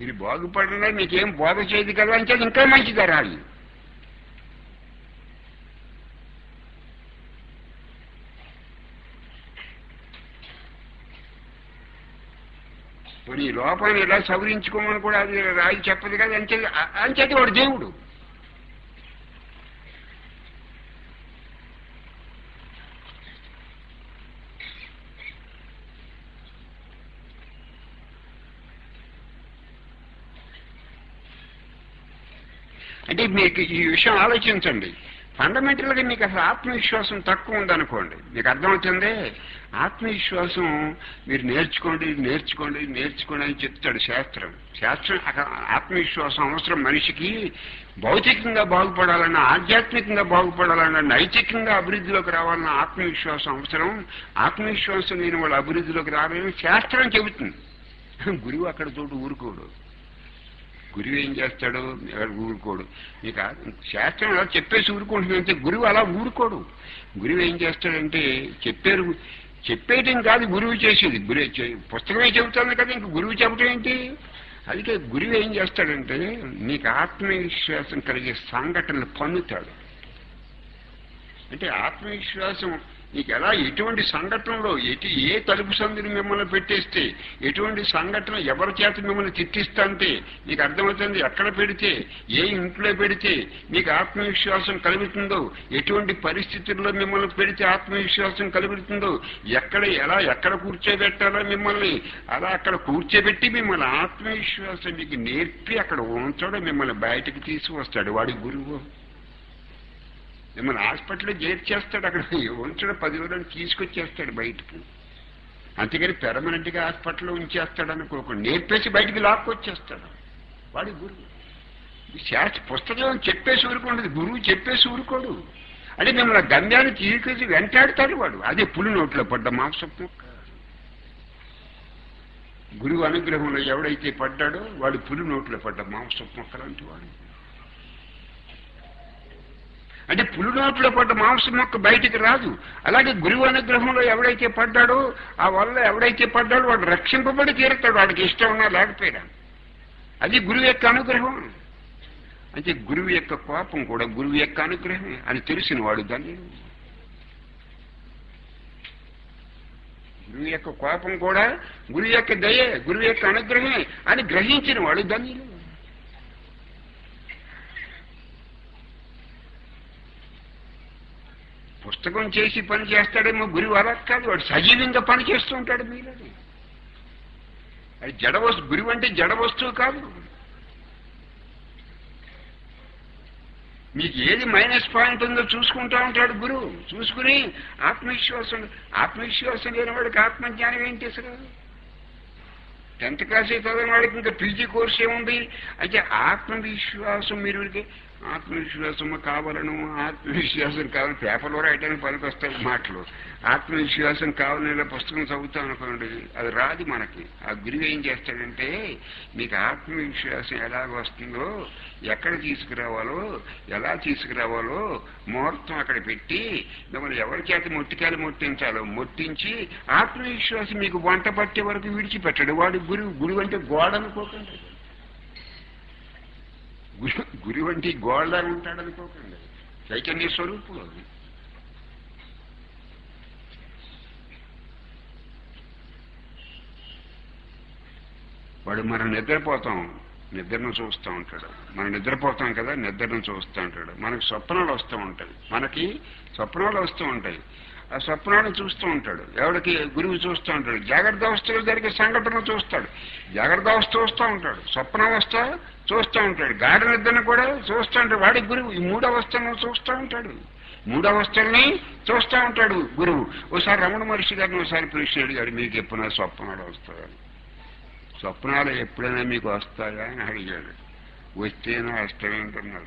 మీరు బాగుపడినా మీకేం బోధ చేయదు కదా అంటే ఇంకా మంచిదా రాదు పోనీ ఈ లోపాన్ని ఎలా సవరించుకోమని కూడా అది రాయి చెప్పదు కదా అంతే అంచేది వాడు దేవుడు అంటే మీకు ఈ విషయం ఆలోచించండి ఫండమెంటల్ గా మీకు అసలు ఆత్మవిశ్వాసం తక్కువ ఉందనుకోండి మీకు అర్థమవుతుంది ఆత్మవిశ్వాసం మీరు నేర్చుకోండి నేర్చుకోండి నేర్చుకోండి అని చెప్తాడు శాస్త్రం శాస్త్రం అక- ఆత్మవిశ్వాసం అవసరం మనిషికి భౌతికంగా బాగుపడాలన్నా ఆధ్యాత్మికంగా బాగుపడాలన్నా నైతికంగా అభివృద్ధిలోకి రావాలన్నా ఆత్మవిశ్వాసం అవసరం ఆత్మవిశ్వాసం లేని వాళ్ళు అభివృద్ధిలోకి రావాలని శాస్త్రం చెబుతుంది గురువు అక్కడ చోటు ఊరుకోడు గురువు ఏం చేస్తాడు ఎవరు ఊరుకోడు మీకు ఆ- శాస్త్రం అలా చెప్పేసి ఊరుకుంటుందంటే గురువు అలా ఊరుకోడు గురువు ఏం చేస్తాడంటే చెప్పారు చెప్పేయటం కాదు గురువు చేసేది గురు చే- పుస్తకమే చెబుతుంది కదా ఇంక గురువు చెప్పటం ఏంటి అందుకే గురువు ఏం చేస్తాడంటే నీకు ఆత్మవిశ్వాసం కలిగే సంఘటనలు పన్నుతాడు అంటే ఆత్మవిశ్వాసం నీకు ఎలా ఎటువంటి సంఘటనలో ఎటు ఏ తలుపు సందుని మిమ్మల్ని పెట్టేస్తే ఎటువంటి సంఘటన ఎవరి చేత మిమ్మల్ని తిట్టిస్తాంటే నీకు అర్థమవుతుంది ఎక్కడ పెడితే ఏ ఇంట్లో పెడితే మీకు ఆత్మవిశ్వాసం కలుగుతుందో ఎటువంటి పరిస్థితుల్లో మిమ్మల్ని పెడితే ఆత్మవిశ్వాసం కలుగుతుందో ఎక్కడ ఎలా ఎక్కడ కూర్చోబెట్టాలో మిమ్మల్ని అలా అక్కడ కూర్చోబెట్టి మిమ్మల్ని ఆత్మవిశ్వాసం మీకు నేర్పి అక్కడ ఉంచడం మిమ్మల్ని బయటకు తీసుకొస్తాడు వాడి గురువు మిమ్మల్ని హాస్పిటల్లో చేర్చేస్తాడు అక్కడ ఉంచడం పది రోజులు తీసుకొచ్చేస్తాడు బయటకు అంతేగాని పెర్మనెంట్ గా హాస్పిటల్లో ఉంచేస్తాడు అనుకోకుండా నేర్పేసి బయటికి లాక్కొచ్చేస్తాడు వాడి గురువు ఈ శాస్త్ర పుస్తకం చెప్పేసి ఊరుకుండదు గురువు చెప్పేసి ఊరుకోడు అంటే మిమ్మల్ని ఆ గమ్యాన్ని తీసుకొచ్చి వెంటాడుతాడు వాడు అదే పులి నోట్లో పడ్డ మాంసపు ముక్క గురువు అనుగ్రహంలో ఎవడైతే పడ్డాడో వాడు పులి నోట్లో పడ్డ మాంసపు మొక్క లాంటి వాడు అంటే పులి నోట్లో పడ్డ మాంసం మొక్క బయటికి రాదు అలాగే గురువు అనుగ్రహంలో ఎవడైతే పడ్డాడో ఆ వల్ల ఎవడైతే పడ్డాడో వాడు రక్షింపబడి తీరుతాడు వాడికి ఇష్టం ఉన్నా లేకపోయినా అది గురువు యొక్క అనుగ్రహం అంటే గురువు యొక్క కోపం కూడా గురువు యొక్క అనుగ్రహమే అని తెలిసిన వాడు దాన్ని గురువు యొక్క కోపం కూడా గురువు యొక్క దయే గురువు యొక్క అనుగ్రహమే అని గ్రహించిన వాడు ధన్యులు పుస్తకం చేసి పని చేస్తాడేమో గురువు అలా కాదు వాడు సజీవంగా పని చేస్తూ ఉంటాడు మీలో అది జడ వస్తు గురువు అంటే జడ వస్తువు కాదు మీకు ఏది మైనస్ పాయింట్ ఉందో చూసుకుంటా ఉంటాడు గురువు చూసుకుని ఆత్మవిశ్వాసం ఆత్మవిశ్వాసం లేని వాడికి ఆత్మజ్ఞానం ఏంటి అసలు టెన్త్ క్లాస్ చదివిన వాడికి ఇంకా పీజీ కోర్స్ ఏముంది అయితే ఆత్మవిశ్వాసం మీరు ఆత్మవిశ్వాసం కావాలను ఆత్మవిశ్వాసం కావాలి పేపర్లో రాయడానికి పనికి వస్తాయి మాటలు ఆత్మవిశ్వాసం కావాలని ఇలా పుస్తకం చదువుతాం అనుకోండి అది రాదు మనకి ఆ గురువు ఏం చేస్తాడంటే మీకు ఆత్మవిశ్వాసం ఎలాగ వస్తుందో ఎక్కడ తీసుకురావాలో ఎలా తీసుకురావాలో ముహూర్తం అక్కడ పెట్టి మిమ్మల్ని ఎవరి చేత మొట్టికాయలు మొట్టించాలో మొట్టించి ఆత్మవిశ్వాసం మీకు వంట పట్టే వరకు విడిచిపెట్టాడు వాడు గురువు గురువు అంటే గోడ అనుకోకండి గురు గురువు అంటే గోడలా ఉంటాడు అనుకోకండి చైతన్య స్వరూపుడు వాడు మనం నిద్రపోతాం నిద్రను చూస్తూ ఉంటాడు మనం నిద్రపోతాం కదా నిద్రను చూస్తూ ఉంటాడు మనకి స్వప్నాలు వస్తూ ఉంటాయి మనకి స్వప్నాలు వస్తూ ఉంటాయి ఆ స్వప్నాన్ని చూస్తూ ఉంటాడు ఎవరికి గురువు చూస్తూ ఉంటాడు జాగ్రత్త అవస్థలో జరిగే సంఘటన చూస్తాడు జాగ్రత్త అవస్థ చూస్తూ ఉంటాడు స్వప్నావస్థ చూస్తూ ఉంటాడు గాఢ నిద్రను కూడా చూస్తూ ఉంటాడు వాడి గురువు ఈ మూడవస్థను చూస్తూ ఉంటాడు మూడవస్థల్ని చూస్తూ ఉంటాడు గురువు ఓసారి రమణ మహర్షి గారిని ఒకసారి ప్రశ్న అడిగాడు మీకు ఎప్పుడైనా స్వప్నాలు వస్తాయని స్వప్నాలు ఎప్పుడైనా మీకు వస్తాయా అని అడిగాడు వస్తేనా వస్తాయంటున్నాడు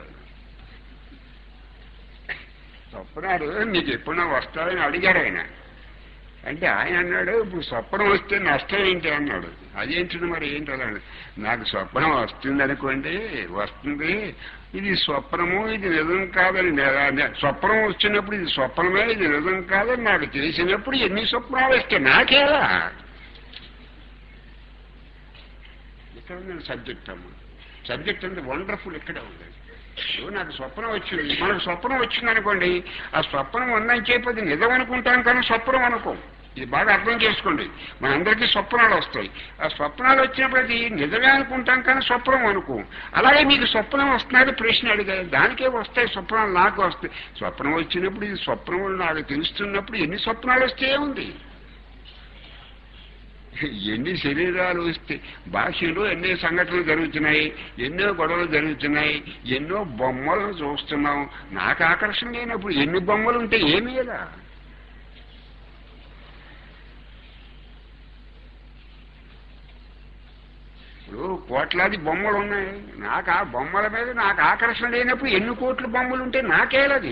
స్వప్నాలు మీకు ఎప్పుడైనా వస్తాయని అడిగాడు ఆయన అంటే ఆయన అన్నాడు ఇప్పుడు స్వప్నం వస్తే నష్టం ఏంటి అన్నాడు అదేంటి మరి ఏంటి అలా నాకు స్వప్నం వస్తుంది అనుకోండి వస్తుంది ఇది స్వప్నము ఇది నిజం కాదని నే- స్వప్నం వచ్చినప్పుడు ఇది స్వప్నమే ఇది నిజం కాదని నాకు తెలిసినప్పుడు ఎన్ని స్వప్నాలు వస్తాయి నాకేలా ఎక్కడ నేను సబ్జెక్ట్ అమ్మ సబ్జెక్ట్ అంటే వండర్ఫుల్ ఇక్కడే ఉంది ఇప్పుడు నాకు స్వప్నం వచ్చింది మనకు స్వప్నం వచ్చింది అనుకోండి ఆ స్వప్నం ఉందని చెప్పి అది నిజం అనుకుంటాం కానీ స్వప్నం అనుకోం ఇది బాగా అర్థం చేసుకోండి మనందరికీ స్వప్నాలు వస్తాయి ఆ స్వప్నాలు వచ్చినప్పుడు అది నిజమే అనుకుంటాం కానీ స్వప్నం అనుకోం అలాగే మీకు స్వప్నం వస్తున్నది ప్రశ్న అడిగారు దానికే వస్తాయి స్వప్నాలు నాకు వస్తాయి స్వప్నం వచ్చినప్పుడు ఇది స్వప్నం నాకు తెలుస్తున్నప్పుడు ఎన్ని స్వప్నాలు వస్తే ఉంది ఎన్ని శరీరాలు వస్తే భాష్యంలో ఎన్ని సంఘటనలు జరుగుతున్నాయి ఎన్నో గొడవలు జరుగుతున్నాయి ఎన్నో బొమ్మలను చూస్తున్నాం నాకు ఆకర్షణ లేనప్పుడు ఎన్ని బొమ్మలు ఉంటే ఏమీ లేదా ఇప్పుడు కోట్లాది బొమ్మలు ఉన్నాయి నాకు ఆ బొమ్మల మీద నాకు ఆకర్షణ లేనప్పుడు ఎన్ని కోట్ల బొమ్మలు ఉంటే నాకేలది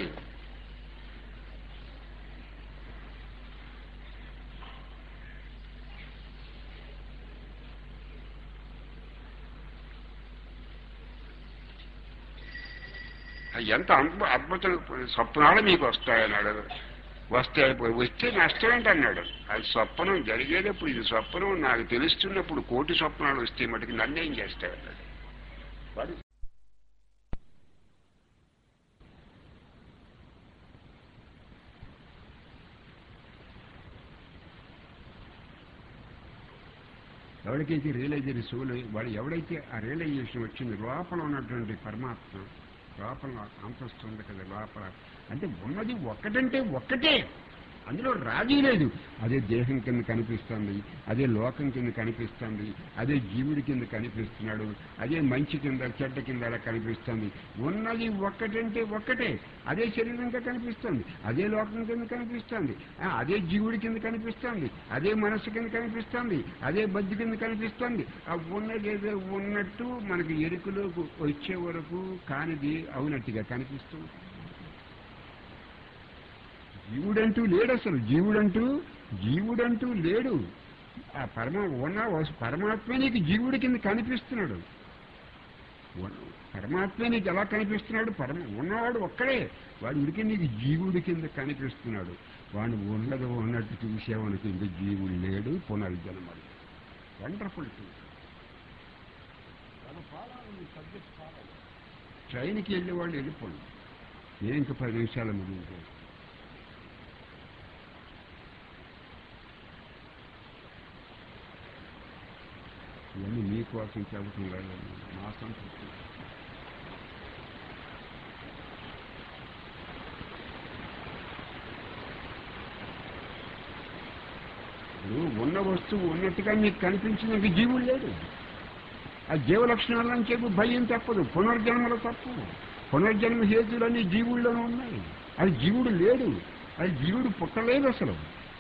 ఎంత అద్భు- అద్భుతం స్వప్నాలు మీకు వస్తాయన్నాడు వస్తే వస్తే నష్టం ఏంటన్నాడు అది స్వప్నం జరిగేటప్పుడు ఇది స్వప్నం నాకు తెలుస్తున్నప్పుడు కోటి స్వప్నాలు వస్తే మటుకు నన్నేం చేస్తాయన్నాడు వాడు ఎవరికైతే రియలైజేషన్ సోల్ వాడు ఎవడైతే ఆ రియలైజేషన్ వచ్చింది లోపల ఉన్నటువంటి పరమాత్మ లోపల అంతస్తు ఉంది కదా లోపల అంటే ఉన్నది ఒక్కటంటే ఒక్కటే అందులో రాజీ లేదు అదే దేహం కింద కనిపిస్తుంది అదే లోకం కింద కనిపిస్తుంది అదే జీవుడి కింద కనిపిస్తున్నాడు అదే మంచి కింద చెడ్డ కింద అలా కనిపిస్తుంది ఉన్నది ఒక్కటంటే ఒక్కటే అదే శరీరంగా కనిపిస్తుంది అదే లోకం కింద కనిపిస్తుంది ఆ, అదే జీవుడి కింద కనిపిస్తుంది అదే మనస్సు కింద కనిపిస్తుంది అదే బద్ది కింద కనిపిస్తుంది ఆ ఉన్నది ఏదో ఉన్నట్టు మనకి ఎరుకలోకి వచ్చే వరకు కానిది అవునట్టుగా కనిపిస్తుంది జీవుడంటూ లేడు అసలు జీవుడంటూ జీవుడంటూ లేడు ఆ పరమ ఉన్న పరమాత్మ నీకు జీవుడి కింద కనిపిస్తున్నాడు ఉన్న- పరమాత్మ నీకు ఎలా కనిపిస్తున్నాడు పరమ ఉన్నవాడు ఒక్కడే వాడు ఉడికి నీకు జీవుడి కింద కనిపిస్తున్నాడు వాడు ఉన్నది ఉన్నట్టు చూసేవానికి ఇంక జీవుడు లేడు పునర్జన్మలు వండర్ఫుల్ ట్రైన్కి వెళ్ళే వాళ్ళు వెళ్ళిపోండి నేను ఇంక పది నిమిషాల ముగించాను ఇవన్నీ మీకోసం చెబుతున్నాను నా సంతృప్తి ఇప్పుడు ఉన్న వస్తువు ఉన్నట్టుగా మీకు కనిపించినందుకు జీవుడు లేడు ఆ జీవ లక్షణాలని చెప్పి భయం తప్పదు పునర్జన్మలు తప్పదు పునర్జన్మ హేతులన్నీ జీవుల్లోనే ఉన్నాయి అది జీవుడు లేడు అది జీవుడు పుట్టలేదు అసలు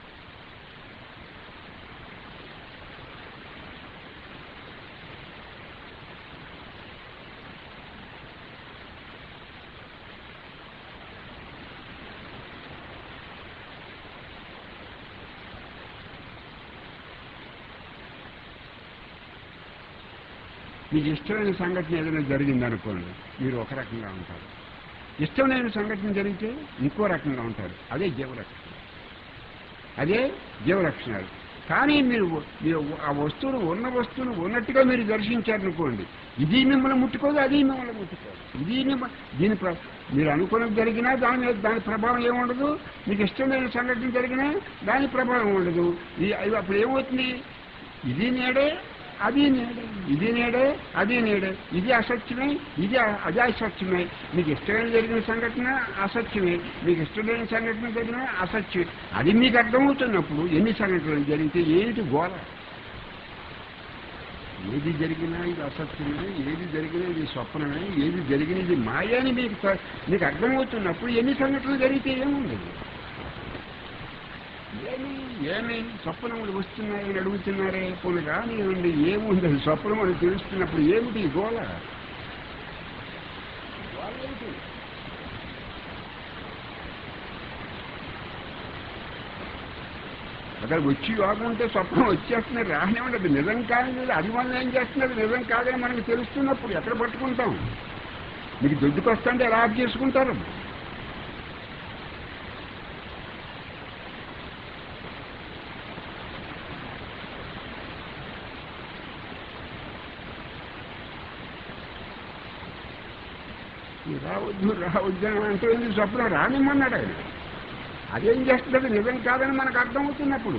మీకు ఇష్టమైన సంఘటన ఏదైనా జరిగిందనుకోండి మీరు ఒక రకంగా ఉంటారు ఇష్టం లేని సంఘటన జరిగితే ఇంకో రకంగా ఉంటారు అదే జీవలక్షణం అదే జీవలక్షణాలు కానీ మీరు మీరు ఆ వస్తువును ఉన్న వస్తువును ఉన్నట్టుగా మీరు దర్శించారనుకోండి ఇది మిమ్మల్ని ముట్టుకోదు అది మిమ్మల్ని ముట్టుకోదు ఇది మిమ్మ దీని ప్ర- మీరు అనుకున్నది జరిగినా దాని మీద దాని ప్రభావం ఏముండదు మీకు ఇష్టం లేని సంఘటన జరిగినా దాని ప్రభావం ఉండదు ఈ- అది అప్పుడు ఏమవుతుంది ఇది నేడే అది నేడే ఇది నేడే అది నేడే ఇది అసత్యమే ఇది అ- అది అసత్యమే మీకు ఇష్టమైన జరిగిన సంఘటన అసత్యమే మీకు ఇష్టం లేని సంఘటన జరిగిన అసత్యమే అది మీకు అర్థమవుతున్నప్పుడు ఎన్ని సంఘటనలు జరిగితే ఏమిటి గోల ఏది జరిగినా ఇది అసత్యమే ఏది జరిగినా ఇది స్వప్నమే ఏది జరిగినా ఇది మాయ అని మీకు త- మీకు అర్థమవుతున్నప్పుడు ఎన్ని సంఘటనలు జరిగితే ఏముండదు ఏమి ఏమి స్వప్నములు వస్తున్నాయని అడుగుతున్నారే పోనీ రానివ్వండి ఏముంది అది స్వప్నములు తెలుస్తున్నప్పుడు ఏమిటి ఈ గోల గోల ఏమిటి? అక్కడ వచ్చి యోగం ఉంటే స్వప్నం వచ్చేస్తున్నారు రానివ్వండి అది నిజం కాదు అభిమానం ఏం చేస్తున్నారు నిజం కాదని మనకు తెలుస్తున్నప్పుడు ఎక్కడ పట్టుకుంటాం మీకు దొడ్డుకు వస్తుంటే ఎలా ఆఫ్ చేసుకుంటారు రావద్దు రావద్దు అని అంటే ఏంది స్వప్నం రానిమ్మన్నాడు ఆయన అదేం చేస్తుంది నిజం కాదని మనకు అర్థమవుతున్నప్పుడు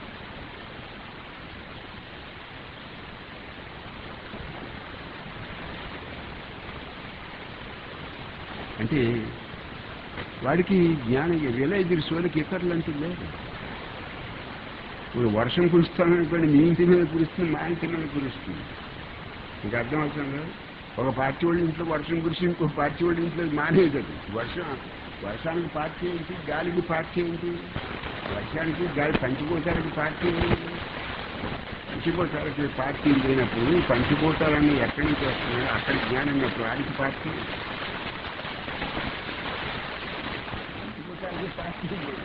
అంటే వాడికి జ్ఞానం రియలైజర్ సోలికి ఇతరులు అంటే లేదు ఇప్పుడు వర్షం కురుస్తాననుకోండి మీ ఇంటి మీద కురుస్తుంది మా ఇంటి మీద కురుస్తుంది మీకు అర్థమవుతుందా ఒక పార్టీ వాళ్ళ ఇంట్లో వర్షం కురిసి ఇంకో పార్టీ వాళ్ళ ఇంట్లో మానేయదు వర్షం వర్షానికి పార్టీ ఏంటి గాలికి పార్టీ ఏంటి వర్షానికి గాలి పంచిపోతానికి పార్టీ ఏంటి పంచిపోతాలకి పార్టీ లేనప్పుడు పంచిపోతాలన్నీ ఎక్కడి నుంచి వస్తున్నాయో అక్కడ జ్ఞానం ఉన్నప్పుడు వాడికి పార్టీ పంచిపోతాలకి పార్టీ లేదు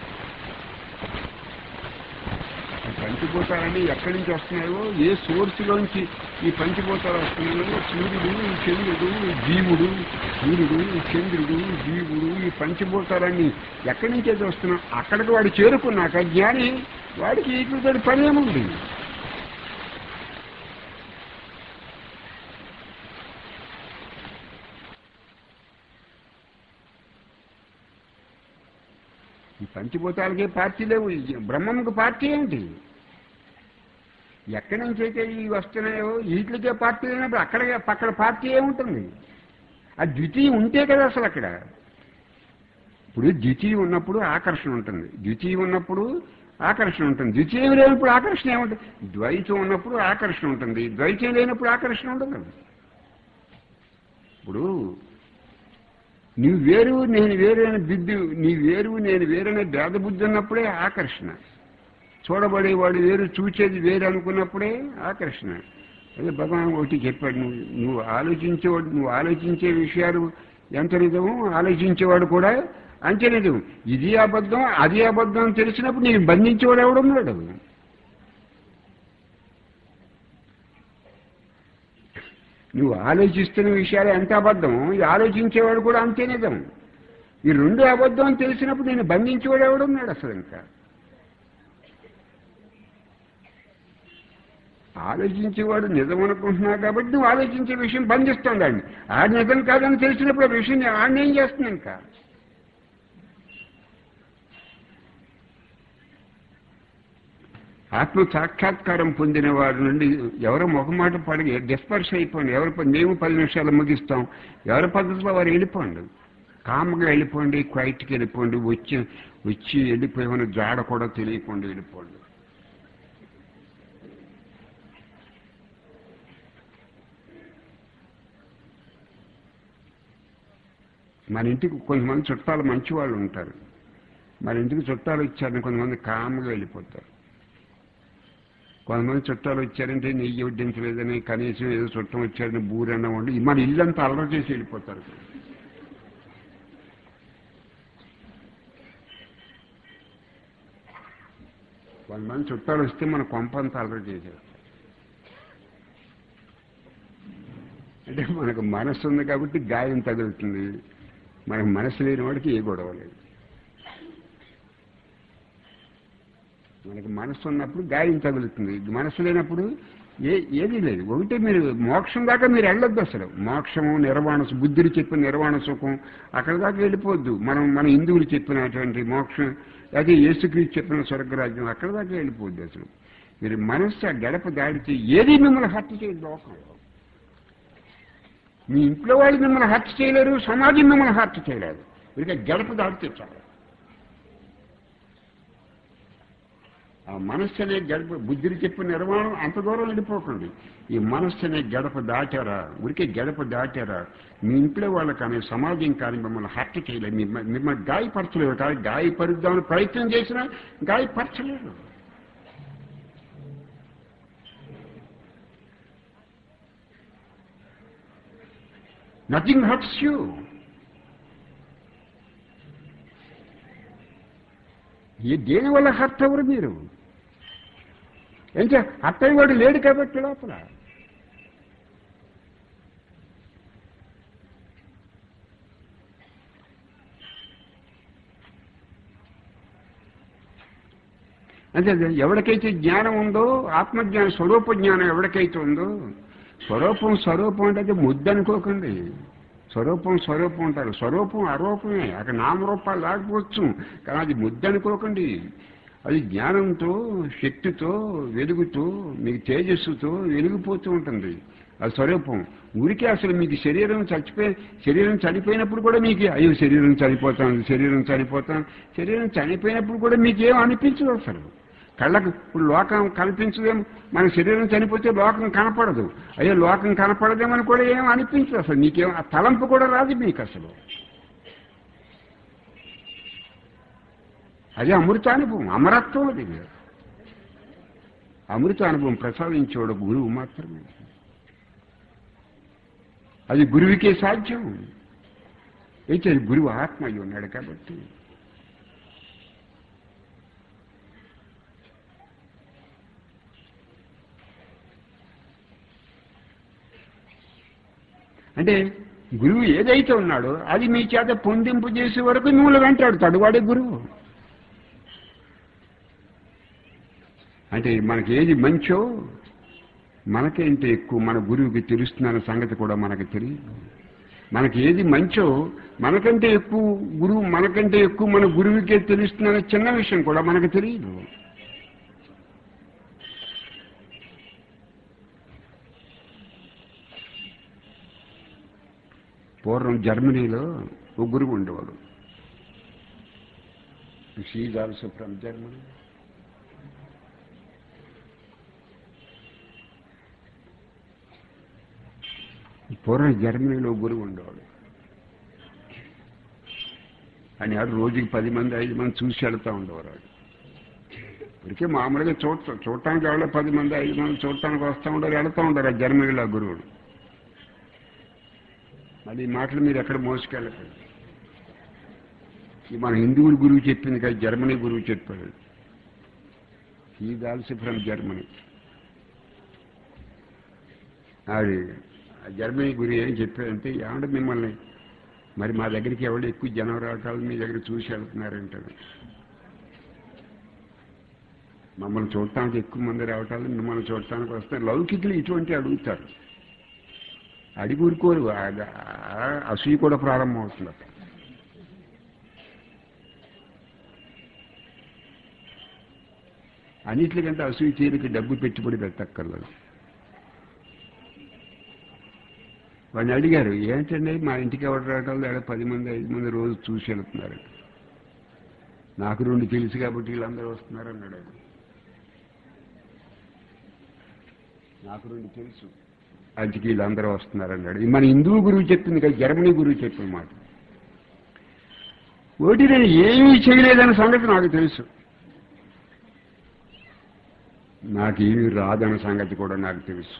పంచిపోతాలన్నీ ఎక్కడి నుంచి వస్తున్నాయో ఏ సోర్స్లోంచి ఈ పంచిపోతాలు వస్తున్నాయో సూర్యుడు చంద్రుడు జీవుడు సూర్యుడు చంద్రుడు జీవుడు ఈ పంచిపోతాలన్నీ ఎక్కడి నుంచి అయితే వస్తున్నా అక్కడికి వాడు చేరుకున్నాక జ్ఞాని వాడికి వీటితో పని ఏముంది ఈ పంచిభూతాలకే పార్టీ లేవు ఈ బ్రహ్మంకు పార్టీ ఏంటి ఎక్కడి నుంచి అయితే ఇవి వస్తున్నాయో వీటికే పార్టీ లేనప్పుడు అక్కడ అక్కడ పార్టీ ఏముంటుంది ఆ ద్వితీయం ఉంటే కదా అసలు అక్కడ ఇప్పుడు ద్వితీయం ఉన్నప్పుడు ఆకర్షణ ఉంటుంది ద్వితీయం ఉన్నప్పుడు ఆకర్షణ ఉంటుంది ద్వితీయం లేనప్పుడు ఆకర్షణ ఏముంటుంది ద్వైతం ఉన్నప్పుడు ఆకర్షణ ఉంటుంది ద్వైతం లేనప్పుడు ఆకర్షణ ఉండదు ఇప్పుడు నీవు వేరు నేను వేరు అనే బుద్ధి నీ వేరు నేను వేరనే భేద బుద్ధి ఉన్నప్పుడే ఆకర్షణ చూడబడేవాడు వేరు చూచేది వేరు అనుకున్నప్పుడే ఆకర్షణ అదే భగవాన్ ఒకటి చెప్పాడు నువ్వు నువ్వు ఆలోచించేవాడు నువ్వు ఆలోచించే విషయాలు ఎంత నిజమో ఆలోచించేవాడు కూడా అంతే నిజం ఇది అబద్ధం అది అబద్ధం అని తెలిసినప్పుడు నేను బంధించేవాడు ఎవడున్నాడు నువ్వు ఆలోచిస్తున్న విషయాలు ఎంత అబద్ధం ఇది ఆలోచించేవాడు కూడా అంతే నిజం ఈ రెండు అబద్ధం అని తెలిసినప్పుడు నేను బంధించేవాడు ఎవడున్నాడు అసలు ఇంకా ఆలోచించేవాడు నిజం అనుకుంటున్నావు కాబట్టి నువ్వు ఆలోచించే విషయం బంధిస్తుందండి ఆ నిజం కాదని తెలిసినప్పుడు ఆ విషయం ఆడిని ఏం చేస్తుంది ఇంకా ఆత్మ సాక్షాత్కారం పొందిన వారి నుండి ఎవరో ముఖమాట పడి డిస్పర్స్ అయిపోండి ఎవరి పని మేము పది నిమిషాలు ముగిస్తాం ఎవరి పద్ధతిలో వారు వెళ్ళిపోండి కామ్గా వెళ్ళిపోండి క్వైట్కి వెళ్ళిపోండి వచ్చి వచ్చి వెళ్ళిపోయిన జాడ కూడా తెలియకుండా వెళ్ళిపోండి మన ఇంటికి కొంతమంది చుట్టాలు మంచి వాళ్ళు ఉంటారు మన ఇంటికి చుట్టాలు వచ్చారని కొంతమంది కామ్గా వెళ్ళిపోతారు కొంతమంది చుట్టాలు వచ్చారంటే నెయ్యి వడ్డించలేదని కనీసం ఏదో చుట్టం వచ్చారని బూరన్న వండి మన ఇల్లంతా అల్లరి చేసి వెళ్ళిపోతారు కొంతమంది చుట్టాలు వస్తే మన కొంపంతా అల్లరి చేసేస్తారు అంటే మనకు మనస్సు ఉంది కాబట్టి గాయం తగులుతుంది మనకు మనసు లేని వాడికి ఏ గొడవ లేదు మనకి మనసు ఉన్నప్పుడు గాయం తగులుతుంది మనసు లేనప్పుడు ఏ ఏది లేదు ఒకటి మీరు మోక్షం దాకా మీరు వెళ్ళొద్దు అసలు మోక్షము నిర్వాణ సు- బుద్ధుడు చెప్పిన నిర్వాణ సుఖం అక్కడ దాకా వెళ్ళిపోవద్దు మనం మన హిందువులు చెప్పినటువంటి మోక్షం అదే యేసుక్రీస్తు చెప్పిన స్వర్గరాజ్యం అక్కడ దాకా వెళ్ళిపోవద్దు అసలు మీరు మనస్సు ఆ గడప దాడితే ఏది మిమ్మల్ని హత్య చేయదు లోకంలో మీ ఇంట్లో వాళ్ళు మిమ్మల్ని హత్య చేయలేరు సమాజం మిమ్మల్ని హత్య చేయలేరు ఇక గడప దాడితే చాలు ఆ మనస్సు అనే గడప బుద్ధిని చెప్పిన నిర్మాణం అంత దూరం వెళ్ళిపోకండి ఈ మనస్సు అనే గడప దాటారా ఉరికే గడప దాటారా మీ ఇంట్లో వాళ్ళు కానీ సమాజం కానీ మిమ్మల్ని హత్య చేయలేదు మిమ్మ- మిమ్మల్ని గాయపరచలేరు కానీ గాయపరుద్దామని ప్రయత్నం చేసినా గాయపరచలేరు నథింగ్ హర్ట్స్ యూ ఏ దేని వల్ల హర్ట్ అవ్వరు మీరు ఏంటంటే అత్తయ్య వాడు లేడు కాబట్టి లోపల అంటే అది ఎవరికైతే జ్ఞానం ఉందో ఆత్మజ్ఞానం స్వరూప జ్ఞానం ఎవరికైతే ఉందో స్వరూపం స్వరూపం అంటే అది ముద్దు అనుకోకండి స్వరూపం స్వరూపం ఉంటారు స్వరూపం అరూపమే అక్కడ నామరూపాలు లేకపోవచ్చు కానీ అది ముద్ద అనుకోకండి అది జ్ఞానంతో శక్తితో వెలుగుతో మీకు తేజస్సుతో వెలిగిపోతూ ఉంటుంది అది స్వరూపం ఊరికే అసలు మీకు శరీరం చచ్చిపోయి శరీరం చనిపోయినప్పుడు కూడా మీకు అయ్యో శరీరం చనిపోతాను శరీరం చనిపోతాను శరీరం చనిపోయినప్పుడు కూడా మీకు ఏం అనిపించదు అసలు కళ్ళకు ఇప్పుడు లోకం కనిపించదేమో మన శరీరం చనిపోతే లోకం కనపడదు అయ్యో లోకం కనపడదేమని కూడా ఏం అనిపించదు అసలు మీకేం ఆ తలంపు కూడా రాదు మీకు అసలు అదే అమృతానుభవం అమరత్వం అది అమృతానుభవం ప్రసాదించేవాడు గురువు మాత్రమే అది గురువుకే సాధ్యం అయితే అది గురువు ఆత్మ అయి ఉన్నాడు కాబట్టి అంటే గురువు ఏదైతే ఉన్నాడో అది మీ చేత పొందింపు చేసే వరకు మిమ్మల్ని వెంటాడుతాడు వాడే గురువు అంటే మనకి ఏది మంచో మనకంటే ఎక్కువ మన గురువుకి తెలుస్తున్న సంగతి కూడా మనకు తెలియదు మనకి ఏది మంచో మనకంటే ఎక్కువ గురువు మనకంటే ఎక్కువ మన గురువుకే తెలుస్తున్న చిన్న విషయం కూడా మనకు తెలియదు పూర్వం జర్మనీలో ఒక గురువు ఉండేవాడు షీజ్ ఆల్సో ఫ్రమ్ జర్మనీ పూర్వం జర్మనీలో గురువు ఉండేవాడు అని ఆడు రోజుకి పది మంది ఐదు మంది చూసి వెళ్తూ ఉండేవారు వాడు ఇప్పటికే మామూలుగా చూడ చూడటానికి ఎవరో పది మంది ఐదు మంది చూడటానికి వస్తూ ఉండరు వెళ్తూ ఉండరు ఆ జర్మనీలో ఆ గురువుడు అది ఈ మాటలు మీరు ఎక్కడ మోసుకెళ్ళకండి ఈ మన హిందువుల గురువు చెప్పింది కదా జర్మనీ గురువు చెప్పాడు ఈ దాల్సి ఫ్రమ్ జర్మనీ అది ఆ జర్మనీ గురి ఏం చెప్పాడంటే ఏమంటే మిమ్మల్ని మరి మా దగ్గరికి ఎవరు ఎక్కువ జనం రావటాలు మీ దగ్గర చూసి వెళ్తున్నారంటాడు మమ్మల్ని చూడటానికి ఎక్కువ మంది రావటాలు మిమ్మల్ని చూడటానికి వస్తారు లౌకికులు ఇటువంటి అడుగుతారు అడిగి ఊరుకోరు ఆ- ఆ అసూయ కూడా ప్రారంభం అవుతుంది అక్కడ అన్నిటికంటే అసూయ తీరికి డబ్బు పెట్టుబడి పెట్టక్కర్లేదు వాడిని అడిగారు ఏంటండి మా ఇంటికి ఎవరు రావటం లేదా పది మంది ఐదు మంది రోజు చూసి వెళ్తున్నారు నాకు రెండు తెలుసు కాబట్టి వీళ్ళందరూ వస్తున్నారు అన్నాడు ఆయన. నాకు రెండు తెలుసు అందుకే వీళ్ళందరూ వస్తున్నారు అన్నాడు ఇది మన హిందువు గురువు చెప్పింది కదా జర్మనీ గురువు చెప్పిన మాట ఒకటి నేను ఏమీ చేయలేదన్న సంగతి నాకు తెలుసు నాకేమీ రాదన్న సంగతి కూడా నాకు తెలుసు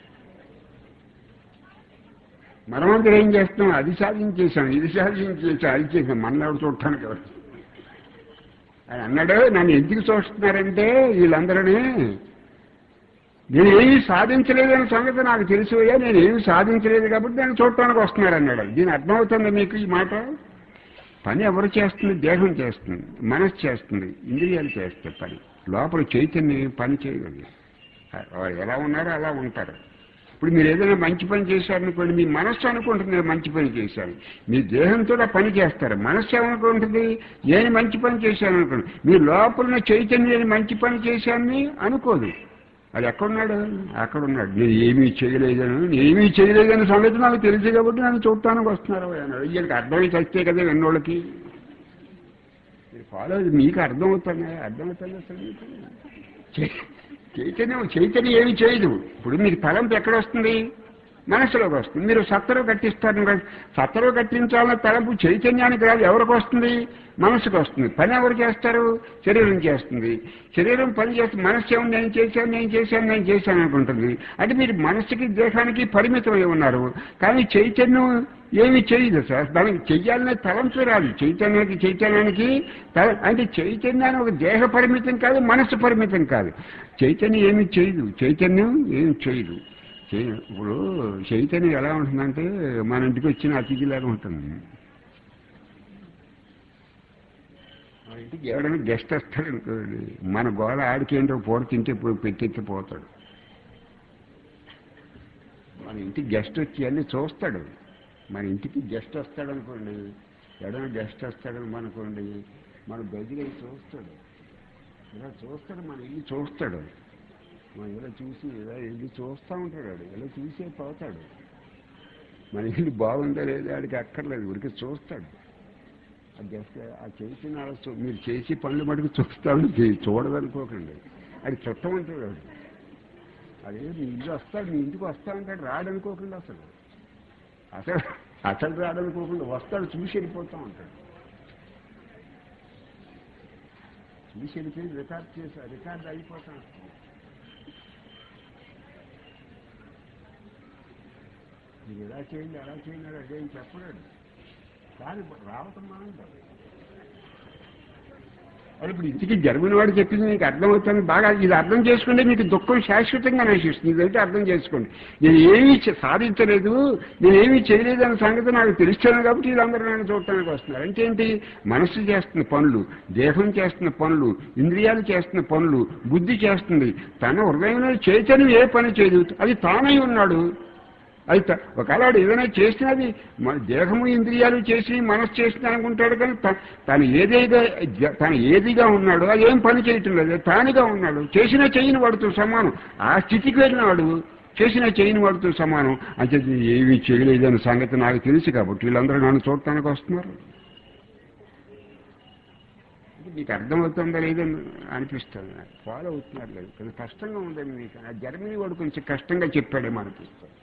మనమంతా ఏం చేస్తాం అది సాధించేశాం ఇది సాధించేసాం అది చేసాం మనల్ని చూడటానికి ఎవరు ఆయన అన్నాడు నన్ను ఎందుకు చూస్తున్నారంటే వీళ్ళందరినీ నేను ఏమీ సాధించలేదన్న సంగతి నాకు తెలిసిపోయా నేను ఏమీ సాధించలేదు కాబట్టి నేను చూడటానికి వస్తున్నారు అన్నాడు దీని అర్థమవుతుంది మీకు ఈ మాట పని ఎవరు చేస్తుంది దేహం చేస్తుంది మనసు చేస్తుంది ఇంద్రియాలు చేస్తాయి పని లోపల చైతన్యం పని చేయదు వారు ఎలా ఉన్నారో అలా ఉంటారు ఇప్పుడు మీరు ఏదైనా మంచి పని చేశారనుకోండి మీ మనస్సు అనుకుంటుంది నేను మంచి పని చేశాను మీ దేహంతో ఆ పని చేస్తారు మనస్సు ఏమనుకుంటుంది నేను మంచి పని చేశాను అనుకోండి మీ లోపల ఉన్న చైతన్యం మంచి పని చేశానని అనుకోదు అది ఎక్కడున్నాడు అక్కడ ఉన్నాడు నేను ఏమీ చేయలేదని నేను ఏమీ చేయలేదని సంగతి నాకు తెలుసు కాబట్టి నన్ను చూడటానికి వస్తున్నారు అన్నాడు వీళ్ళకి అర్థమై చస్తే కదా విన్నోళ్ళకి మీరు ఫాలో అయ్యి మీకు అర్థమవుతుంది అర్థమవుతుంది అసలు మీకు చై- చైతన్యం చైతన్యం ఏమి చేయదు ఇప్పుడు మీకు తలంపు ఎక్కడ వస్తుంది మనసులోకి వస్తుంది మీరు సత్తరు కట్టిస్తారు కదా సత్తరు కట్టించాలన్న తలంపు చైతన్యానికి రాదు ఎవరికి వస్తుంది మనసుకు వస్తుంది పని ఎవరు చేస్తారు శరీరం చేస్తుంది శరీరం పని చేస్తుంది మనసు ఏముంది నేను చేశాను నేను చేశాను నేను చేశాను అనుకుంటుంది అంటే మీరు మనసుకి దేహానికి పరిమితమై ఉన్నారు కానీ చైతన్యం ఏమి చేయదు సార్ దానికి చెయ్యాలనే తలంపు రాదు చైతన్యానికి చైతన్యానికి తల- అంటే చైతన్యాన్ని ఒక దేహ పరిమితం కాదు మనసు పరిమితం కాదు చైతన్యం ఏమి చేయదు చైతన్యం ఏమి చేయదు చే- ఇప్పుడు చైతన్యం ఎలా ఉంటుందంటే మన ఇంటికి వచ్చిన అతిథిలాగా ఉంటుంది మన ఇంటికి ఎవడైనా గెస్ట్ వస్తాడు అనుకోండి మన గోళ ఆడికేంటో పూట తింటే పోయి పెట్టెత్తి పోతాడు మన ఇంటికి గెస్ట్ వచ్చి అన్ని చూస్తాడు మన ఇంటికి గెస్ట్ వస్తాడనుకోండి ఎవడైనా గెస్ట్ వస్తాడని అనుకోండి మన గదిలో చూస్తాడు ఇలా చూస్తాడు మన ఇల్లు చూస్తాడు మన ఇలా చూసి ఇలా ఇల్లు చూస్తూ ఉంటాడు వాడు ఇలా చూసే పోతాడు మన ఇల్లు బాగుందా లేదా ఆడికి అక్కర్లేదు ఊరికి చూస్తాడు ఆ గెస్ట్ ఆ చేసిన ఆడ చూ- మీరు చేసి పనులు మటుకు చూస్తాడు చూడదనుకోకండి అది చుట్టమంటాడు వాడు అదే మీ ఇల్లు వస్తాడు మీ ఇంటికి వస్తా ఉంటాడు రాడనుకోకుండా అసలు అసలు అసలు రాడనుకోకుండా వస్తాడు చూసి వెళ్ళిపోతా ఉంటాడు చూసి వెళ్ళిపోయి రికార్డ్ చేసి రికార్డ్ అయిపోతా ఉంటుంది మీరు ఇలా చేయండి అలా చేయండి అని అదేం చెప్పలేడు కానీ రావటం మానేది అది ఇప్పుడు ఇంటికి జరిగిన వాడు చెప్పింది మీకు అర్థమవుతుంది బాగా ఇది అర్థం చేసుకుంటే మీకు దుఃఖం శాశ్వతంగా నశిస్తుంది ఇదంటే అర్థం చేసుకోండి నేను ఏమీ చే- సాధించలేదు నేను ఏమీ చేయలేదు అనే సంగతి నాకు తెలుస్తాను కాబట్టి వీళ్ళందరూ నన్ను చూడటానికి వస్తున్నారు అంటే ఏంటి మనస్సు చేస్తున్న పనులు దేహం చేస్తున్న పనులు ఇంద్రియాలు చేస్తున్న పనులు బుద్ధి చేస్తుంది తన హృదయంలో చైతన్యం ఏ పని చేయదు అది తానై ఉన్నాడు అది త- ఒకవేళ వాడు ఏదైనా చేసినది మన దేహము ఇంద్రియాలు చేసి మనసు చేసిన అనుకుంటాడు కానీ త- తను ఏదైతే జ- తను ఏదిగా ఉన్నాడో అది ఏం పని చేయటం లేదు తానుగా ఉన్నాడు చేసిన చేయని వాడితో సమానం ఆ స్థితికి వెళ్ళిన వాడు చేసిన చేయని వాడితో సమానం అంటే ఏమీ చేయలేదన్న సంగతి నాకు తెలుసు కాబట్టి వీళ్ళందరూ నన్ను చూడటానికి వస్తున్నారు అంటే మీకు అర్థమవుతుందా లేదని అనిపిస్తుంది నాకు ఫాలో అవుతున్నారు లేదు కొంచెం కష్టంగా ఉందని మీకు ఆ జర్మనీ వాడు కొంచెం కష్టంగా చెప్పాడేమో అనిపిస్తుంది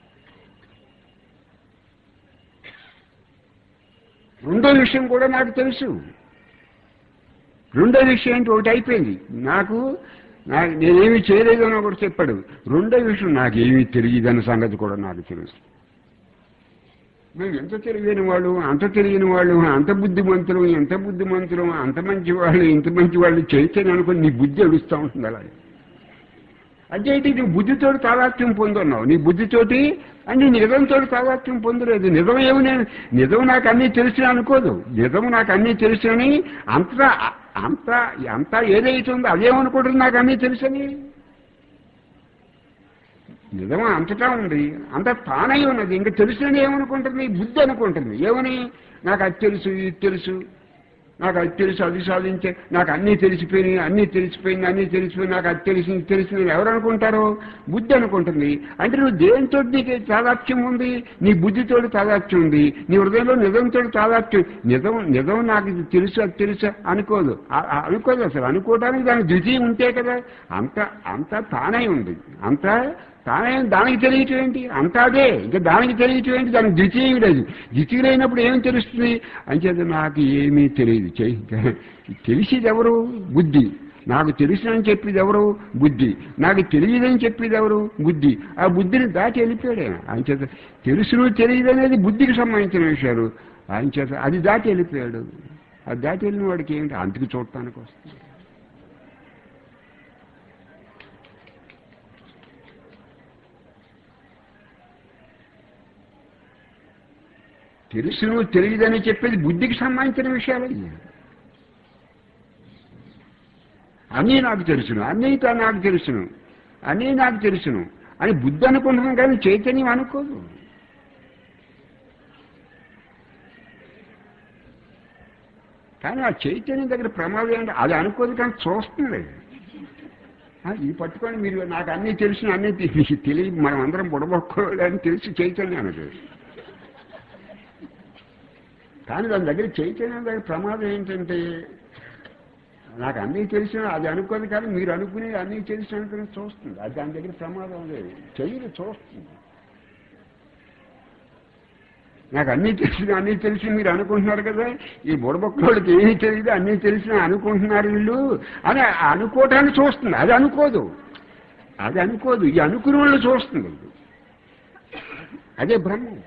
రెండో విషయం కూడా నాకు తెలుసు రెండో విషయం ఏంటి ఒకటి అయిపోయింది నాకు నా నేనేమి చేయలేదు అని ఒకటి చెప్పాడు రెండో విషయం నాకేమీ తెలియదన్న సంగతి కూడా నాకు తెలుసు మేము ఎంత తెలియని వాళ్ళు అంత తెలియని వాళ్ళు అంత బుద్ధిమంతులు ఎంత బుద్ధిమంతులు అంత మంచి వాళ్ళు ఇంత మంచి వాళ్ళు చైతన్యం అనుకుని నీ బుద్ధి అడుస్తూ ఉంటుంది అలాగే అంటే ఏంటి నీ బుద్ధితోటి తాదాత్మ్యం పొందున్నావు నీ బుద్ధితోటి అంటే నిజంతో తాదాత్మ్యం పొందలేదు నిజం ఏమి నేను నిజం నాకు అన్నీ తెలిసిన అనుకోదు నిజం నాకు అన్నీ తెలుసని అంతా అంతా అంతా ఏదైతే ఉందో అదేమనుకుంటుంది నాకు అన్నీ తెలుసని నిజం అంతటా ఉంది అంత తానై ఉన్నది ఇంకా తెలిసిన ఏమనుకుంటుంది బుద్ధి అనుకుంటుంది ఏమని నాకు అది తెలుసు ఇది తెలుసు నాకు అది తెలుసు అది సాధించే నాకు అన్నీ తెలిసిపోయినాయి అన్నీ తెలిసిపోయింది అన్నీ తెలిసిపోయి నాకు అది తెలిసింది తెలిసింది ఎవరు అనుకుంటారు బుద్ధి అనుకుంటుంది అంటే నువ్వు దేనితో నీకు తాదాత్యం ఉంది నీ బుద్ధితో తాదాత్యం ఉంది నీ హృదయంలో నిజంతో తాదాత్యం నిజం నిజం నాకు ఇది తెలుసు అది తెలుసు అనుకోదు ఆ- ఆ- అనుకోదు అసలు అనుకోవడానికి దానికి ద్వితీయం ఉంటే కదా అంత అంతా తానే ఉంది అంతా తానే దానికి తెలియటం ఏంటి అంతా అదే ఇంకా దానికి తెలియటం ఏంటి దానికి ద్వితీయం లేదు ద్వితీయం లేనప్పుడు ఏం తెలుస్తుంది అంచేత నాకు ఏమీ తెలియదు చెయ్యి తెలిసేది ఎవరు బుద్ధి నాకు తెలుసునని చెప్పేది ఎవరు బుద్ధి నాకు తెలియదని చెప్పేది ఎవరు బుద్ధి ఆ బుద్ధిని దాటి వెళ్ళిపోయాడు ఆయన ఆయన చేత తెలుసును తెలియదు అనేది బుద్ధికి సంబంధించిన విషయాలు ఆయన చేత అది దాటి వెళ్ళిపోయాడు అది దాటి వెళ్ళిన వాడికి ఏంటి అంతకు చూడటానికి వస్తుంది తెలుసును తెలియదని చెప్పేది బుద్ధికి సంబంధించిన విషయాలు అన్నీ నాకు తెలుసును అన్నీ తా నాకు తెలుసును అన్నీ నాకు తెలుసును అని బుద్ధి అనుకుంటున్నాం కానీ చైతన్యం అనుకోదు కానీ ఆ చైతన్యం దగ్గర ప్రమాదం ఏంటి అది అనుకోదు కానీ చూస్తుంది ఆ, ఈ పట్టుకొని మీరు నాకు అన్నీ తెలిసిన అన్నీ తెలి- తెలియ మనం అందరం బుడబొక్కోవాలని తెలిసి చైతన్యం అనదు కానీ దాని దగ్గర చైతన్యం దగ్గర ప్రమాదం ఏంటంటే నాకు అన్నీ తెలిసిన అది అనుకోదు కానీ మీరు అనుకునేది అన్నీ తెలిసిన అనుకుని చూస్తుంది అది దాని దగ్గర ప్రమాదం లేదు చెయ్యి చూస్తుంది నాకు అన్నీ తెలిసిన అన్నీ తెలిసి మీరు అనుకుంటున్నారు కదా ఈ బుడబొక్కలకి ఏమీ తెలియదు అన్నీ తెలిసిన అనుకుంటున్నారు వీళ్ళు అని అనుకోవటాన్ని చూస్తుంది అది అనుకోదు అది అనుకోదు ఈ అనుకునే వాళ్ళు చూస్తుంది అదే బ్రహ్మం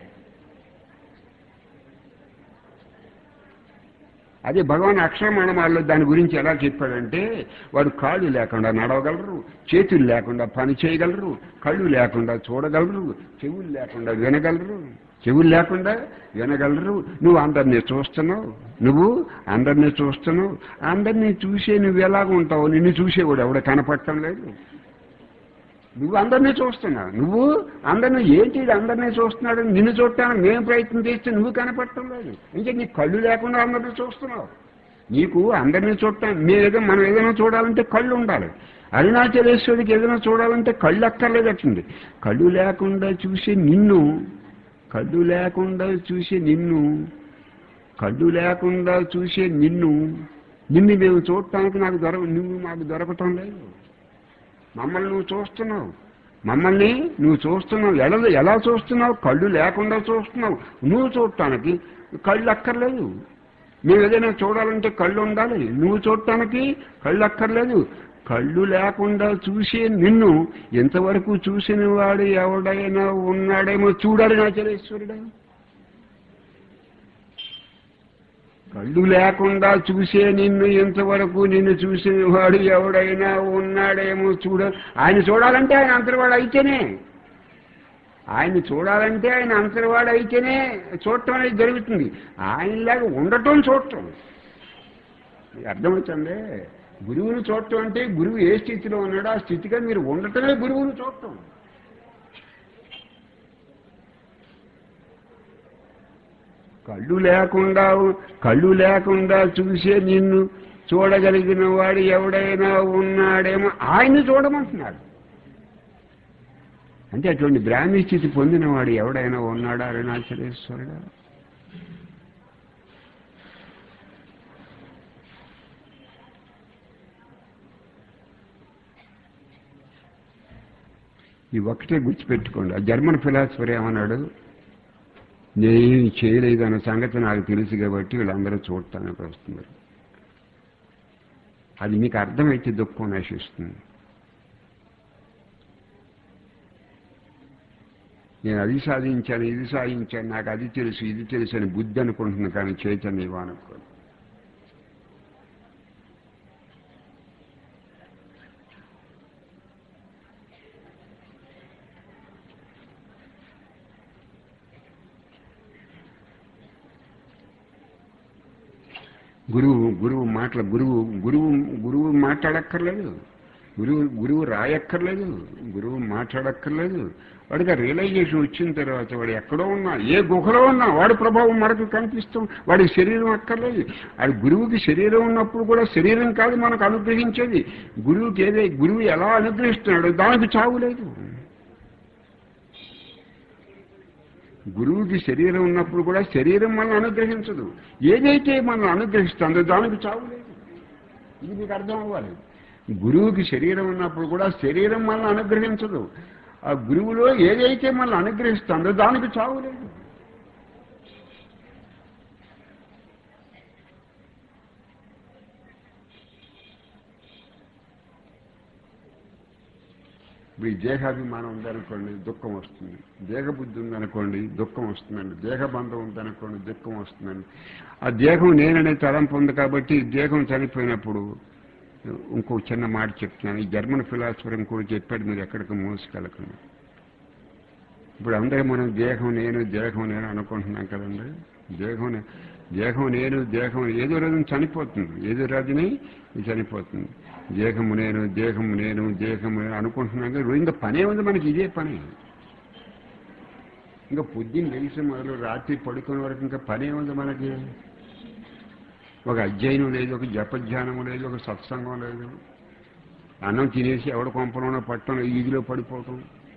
అదే భగవాన్ అక్షరమణమాల్లో దాని గురించి ఎలా చెప్పాడంటే వాడు కాళ్ళు లేకుండా నడవగలరు చేతులు లేకుండా పని చేయగలరు కళ్ళు లేకుండా చూడగలరు చెవులు లేకుండా వినగలరు చెవులు లేకుండా వినగలరు నువ్వు అందరినీ చూస్తున్నావు నువ్వు అందరినీ చూస్తున్నావు అందరినీ చూసే నువ్వు ఎలాగ ఉంటావు నిన్ను చూసేవాడు ఎవడ కనపడటం లేదు నువ్వు అందరినీ చూస్తున్నావు నువ్వు అందరినీ ఏంటి ఇది అందరినీ చూస్తున్నాడు నిన్ను చూడటానికి మేము ప్రయత్నం చేస్తే నువ్వు కనపడటం లేదు ఇంకా నీ కళ్ళు లేకుండా అందరినీ చూస్తున్నావు నీకు అందరినీ చూడటం మేము ఏదో మనం ఏదైనా చూడాలంటే కళ్ళు ఉండాలి అరుణాచలేశ్వరికి ఏదైనా చూడాలంటే కళ్ళు అక్కర్లేదట్టుంది కళ్ళు లేకుండా చూసే నిన్ను కళ్ళు లేకుండా చూసే నిన్ను కళ్ళు లేకుండా చూసే నిన్ను నిన్ను మేము చూడటానికి నాకు దొర నువ్వు మాకు దొరకటం లేదు మమ్మల్ని నువ్వు చూస్తున్నావు మమ్మల్ని నువ్వు చూస్తున్నావు ఎలా ఎలా చూస్తున్నావు కళ్ళు లేకుండా చూస్తున్నావు నువ్వు చూడటానికి కళ్ళు అక్కర్లేదు మేము ఏదైనా చూడాలంటే కళ్ళు ఉండాలి నువ్వు చూడటానికి కళ్ళు అక్కర్లేదు కళ్ళు లేకుండా చూసే నిన్ను ఎంతవరకు చూసిన వాడు ఎవడైనా ఉన్నాడేమో చూడాలి నాచరేశ్వరుడా కళ్ళు లేకుండా చూసే నిన్ను ఎంతవరకు నిన్ను చూసిన వాడు ఎవడైనా ఉన్నాడేమో చూడ ఆయన చూడాలంటే ఆయన అంతర్వాడు అయితేనే ఆయన చూడాలంటే ఆయన అంతర్వాడు అయితేనే చూడటం అనేది జరుగుతుంది ఆయనలాగా ఉండటం చూడటం మీకు అర్థమవుతుంది గురువుని చూడటం అంటే గురువు ఏ స్థితిలో ఉన్నాడో ఆ స్థితిగా మీరు ఉండటమే గురువుని చూడటం కళ్ళు లేకుండా కళ్ళు లేకుండా చూసే నిన్ను చూడగలిగిన వాడు ఎవడైనా ఉన్నాడేమో ఆయన్ని చూడమంటున్నాడు అంటే అటువంటి బ్రాహ్మీ స్థితి పొందినవాడు ఎవడైనా ఉన్నాడా అరుణాచలేశ్వరుడా ఈ ఒక్కటే గుర్తుపెట్టుకోండి ఆ జర్మన్ ఫిలాసఫర్ ఏమన్నాడు నేను చేయలేదు అన్న సంగతి నాకు తెలుసు కాబట్టి వీళ్ళందరూ చూడటానికి వస్తున్నారు అది మీకు అర్థమైతే దుఃఖం నశిస్తుంది నేను అది సాధించాను ఇది సాధించాను నాకు అది తెలుసు ఇది తెలుసు అని బుద్ధి అనుకుంటున్నాను కానీ చైతన్యం అనుకో గురువు గురువు మాటల గురువు గురువు గురువు మాట్లాడక్కర్లేదు గురువు గురువు రాయక్కర్లేదు గురువు మాట్లాడక్కర్లేదు వాడికి ఆ రియలైజేషన్ వచ్చిన తర్వాత వాడు ఎక్కడో ఉన్నా ఏ గుహలో ఉన్నా వాడి ప్రభావం మనకు కనిపిస్తాం వాడి శరీరం అక్కర్లేదు అది గురువుకి శరీరం ఉన్నప్పుడు కూడా శరీరం కాదు మనకు అనుగ్రహించేది గురువుకి ఏదే గురువు ఎలా అనుగ్రహిస్తున్నాడు దానికి చావు లేదు గురువుకి శరీరం ఉన్నప్పుడు కూడా శరీరం మనల్ని అనుగ్రహించదు ఏదైతే మనల్ని అనుగ్రహిస్తుందో దానికి చావు లేదు ఇది మీకు అర్థం అవ్వాలి గురువుకి శరీరం ఉన్నప్పుడు కూడా శరీరం మనల్ని అనుగ్రహించదు ఆ గురువులో ఏదైతే మనల్ని అనుగ్రహిస్తుందో దానికి చావు లేదు ఇప్పుడు ఈ దేహాభిమానం ఉందనుకోండి దుఃఖం వస్తుంది దేహబుద్ధి ఉందనుకోండి దుఃఖం వస్తుందండి దేహబంధం ఉందనుకోండి దుఃఖం వస్తుందండి ఆ దేహం నేననే తలంపు ఉంది కాబట్టి ఈ దేహం చనిపోయినప్పుడు ఇంకో చిన్న మాట చెప్తున్నాను ఈ జర్మన్ ఫిలాసఫర్ ఇంకోటి చెప్పాడు మీరు ఎక్కడికి మోసుకెళ్ళకండి ఇప్పుడు అందరూ మనం దేహం నేను దేహం నేను అనుకుంటున్నాం కదండి దేహం నే- దేహం నేను దేహం ఏదో రోజున చనిపోతుంది ఏదో రోజుని ఇది చనిపోతుంది దేహము నేను దేహము నేను దేహము నేను అనుకుంటున్నాం కదా ఇంకా పనే ఉంది మనకి ఇదే పని ఇంకా పొద్దున్న లేచి మొదలు రాత్రి పడుకునే వరకు ఇంకా పనే ఉంది మనకి ఒక అధ్యయనం లేదు ఒక జపధ్యానం లేదు ఒక సత్సంగం లేదు అన్నం తినేసి ఎవడ కొంపలోనో పట్టడం ఈదిలో పడిపోవటం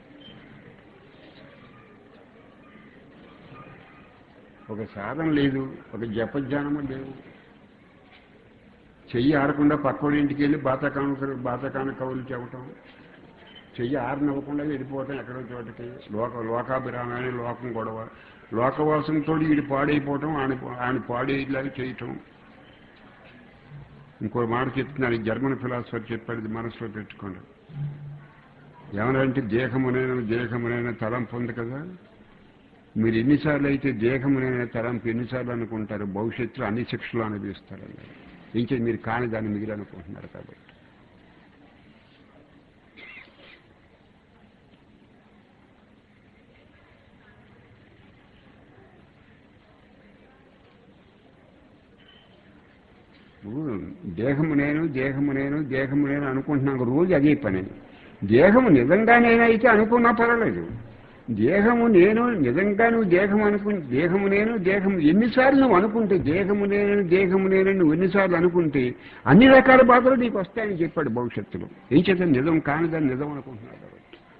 ఒక సాధన లేదు ఒక జపధ్యానము లేదు చెయ్యి ఆడకుండా పక్కడి ఇంటికి వెళ్ళి బాతకాన బాతకాన కవులు చెప్పటం చెయ్యి ఆరనివ్వకుండా వెళ్ళిపోవటం ఎక్కడో చోటకి లోక లోకాభిరామాన్ని లోకం గొడవ లోకవాసంతో వీడి పాడైపోవటం ఆయన ఆయన పాడేలాగా చేయటం ఇంకో మాట చెప్తున్నాను ఈ జర్మన్ ఫిలాసఫర్ చెప్పాడు ఇది మనసులో పెట్టుకోండి ఏమనంటే దేహమునైన దేహమునైన తలంపు ఉంది కదా మీరు ఎన్నిసార్లు అయితే దేహమునైన తలంపు ఎన్నిసార్లు అనుకుంటారు భవిష్యత్తులో అన్ని శిక్షలు అనుభవిస్తారండి ఇంకే మీరు కాని దాన్ని మిగిలి అనుకుంటున్నారు కాబట్టి నువ్వు దేహము నేను దేహము నేను దేహము నేను అనుకుంటున్నాను రోజు అదే పని దేహము నిజంగా నేనైతే అనుకున్నా పర్వాలేదు దేహము నేను నిజంగా నువ్వు దేహం అనుకు దేహము నేను దేహము ఎన్నిసార్లు నువ్వు అనుకుంటే దేహము నేను దేహము నేను నువ్వు ఎన్నిసార్లు అనుకుంటే అన్ని రకాల బాధలు నీకు వస్తాయని చెప్పాడు భవిష్యత్తులో ఏం చేత నిజం కానిదని నిజం అనుకుంటున్నాడు కాబట్టి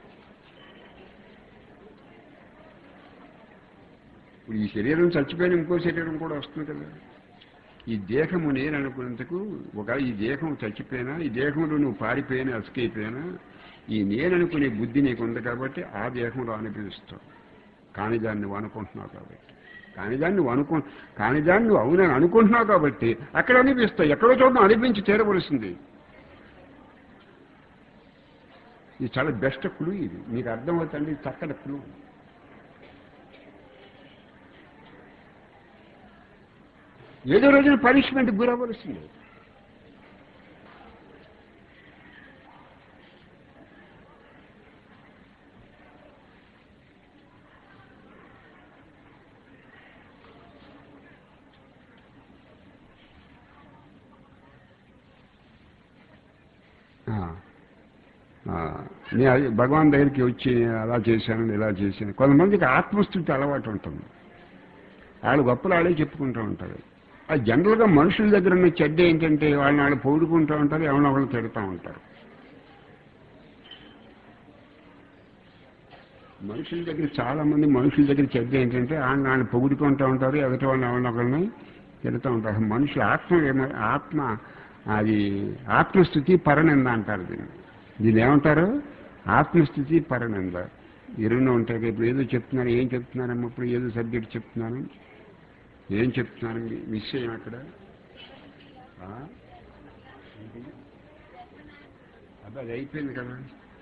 ఇప్పుడు ఈ శరీరం చచ్చిపోయిన ఇంకో శరీరం కూడా వస్తుంది కదా ఈ దేహము నేను అనుకున్నందుకు ఒక ఈ దేహం చచ్చిపోయినా ఈ దేహంలో నువ్వు పారిపోయినా అసుకైపోయినా ఈ నేను అనుకునే బుద్ధి నీకు ఉంది కాబట్టి ఆ దేహంలో అనిపిస్తావు కాని దాన్ని నువ్వు అనుకుంటున్నావు కాబట్టి కాని దాన్ని నువ్వు అనుకు కాని దాన్ని నువ్వు అవునని అనుకుంటున్నావు కాబట్టి అక్కడ అనిపిస్తావు ఎక్కడో చోట అనిపించి తీరవలసింది ఇది చాలా బెస్ట్ క్లూ ఇది మీకు అర్థమవుతుంది ఇది చక్కటి క్లూ ఏదో రోజున పనిష్మెంట్ గురవలసింది ఆ, ఆ, నేను అది భగవాన్ దగ్గరికి వచ్చి నేను అలా చేశాను ఇలా చేశాను కొంతమందికి ఆత్మస్థుతి అలవాటు ఉంటుంది వాళ్ళు గొప్పలు వాళ్ళే చెప్పుకుంటూ ఉంటారు అది జనరల్గా మనుషుల దగ్గర ఉన్న చెడ్డ ఏంటంటే వాళ్ళని వాళ్ళు పొగుడుకుంటూ ఉంటారు ఎవరిని ఒకళ్ళు తిడుతూ ఉంటారు మనుషుల దగ్గర చాలా మంది మనుషుల దగ్గర చెడ్డ ఏంటంటే వాళ్ళని వాళ్ళు పొగుడుకుంటూ ఉంటారు ఎదుటి వాళ్ళని ఎవరిని ఒకరిని తిడుతూ ఉంటారు మనుషుల ఆత్మ ఏమ- ఆత్మ అది ఆత్మస్థుతి పరనింద అంటారు దీన్ని దీన్ని ఏమంటారు ఆత్మస్థితి పరనింద ఈ రెండు ఉంటాయి కదా. ఇప్పుడు ఏదో చెప్తున్నాను ఏం చెప్తున్నానమ్మా ఇప్పుడు ఏదో సబ్జెక్ట్ చెప్తున్నాను ఏం చెప్తున్నాను మీ విషయం అక్కడ ఆ? ఏంటి? అబ్బా అది అయిపోయింది కదా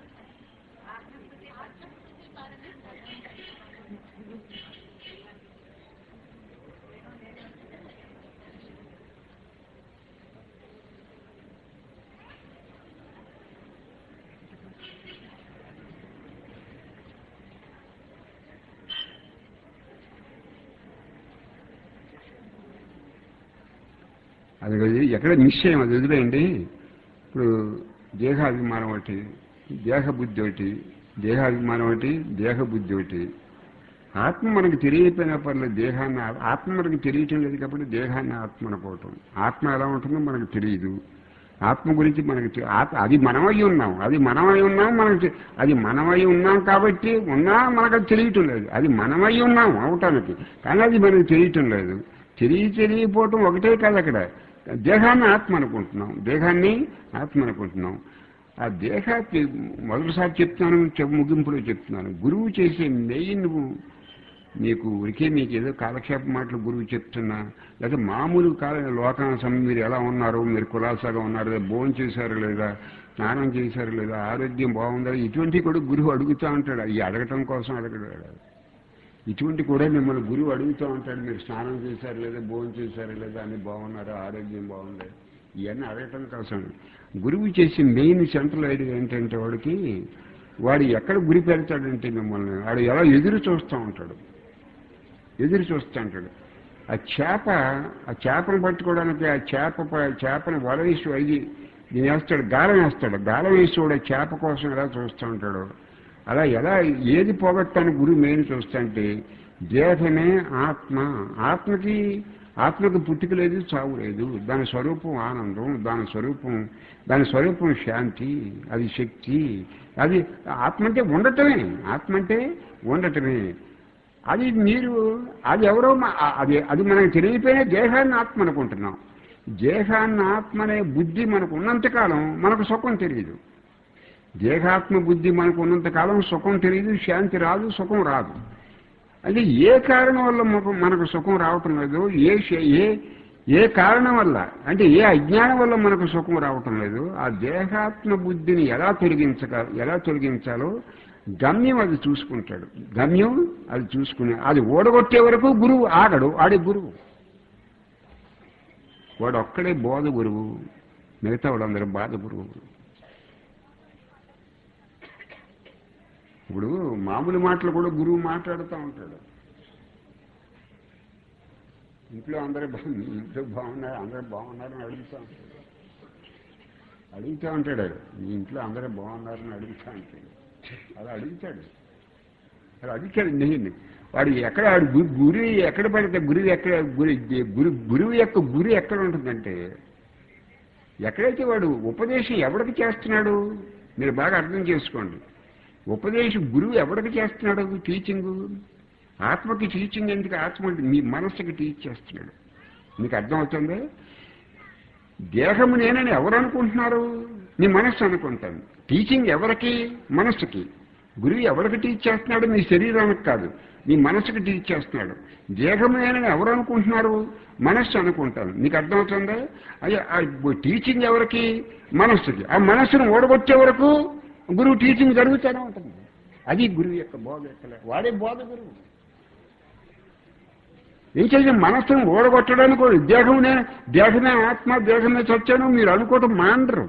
అది వదిలి- ఎక్కడ నిశ్చయం అది వదిలేయండి ఇప్పుడు దేహాభిమానం ఒకటి దేహబుద్ధి ఒకటి దేహాభిమానం ఒకటి దేహబుద్ధి ఒకటి ఆత్మ మనకు తెలియకపోయినా పర్లేదు దేహాన్ని ఆ- ఆత్మ మనకు తెలియటం లేదు కాబట్టి దేహాన్ని ఆత్మ అనుకోవటం ఆత్మ ఎలా ఉంటుందో మనకు తెలియదు ఆత్మ గురించి మనకు తె- ఆత్మ అది మనమై ఉన్నాం అది మనమై ఉన్నాం మనకు తె- అది మనమై ఉన్నాం కాబట్టి ఉన్నా మనకు అది తెలియటం లేదు అది మనమై ఉన్నాం అవటానికి కానీ అది మనకు తెలియటం లేదు తెలియ తెలియపోవటం ఒకటే కాదు అక్కడ దేహాన్ని ఆత్మ అనుకుంటున్నాం దేహాన్ని ఆత్మ అనుకుంటున్నాం ఆ దేహ మొదటిసారి చెప్తున్నాను చెప్- ముగింపులో చెప్తున్నాను గురువు చేసే మెయిన్ మీకు ఉరికే మీకు ఏదో కాలక్షేప మాటలు గురువు చెప్తున్నా లేదా మామూలు కాల లోకాంశం మీరు ఎలా ఉన్నారు మీరు కులాసాగా ఉన్నారు లేదా భోజనం చేశారు లేదా స్నానం చేశారు లేదా ఆరోగ్యం బాగుందా ఇటువంటి కూడా గురువు అడుగుతూ ఉంటాడు అవి అడగటం కోసం అడగడు ఇటువంటి కూడా మిమ్మల్ని గురువు అడుగుతూ ఉంటాడు మీరు స్నానం చేశారు లేదా భోజనం చేశారు లేదా అన్ని బాగున్నారా ఆరోగ్యం బాగుందా ఇవన్నీ అడగటం కోసం గురువు చేసే మెయిన్ సెంట్రల్ ఐడియా ఏంటంటే వాడికి వాడు ఎక్కడ గురి పెడతాడంటే మిమ్మల్ని వాడు ఎలా ఎదురు చూస్తూ ఉంటాడు ఎదురు చూస్తూ ఉంటాడు ఆ చేప ఆ చేపను పట్టుకోవడానికి ఆ చేప ప- చేపను వల వేసి అది దీని వేస్తాడు గాలం వేస్తాడు గాలం వేసి కూడా చేప కోసం ఎలా చూస్తూ ఉంటాడు అలా ఎలా ఏది పోగొట్టాను గురువు మెయిన్ చూస్తుంటే దేహమే ఆత్మ ఆత్మకి ఆత్మకు పుట్టుక లేదు చావు లేదు దాని స్వరూపం ఆనందం దాని స్వరూపం దాని స్వరూపం శాంతి అది శక్తి అది ఆత్మ అంటే ఉండటమే ఆత్మ అంటే ఉండటమే అది మీరు అది ఎవరో మా- అది అది మనకు తెలియపోయిన దేహాన్ని ఆత్మ అనుకుంటున్నాం దేహాన్ని ఆత్మ అనే బుద్ధి మనకు ఉన్నంతకాలం మనకు సుఖం తెలియదు దేహాత్మ బుద్ధి మనకు ఉన్నంతకాలం సుఖం తెలియదు శాంతి రాదు సుఖం రాదు అంటే ఏ కారణం వల్ల మనకు మనకు సుఖం రావటం లేదు ఏ శ- ఏ ఏ కారణం వల్ల అంటే ఏ అజ్ఞానం వల్ల మనకు సుఖం రావటం లేదు ఆ దేహాత్మ బుద్ధిని ఎలా తొలగించక ఎలా తొలగించాలో గమ్యం అది చూసుకుంటాడు గమ్యం అది చూసుకునే అది ఓడగొట్టే వరకు గురువు ఆగడు ఆడే గురువు వాడు ఒక్కడే బోధ గురువు మిగతా వాళ్ళందరూ బాధ గురువు ఇప్పుడు మామూలు మాటలు కూడా గురువు మాట్లాడుతూ ఉంటాడు ఇంట్లో అందరూ బా- ఇంట్లో బాగున్నారు అందరూ బాగున్నారు అని అడుగుతూ ఉంటాడు అడుగుతూ ఉంటాడు మీ ఇంట్లో అందరూ బాగున్నారని అడుగుతా ఉంటాడు అలా అడుగుతాడు అలా అడుగుతాడు నేను వాడు ఎక్కడ వాడు గు- గురి ఎక్కడ పడితే గురువు ఎక్కడ గురి గురు గురువు యొక్క గురి ఎక్కడ ఉంటుందంటే ఎక్కడైతే వాడు ఉపదేశం ఎవరికి చేస్తున్నాడు మీరు బాగా అర్థం చేసుకోండి ఉపదేశం గురువు ఎవరికి చేస్తున్నాడు టీచింగ్ ఆత్మకి టీచింగ్ ఎందుకు ఆత్మ అంటే మీ మనస్సుకి టీచ్ చేస్తున్నాడు మీకు అర్థమవుతుంది దేహము నేనని ఎవరు అనుకుంటున్నారు నీ మనస్సు అనుకుంటాను టీచింగ్ ఎవరికి మనస్సుకి గురువు ఎవరికి టీచ్ చేస్తున్నాడు మీ శరీరానికి కాదు మీ మనస్సుకి టీచ్ చేస్తున్నాడు దేహము నేనని ఎవరు అనుకుంటున్నారు మనస్సు అనుకుంటాను నీకు అర్థమవుతుందా అయ్యా ఆ టీచింగ్ ఎవరికి మనస్సుకి ఆ మనస్సును ఓడగొట్టే వరకు గురువు టీచింగ్ జరుగుతూనే ఉంటుంది అది గురువు యొక్క బోధ యొక్క వాడే బోధ గురువు ఏం చేసి మనస్సును ఓడగొట్టడానికి కూడా దేహమునే దేహమే ఆత్మ దేహమే సత్యను మీరు అనుకోవటం మాండరు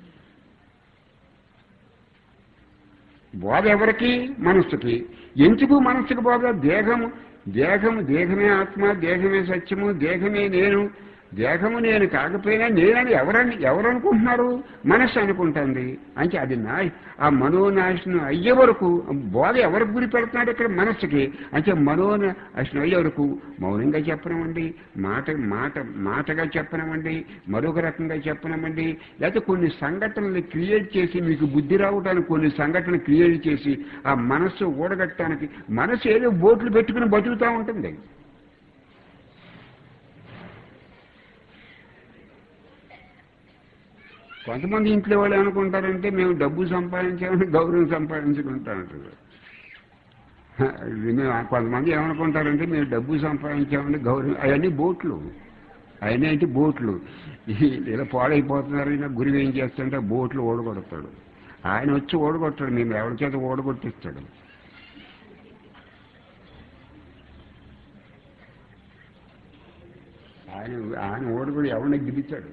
బోధ ఎవరికి మనస్సుకి ఎందుకు మనస్సుకి బోధ దేహము దేహము దేహమే ఆత్మ దేహమే సత్యము దేహమే నేను దేహము నేను కాకపోయినా నేనని ఎవరని ఎవరు అనుకుంటున్నారు మనస్సు అనుకుంటుంది అంటే అది నా ఆ మనోనాశనం అయ్యే వరకు బోధ ఎవరికి గురి పెడుతున్నాడు ఇక్కడ మనస్సుకి అంటే మనోనాశనం అయ్యే వరకు మౌనంగా చెప్పనమండి మాట మాట మాటగా చెప్పనమండి మరొక రకంగా చెప్పనమండి లేకపోతే కొన్ని సంఘటనలు క్రియేట్ చేసి మీకు బుద్ధి రావడానికి కొన్ని సంఘటనలు క్రియేట్ చేసి ఆ మనస్సు ఊడగట్టడానికి మనస్సు ఏదో బోట్లు పెట్టుకుని బతుకుతూ ఉంటుంది కొంతమంది ఇంట్లో వాళ్ళు ఏమనుకుంటారంటే మేము డబ్బు సంపాదించామని గౌరవం సంపాదించుకుంటారంటారు మేము కొంతమంది ఏమనుకుంటారంటే మేము డబ్బు సంపాదించామని గౌరవం అవన్నీ బోట్లు అవన్నీ అంటే బోట్లు ఈ- ఇలా పాడైపోతున్నారు ఈయన గురువు ఏం చేస్తుంటే బోట్లు ఓడగొడతాడు ఆయన వచ్చి ఓడగొట్టాడు మేము ఎవరి చేత ఓడగొట్టిస్తాడు ఆయన ఆయన ఓడగొడి ఎవరిని గిరిచాడు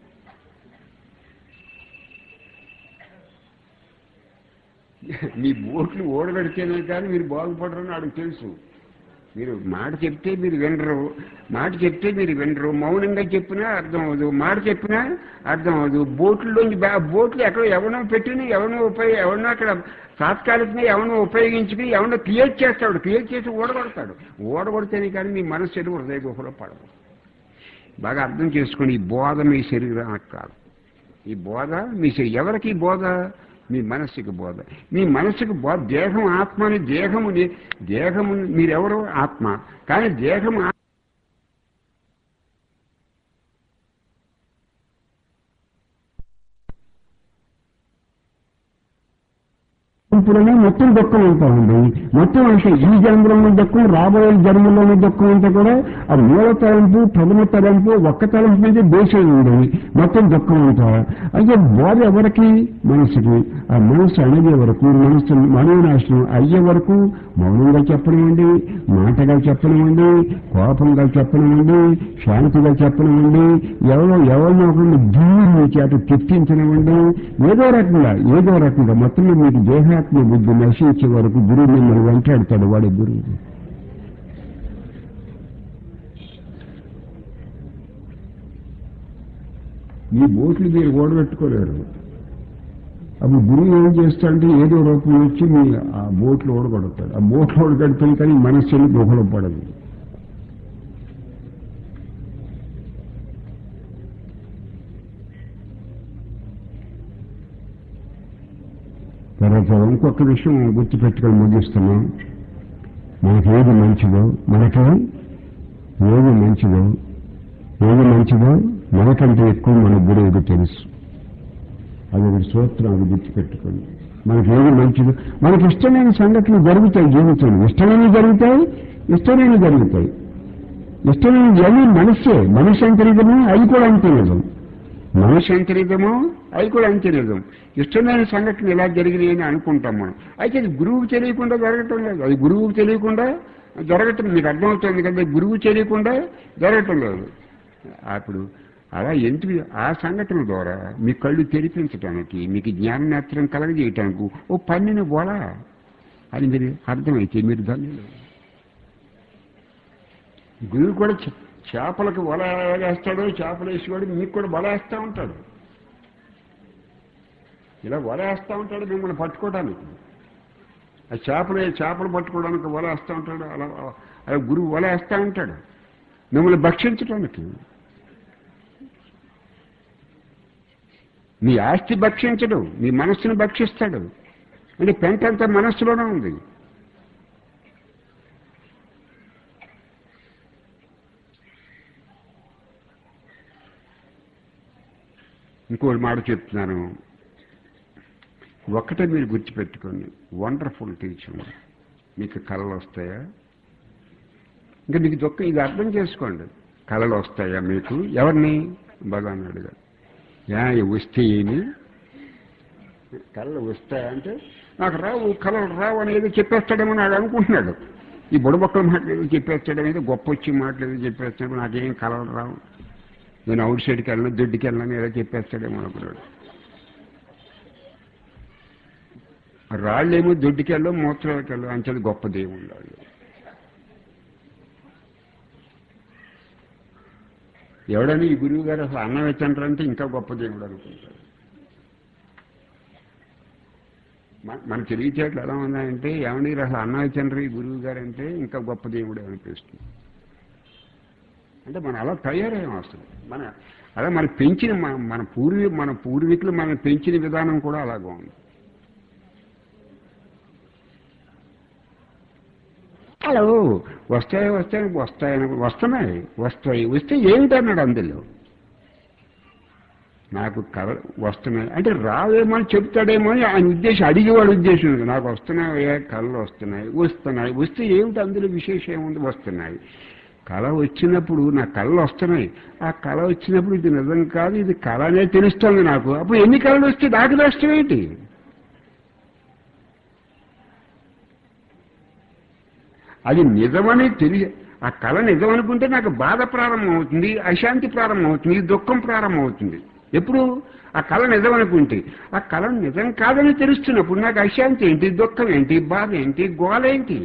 మీ బోట్లు ఓడగడితేనే కానీ మీరు బాగుపడరని ఆడికి తెలుసు మీరు మాట చెప్తే మీరు వినరు మాట చెప్తే మీరు వినరు మౌనంగా చెప్పినా అర్థం అవ్వదు మాట చెప్పినా అర్థం అవ్వదు బోట్లలోంచి బా- బోట్లు ఎక్కడ ఎవరినో పెట్టిన ఎవరినో ఉపయోగ ఎవరినో అక్కడ తాత్కాలికంగా ఎవరినో ఉపయోగించుకుని ఎవరినో క్రియేట్ చేస్తాడు క్రియేట్ చేసి ఓడగొడతాడు ఓడగొడితేనే కానీ మీ మనస్సు హృదయ గుహలో పడదు బాగా అర్థం చేసుకోండి ఈ బోధ మీ శరీరానికి కాదు ఈ బోధ మీ శరీ- ఎవరికి ఈ బోధ మీ మనస్సుకి బోధ మీ మనస్సుకి బోధ దేహం ఆత్మ అని దేహము ని- దేహము మీరెవరు ఆత్మ కానీ దేహం ఆ- ఇప్పుడనే మొత్తం దుఃఖం ఉంటామండి మొత్తం అంటే ఈ జన్మలోని దుఃఖం రాబోయే జన్మలోని దుఃఖం అంతా కూడా ఆ మూల తలంపు ప్రథమ తలంపు ఒక్క తలంపు మీద దేశం ఉంది మొత్తం దుఃఖం అంతా అయితే బోధ ఎవరికి మనసుకి ఆ మనసు అణగే వరకు మనసు మనోనాశనం అయ్యే వరకు మౌనంగా చెప్పనివ్వండి మాటగా చెప్పనివ్వండి కోపంగా చెప్పనివ్వండి శాంతిగా చెప్పనివ్వండి ఎవరో ఎవరినో ఒకరిని దీని మీ చేత తెప్పించనివ్వండి ఏదో రకంగా ఏదో రకంగా మొత్తం మీద మీకు దేహాత్మ బుద్ధి నశించే వరకు గురువు మిమ్మల్ని వెంటాడతాడు వాడి గురువు ఈ బోట్లు మీరు ఓడబెట్టుకోలేరు అప్పుడు గురువు ఏం చేస్తాడంటే ఏదో రూపం వచ్చి మీ ఆ బోట్లు ఓడగొడతాడు ఆ బోట్లు ఓడగడుతుంది కానీ మనస్సు గుహలో పడదు తర్వాత ఇంకొక విషయం గుర్తుపెట్టుకొని ముగిస్తున్నాం మనకి ఏది మంచిదో మనకి ఏది మంచిదో ఏది మంచిదో మనకంటే ఎక్కువ మన గురువుకు తెలుసు అది ఒక సూత్రం అది గుర్తుపెట్టుకోండి మనకి ఏది మంచిదో మనకి ఇష్టమైన సంఘటనలు జరుగుతాయి జీవితంలో ఇష్టమైనవి జరుగుతాయి ఇష్టమైనవి జరుగుతాయి ఇష్టమైనవి అన్నీ మనస్సే మనిషి అంటే నిజము అవి కూడా అంతే నిజం మనిషి అంత నిజము అవి కూడా అంతే నిజం ఇష్టమైన సంఘటన ఇలా జరిగినాయి అని అనుకుంటాం మనం అయితే అది గురువుకు తెలియకుండా జరగటం లేదు అది గురువుకు తెలియకుండా జరగటం మీకు అర్థమవుతుంది కదా గురువు తెలియకుండా జరగటం లేదు అప్పుడు అలా ఎందుకు ఆ సంఘటన ద్వారా మీ కళ్ళు తెరిపించడానికి మీకు జ్ఞాననేత్రం కలగజేయటానికి ఓ పన్నిని బోల అని మీరు అర్థమైతే మీరు ధన్యులు గురువు కూడా చే- చేపలకు వల వేస్తాడో చేపలు వేసేవాడు మీకు కూడా వల వేస్తూ ఉంటాడు ఇలా వల వేస్తూ ఉంటాడు మిమ్మల్ని పట్టుకోవడానికి ఆ చేపలు చేపలు పట్టుకోవడానికి వల వేస్తూ ఉంటాడు అలా అలా గురువు వల వేస్తూ ఉంటాడు మిమ్మల్ని భక్షించడానికి మీ ఆస్తి భక్షించడు మీ మనస్సును భక్షిస్తాడు అంటే పెంటంతా మనస్సులోనే ఉంది ఇంకోటి మాట చెప్తున్నాను ఒక్కటే మీరు గుర్తుపెట్టుకోండి వండర్ఫుల్ టీచింగ్ మీకు కళలు వస్తాయా ఇంకా మీకు దుఃఖం ఇది అర్థం చేసుకోండి కళలు వస్తాయా మీకు ఎవరిని భగవాన్ అడిగారు యా ఇవి వస్తే ఏమి కళలు వస్తాయా అంటే నాకు రావు కళలు రావు అనేది చెప్పేస్తాడేమో నాకు అనుకుంటున్నాడు ఈ బుడబొక్కల మాటలు ఏదో చెప్పేస్తాడనేది గొప్ప వచ్చి మాటలు ఏదో చెప్పేస్తాడు నాకేం కళలు రావు నేను అవుట్ సైడ్కి వెళ్ళను దొడ్డికి వెళ్ళను ఏదో చెప్పేస్తాడేమో అనుకున్నాడు రాళ్ళేమో దొడ్డికి వెళ్ళు మూత్రాలకి వెళ్ళు అంచేది గొప్ప దేవుళ్ళు వాళ్ళు ఎవడని ఈ గురువు గారు అసలు అన్నం ఇచ్చంటారంటే ఇంకా గొప్ప దేవుడు అనుకుంటాడు మన- మన తెలివితేటలు ఎలా ఉన్నాయంటే ఏమని అసలు అన్నం ఇచ్చండ్రు ఈ గురువు గారు అంటే ఇంకా గొప్ప దేవుడే అనిపిస్తుంది అంటే మనం అలా తయారయ్యాం అసలు మన అలా మన పెంచిన మన మన పూర్వీ మన పూర్వీకులు మనం పెంచిన విధానం కూడా అలాగే ఉంది హలో వస్తాయి వస్తాయి వస్తాయని వస్తున్నాయి వస్తాయి వస్తే ఏమిటన్నాడు అందులో నాకు కళ వస్తున్నాయి అంటే రావేమో అని చెప్తాడేమో అని ఆయన ఉద్దేశం అడిగేవాడు ఉద్దేశం ఇది. నాకు వస్తున్నాయి కళలు వస్తున్నాయి వస్తున్నాయి వస్తే ఏమిటి అందులో విశేషం ఏముంది వస్తున్నాయి కళ వచ్చినప్పుడు నా కళలు వస్తున్నాయి ఆ కళ వచ్చినప్పుడు ఇది నిజం కాదు ఇది కళ అనేది తెలుస్తోంది నాకు అప్పుడు ఎన్ని కళలు వస్తే నాకు నష్టం ఏంటి అది నిజమని తెలియ ఆ కళ నిజం అనుకుంటే నాకు బాధ ప్రారంభమవుతుంది అశాంతి ప్రారంభమవుతుంది దుఃఖం ప్రారంభమవుతుంది ఎప్పుడు ఆ కళ నిజం అనుకుంటే ఆ కళ నిజం కాదని తెలుస్తున్నప్పుడు నాకు అశాంతి ఏంటి దుఃఖం ఏంటి బాధ ఏంటి గోల ఏంటి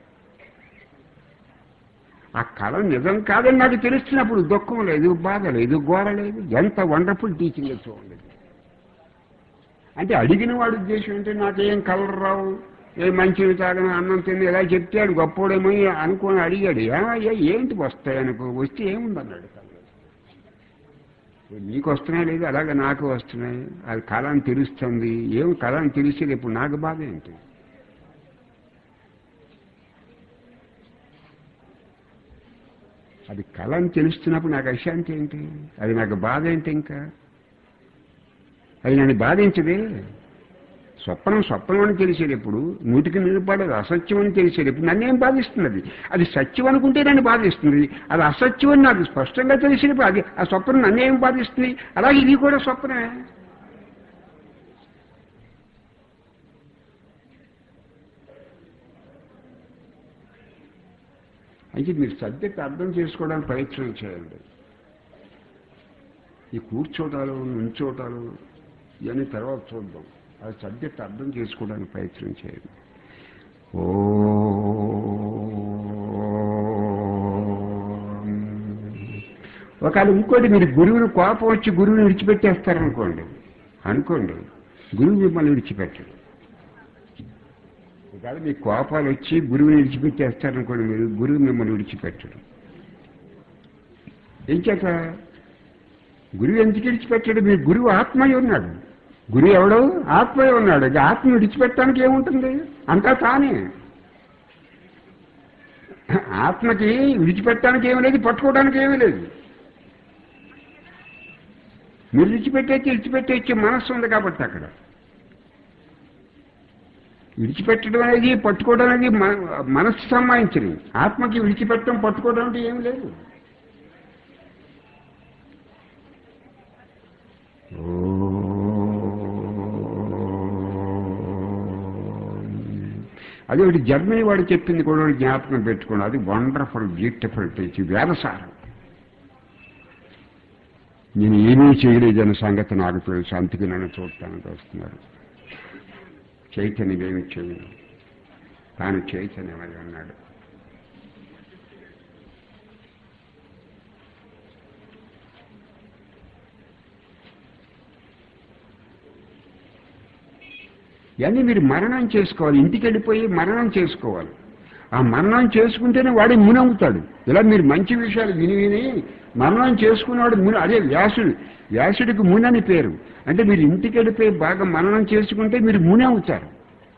ఆ కళ నిజం కాదని నాకు తెలుస్తున్నప్పుడు దుఃఖం లేదు బాధ లేదు గోల లేదు ఎంత వండర్ఫుల్ టీచింగ్ చూడండి అంటే అడిగిన వాడి ఉద్దేశం అంటే నాకేం కలర్ రావు ఏ మంచివి తాగను అన్నం తిని ఇలా చెప్తాడు గొప్పోడేమో అనుకొని అడిగాడు ఏమయ్యా ఏంటి వస్తాయి అనుకో వస్తే ఏముందన్నాడు కళ్ళు నీకు వస్తున్నాయి లేదు అలాగే నాకు వస్తున్నాయి అది కళ అని తెలుస్తుంది ఏం కళ అని తెలిసేది ఇప్పుడు నాకు బాధ ఏంటి అది కళ అని తెలుస్తున్నప్పుడు నాకు అశాంతి ఏంటి అది నాకు బాధ ఏంటి ఇంకా అది నన్ను బాధించదే స్వప్నం స్వప్నం అని తెలిసేటప్పుడు నూటికి నిలబడదు అసత్యం అని తెలిసేటప్పుడు నన్నేం బాధిస్తుంది అది అది సత్యం అనుకుంటే నన్ను బాధిస్తుంది అది అసత్యం అని నాకు స్పష్టంగా తెలిసినప్పుడు అది ఆ స్వప్నం నన్నేం బాధిస్తుంది అలాగే ఇది కూడా స్వప్నమే అయితే మీరు సబ్జెక్ట్ అర్థం చేసుకోవడానికి ప్రయత్నం చేయండి ఈ కూర్చోటాలు నుంచోటాలు ఇవన్నీ తర్వాత చూద్దాం ఆ సబ్జెక్ట్ అర్థం చేసుకోవడానికి ప్రయత్నం చేయండి ఓ ఒకవేళ ఇంకోటి మీరు గురువుని కోపం వచ్చి గురువుని విడిచిపెట్టేస్తారనుకోండి అనుకోండి గురువు మిమ్మల్ని విడిచిపెట్టడు ఒకవేళ మీ కోపాలు వచ్చి గురువుని విడిచిపెట్టేస్తారనుకోండి మీరు గురువు మిమ్మల్ని విడిచిపెట్టడు ఏం చేత గురువు ఎందుకు విడిచిపెట్టాడు మీ గురువు ఆత్మయ్య ఉన్నాడు గురువు ఎవడు ఆత్మయ్య ఉన్నాడు ఇక ఆత్మ విడిచిపెట్టడానికి ఏముంటుంది అంతా తానే ఆత్మకి విడిచిపెట్టడానికి ఏమీ లేదు పట్టుకోవడానికి ఏమీ లేదు మీరు విడిచిపెట్టేసి విడిచిపెట్టేసి మనస్సు ఉంది కాబట్టి అక్కడ విడిచిపెట్టడం అనేది పట్టుకోవడం అనేది మన- మనస్సు సంబంధించినవి ఆత్మకి విడిచిపెట్టడం పట్టుకోవడం అంటే ఏమి లేదు అదే ఒకటి జర్మనీ వాడు చెప్పింది కూడా ఒకటి జ్ఞాపకం పెట్టుకోండి అది వండర్ఫుల్ బ్యూటిఫుల్ టీచ్ వేదసారం నేను ఏమీ చేయలేదన్న సంగతి నాకు తెలుసు అందుకే నన్ను చూడటానికి వస్తున్నారు చైతన్యం ఏమి చేయను తాను చైతన్యమై ఉన్నాడు ఇవన్నీ మీరు మరణం చేసుకోవాలి ఇంటికి వెళ్ళిపోయి మరణం చేసుకోవాలి ఆ మరణం చేసుకుంటేనే వాడు మునవుతాడు ఇలా మీరు మంచి విషయాలు విని విని మరణం చేసుకున్నవాడు ముని అదే వ్యాసుడు వ్యాసుడికి మునని పేరు అంటే మీరు ఇంటికి వెళ్ళిపోయి బాగా మననం చేసుకుంటే మీరు ముని అవుతారు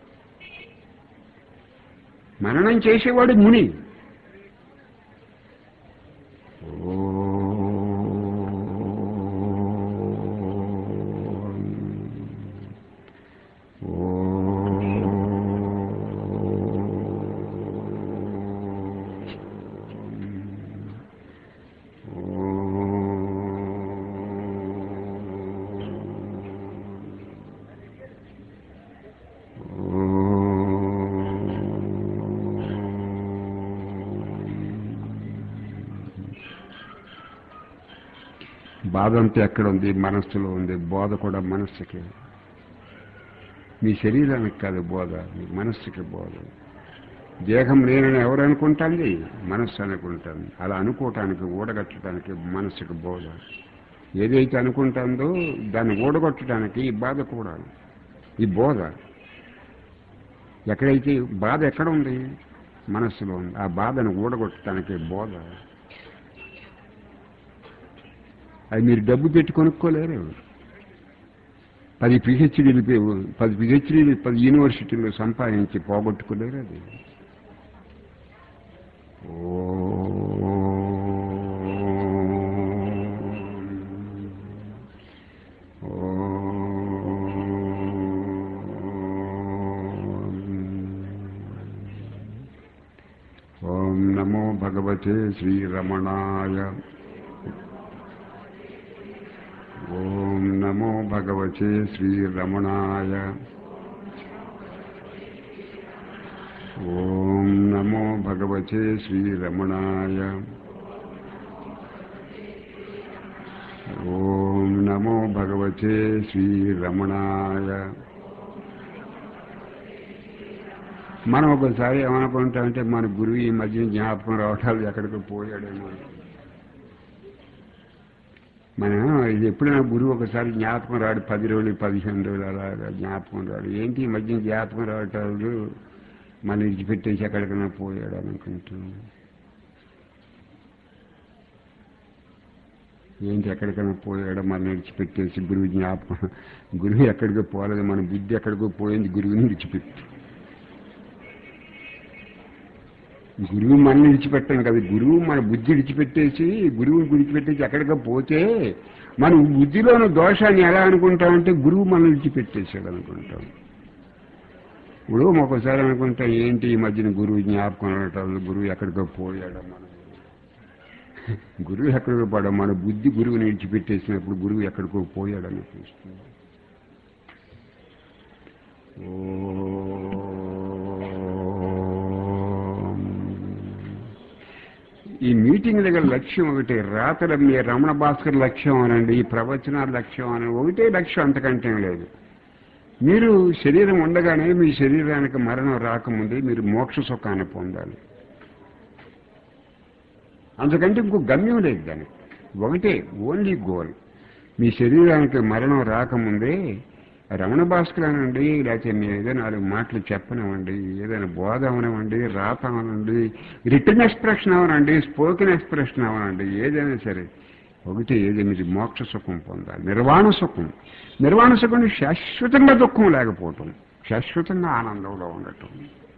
మననం చేసేవాడు ముని బాధ అంతా ఎక్కడ ఉంది మనస్సులో ఉంది బోధ కూడా మనస్సుకి మీ శరీరానికి కాదు బోధ మీ మనస్సుకి బోధ దేహం లేనని ఎవరు అనుకుంటుంది మనస్సు అనుకుంటుంది అలా అనుకోవటానికి ఊడగట్టడానికి మనస్సుకి బోధ ఏదైతే అనుకుంటుందో దాన్ని ఊడగొట్టడానికి ఈ బాధ కూడా ఈ బోధ ఎక్కడైతే బాధ ఎక్కడ ఉంది మనస్సులో ఉంది ఆ బాధను ఊడగొట్టడానికి బోధ అది మీరు డబ్బు పెట్టి కొనుక్కోలేరు పది పిహెచ్డీలు పది పిహెచ్డీలు పది యూనివర్సిటీలు సంపాదించి పోగొట్టుకోలేరు అది ఓం నమో భగవతే శ్రీరమణాయ ఓం నమో భగవతే శ్రీరమణాయ ఓం నమో భగవతే శ్రీరమణాయ ఓం నమో భగవతే శ్రీరమణాయ మనం ఒకసారి ఏమనుకుంటామంటే మన గురువు ఈ మధ్య జ్ఞాపకం రావటాలు ఎక్కడికి పోయాడేమో మనం ఇది ఎప్పుడైనా గురువు ఒకసారి జ్ఞాపకం రాడు పది రోజులు పదిహేను రోజులు అలాగా జ్ఞాపకం రాడు ఏంటి ఈ మధ్య జ్ఞాపకం రావటాలు మన విడిచిపెట్టేసి ఎక్కడికైనా పోయాడు అనుకుంటున్నాం ఏంటి ఎక్కడికైనా పోయాడో మన విడిచిపెట్టేసి గురువు జ్ఞాపకం గురువు ఎక్కడికో పోలేదు మన బుద్ధి ఎక్కడికో పోయింది గురువుని విడిచిపెట్టి గురువు మన విడిచిపెట్టాం కదా గురువు మన బుద్ధి విడిచిపెట్టేసి గురువుని విడిచిపెట్టేసి ఎక్కడికో పోతే మన బుద్ధిలోని దోషాన్ని ఎలా అనుకుంటామంటే గురువు మనం విడిచిపెట్టేసాడు అనుకుంటాం ఇప్పుడు ఒక్కోసారి అనుకుంటాం ఏంటి ఈ మధ్యన గురువు జ్ఞాపకం అనటం గురువు ఎక్కడికో పోయాడు మనం గురువు ఎక్కడికో పోవడం మన బుద్ధి గురువుని విడిచిపెట్టేసినప్పుడు గురువు ఎక్కడికో పోయాడు అనిపిస్తుంది ఈ మీటింగ్ దగ్గర లక్ష్యం ఒకటి రాతల మీ రమణ భాస్కర్ లక్ష్యం అనండి ఈ ప్రవచనాల లక్ష్యం అని ఒకటే లక్ష్యం అంతకంటే లేదు మీరు శరీరం ఉండగానే మీ శరీరానికి మరణం రాకముందే మీరు మోక్ష సుఖాన్ని పొందాలి అంతకంటే ఇంకో గమ్యం లేదు దానికి ఒకటే ఓన్లీ గోల్ మీ శరీరానికి మరణం రాకముందే రమణ భాస్కర్ అనండి లేకపోతే మీరు ఏదైనా నాలుగు మాటలు చెప్పనివ్వండి ఏదైనా బోధ అవనివ్వండి రాత అవనండి రిటర్న్ ఎక్స్ప్రెషన్ అవనండి స్పోకెన్ ఎక్స్ప్రెషన్ అవనండి ఏదైనా సరే ఒకటి ఏది మీరు మోక్ష సుఖం పొందాలి నిర్వాణ సుఖం నిర్వాణ సుఖం శాశ్వతంగా దుఃఖం లేకపోవటం శాశ్వతంగా ఆనందంలో ఉండటం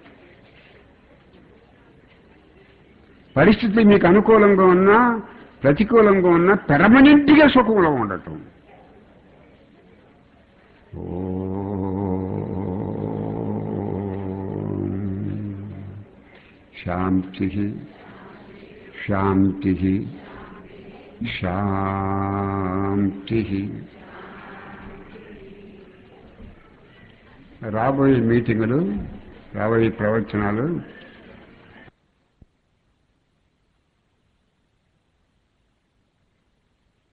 పరిస్థితి మీకు అనుకూలంగా ఉన్నా ప్రతికూలంగా ఉన్నా పెర్మనెంట్గా సుఖంలో ఉండటం శాంతి శాంతి శాంతి రాబోయే మీటింగులు రాబోయే ప్రవచనాలు